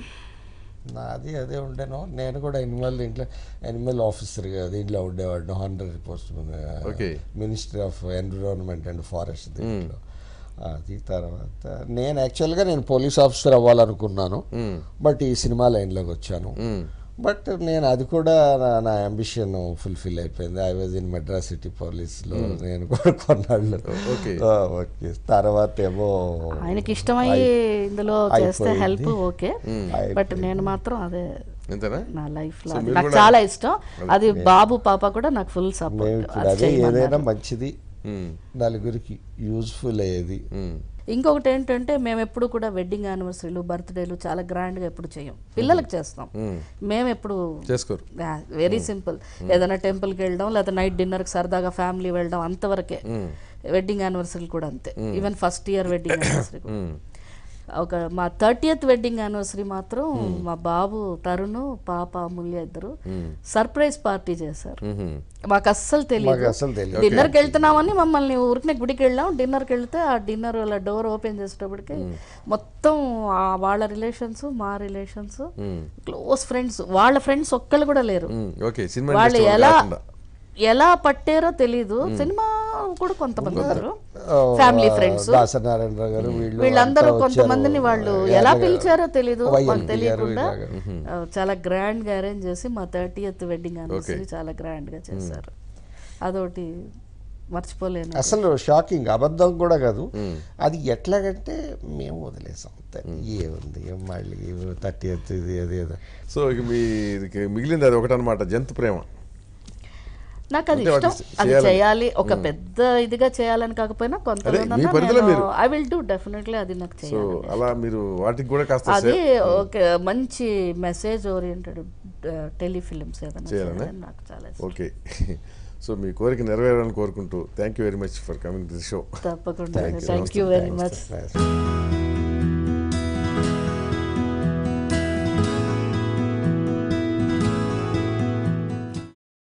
నాది అదే ఉండేను నేను కూడా ఎనిమల్ దీంట్లో ఎనిమల్ ఆఫీసర్గా దీంట్లో ఉండేవాడిని honorary post Okay. Ministry of environment and forest దీంట్లో అది తర్వాత నేను యాక్చువల్గా నేను పోలీస్ ఆఫీసర్ అవ్వాలనుకున్నాను బట్ ఈ సినిమా లైన్లోకి వచ్చాను ఉమ్, బట్ నేను అది కూడా నా నా అంబిషన్ ఫుల్ఫిల్ అయిపోయింది I was in Madras city పోలీస్లో నేను కూడా కొన్నాళ్ళు Okay. ఓకే తర్వాత ఏమో ఆయనకి ఇష్టమయ్యి ఇందులో చేస్తే అయిపోయింది. హెల్ప్ ఓకే బట్ నేను మాత్రం అదే ఎంతనా నా లైఫ్ లో So అది మీరు నాకు కూడా- చాలా ఇష్టం అది బాబు పాప కూడా నాకు ఫుల్ మేము సపోర్ట్ ఇప్పుడు అదే ఏదైనా మంచిది ఉమ్, నలుగురికి యూజ్ఫుల్ అయ్యేది ఉమ్, ఇంకొకటి ఏంటంటే మేము ఎప్పుడు కూడా వెడ్డింగ్ యానివర్సరీలు బర్త్డేలు చాలా గ్రాండ్గా ఎప్పుడు చేయం పిల్లలకు చేస్తాం మేము ఎప్పుడు చేసుకోరు వెరీ సింపుల్ ఏదైనా టెంపుల్కి వెళ్ళడం లేదా నైట్ డిన్నర్కి సరదాగా ఫ్యామిలీ వెళ్ళడం అంతవరకే వెడ్డింగ్ యానివర్సరీ కూడా అంతే even first year wedding anniversary కూడా ఉమ్, ఒక మా థర్టీయత్ వెడ్డింగ్ యానివర్సరీ మాత్రం మా బాబు తరుణ్ పాప అమూల్య ఇద్దరు సర్ప్రైజ్ పార్టీ చేశారు ఉమ్, మాకు అస్సలు మాకు తెలియదు అసలు తెలియదు డిన్నర్కి వెళ్తున్నామని మమ్మల్ని ఊరికి గుడికి వెళ్ళాం డిన్నర్కి వెళ్తే ఆ డిన్నర్ అలా డోర్ ఓపెన్ చేసేటప్పటికి మొత్తం ఆ వాళ్ళ రిలేషన్స్ మా రిలేషన్స్ క్లోజ్ ఫ్రెండ్స్ వాళ్ళ ఫ్రెండ్స్ ఒక్కళ్ళు కూడా లేరు ఉమ్, ఓకే సినిమా వాళ్ళు ఇండస్ట్రీ ఎలా కాకుండా ఎలా పట్టారో తెలీదు సినిమా కూడా కొంతమంది ఉన్నారు ఫ్యామిలీ ఫ్రెండ్స్ దాసనారాయణరావు గారు వీళ్ళు వీళ్ళందరూ అంతా కొంతమందిని వచ్చారు. వాళ్ళు యాదగిరి ఎలా గారు. పిలిచారో తెలీదు వైఎల్పి మాకు గారు తెలియకుండా ఇలాగా. ఆ, చాలా గ్రాండ్ గా అరేంజ్ చేసి మా థర్టీయత్ వెడ్డింగ్ యానివర్సరీ చాలా గ్రాండ్ గా చేశారు అదొకటి మర్చిపోలేను అసలు షాకింగ్ అబద్ధం కూడా కాదు అది ఎట్లాగంటే మేము వదిలేసాం అంతే ఏముంది ఏం మళ్ళీ థర్టీ ఇది అది ఏదో సో ఇక మీ ఇక మిగిలింది అది ఒకటనమాట జంతు ప్రేమ నాకు అది అంటే ఇష్టం వాటిని అది చేయాలని. చేయాలి ఒక పెద్ద ఇదిగా చేయాలని కాకపోయినా కొంత అదే, మీ పరిధిలో మీరు. ఐ విల్ డూ డెఫినెట్లీ అది నాకు సో చేయాలి అలా మీరు వాటికి కూడా కాస్త అది సే- ఒక మంచి మెసేజ్ ఓరియంటెడ్ టెలిఫిలిమ్స్ ఏదైనా చేయాలనా? చేయాలని నాకు చాలా ఇష్టం ఓకే సో మీ కోరిక నెరవేరాలని కోరుకుంటూ thank you very much for coming this show తప్పకుండా Thank you. Thank you very much Nice.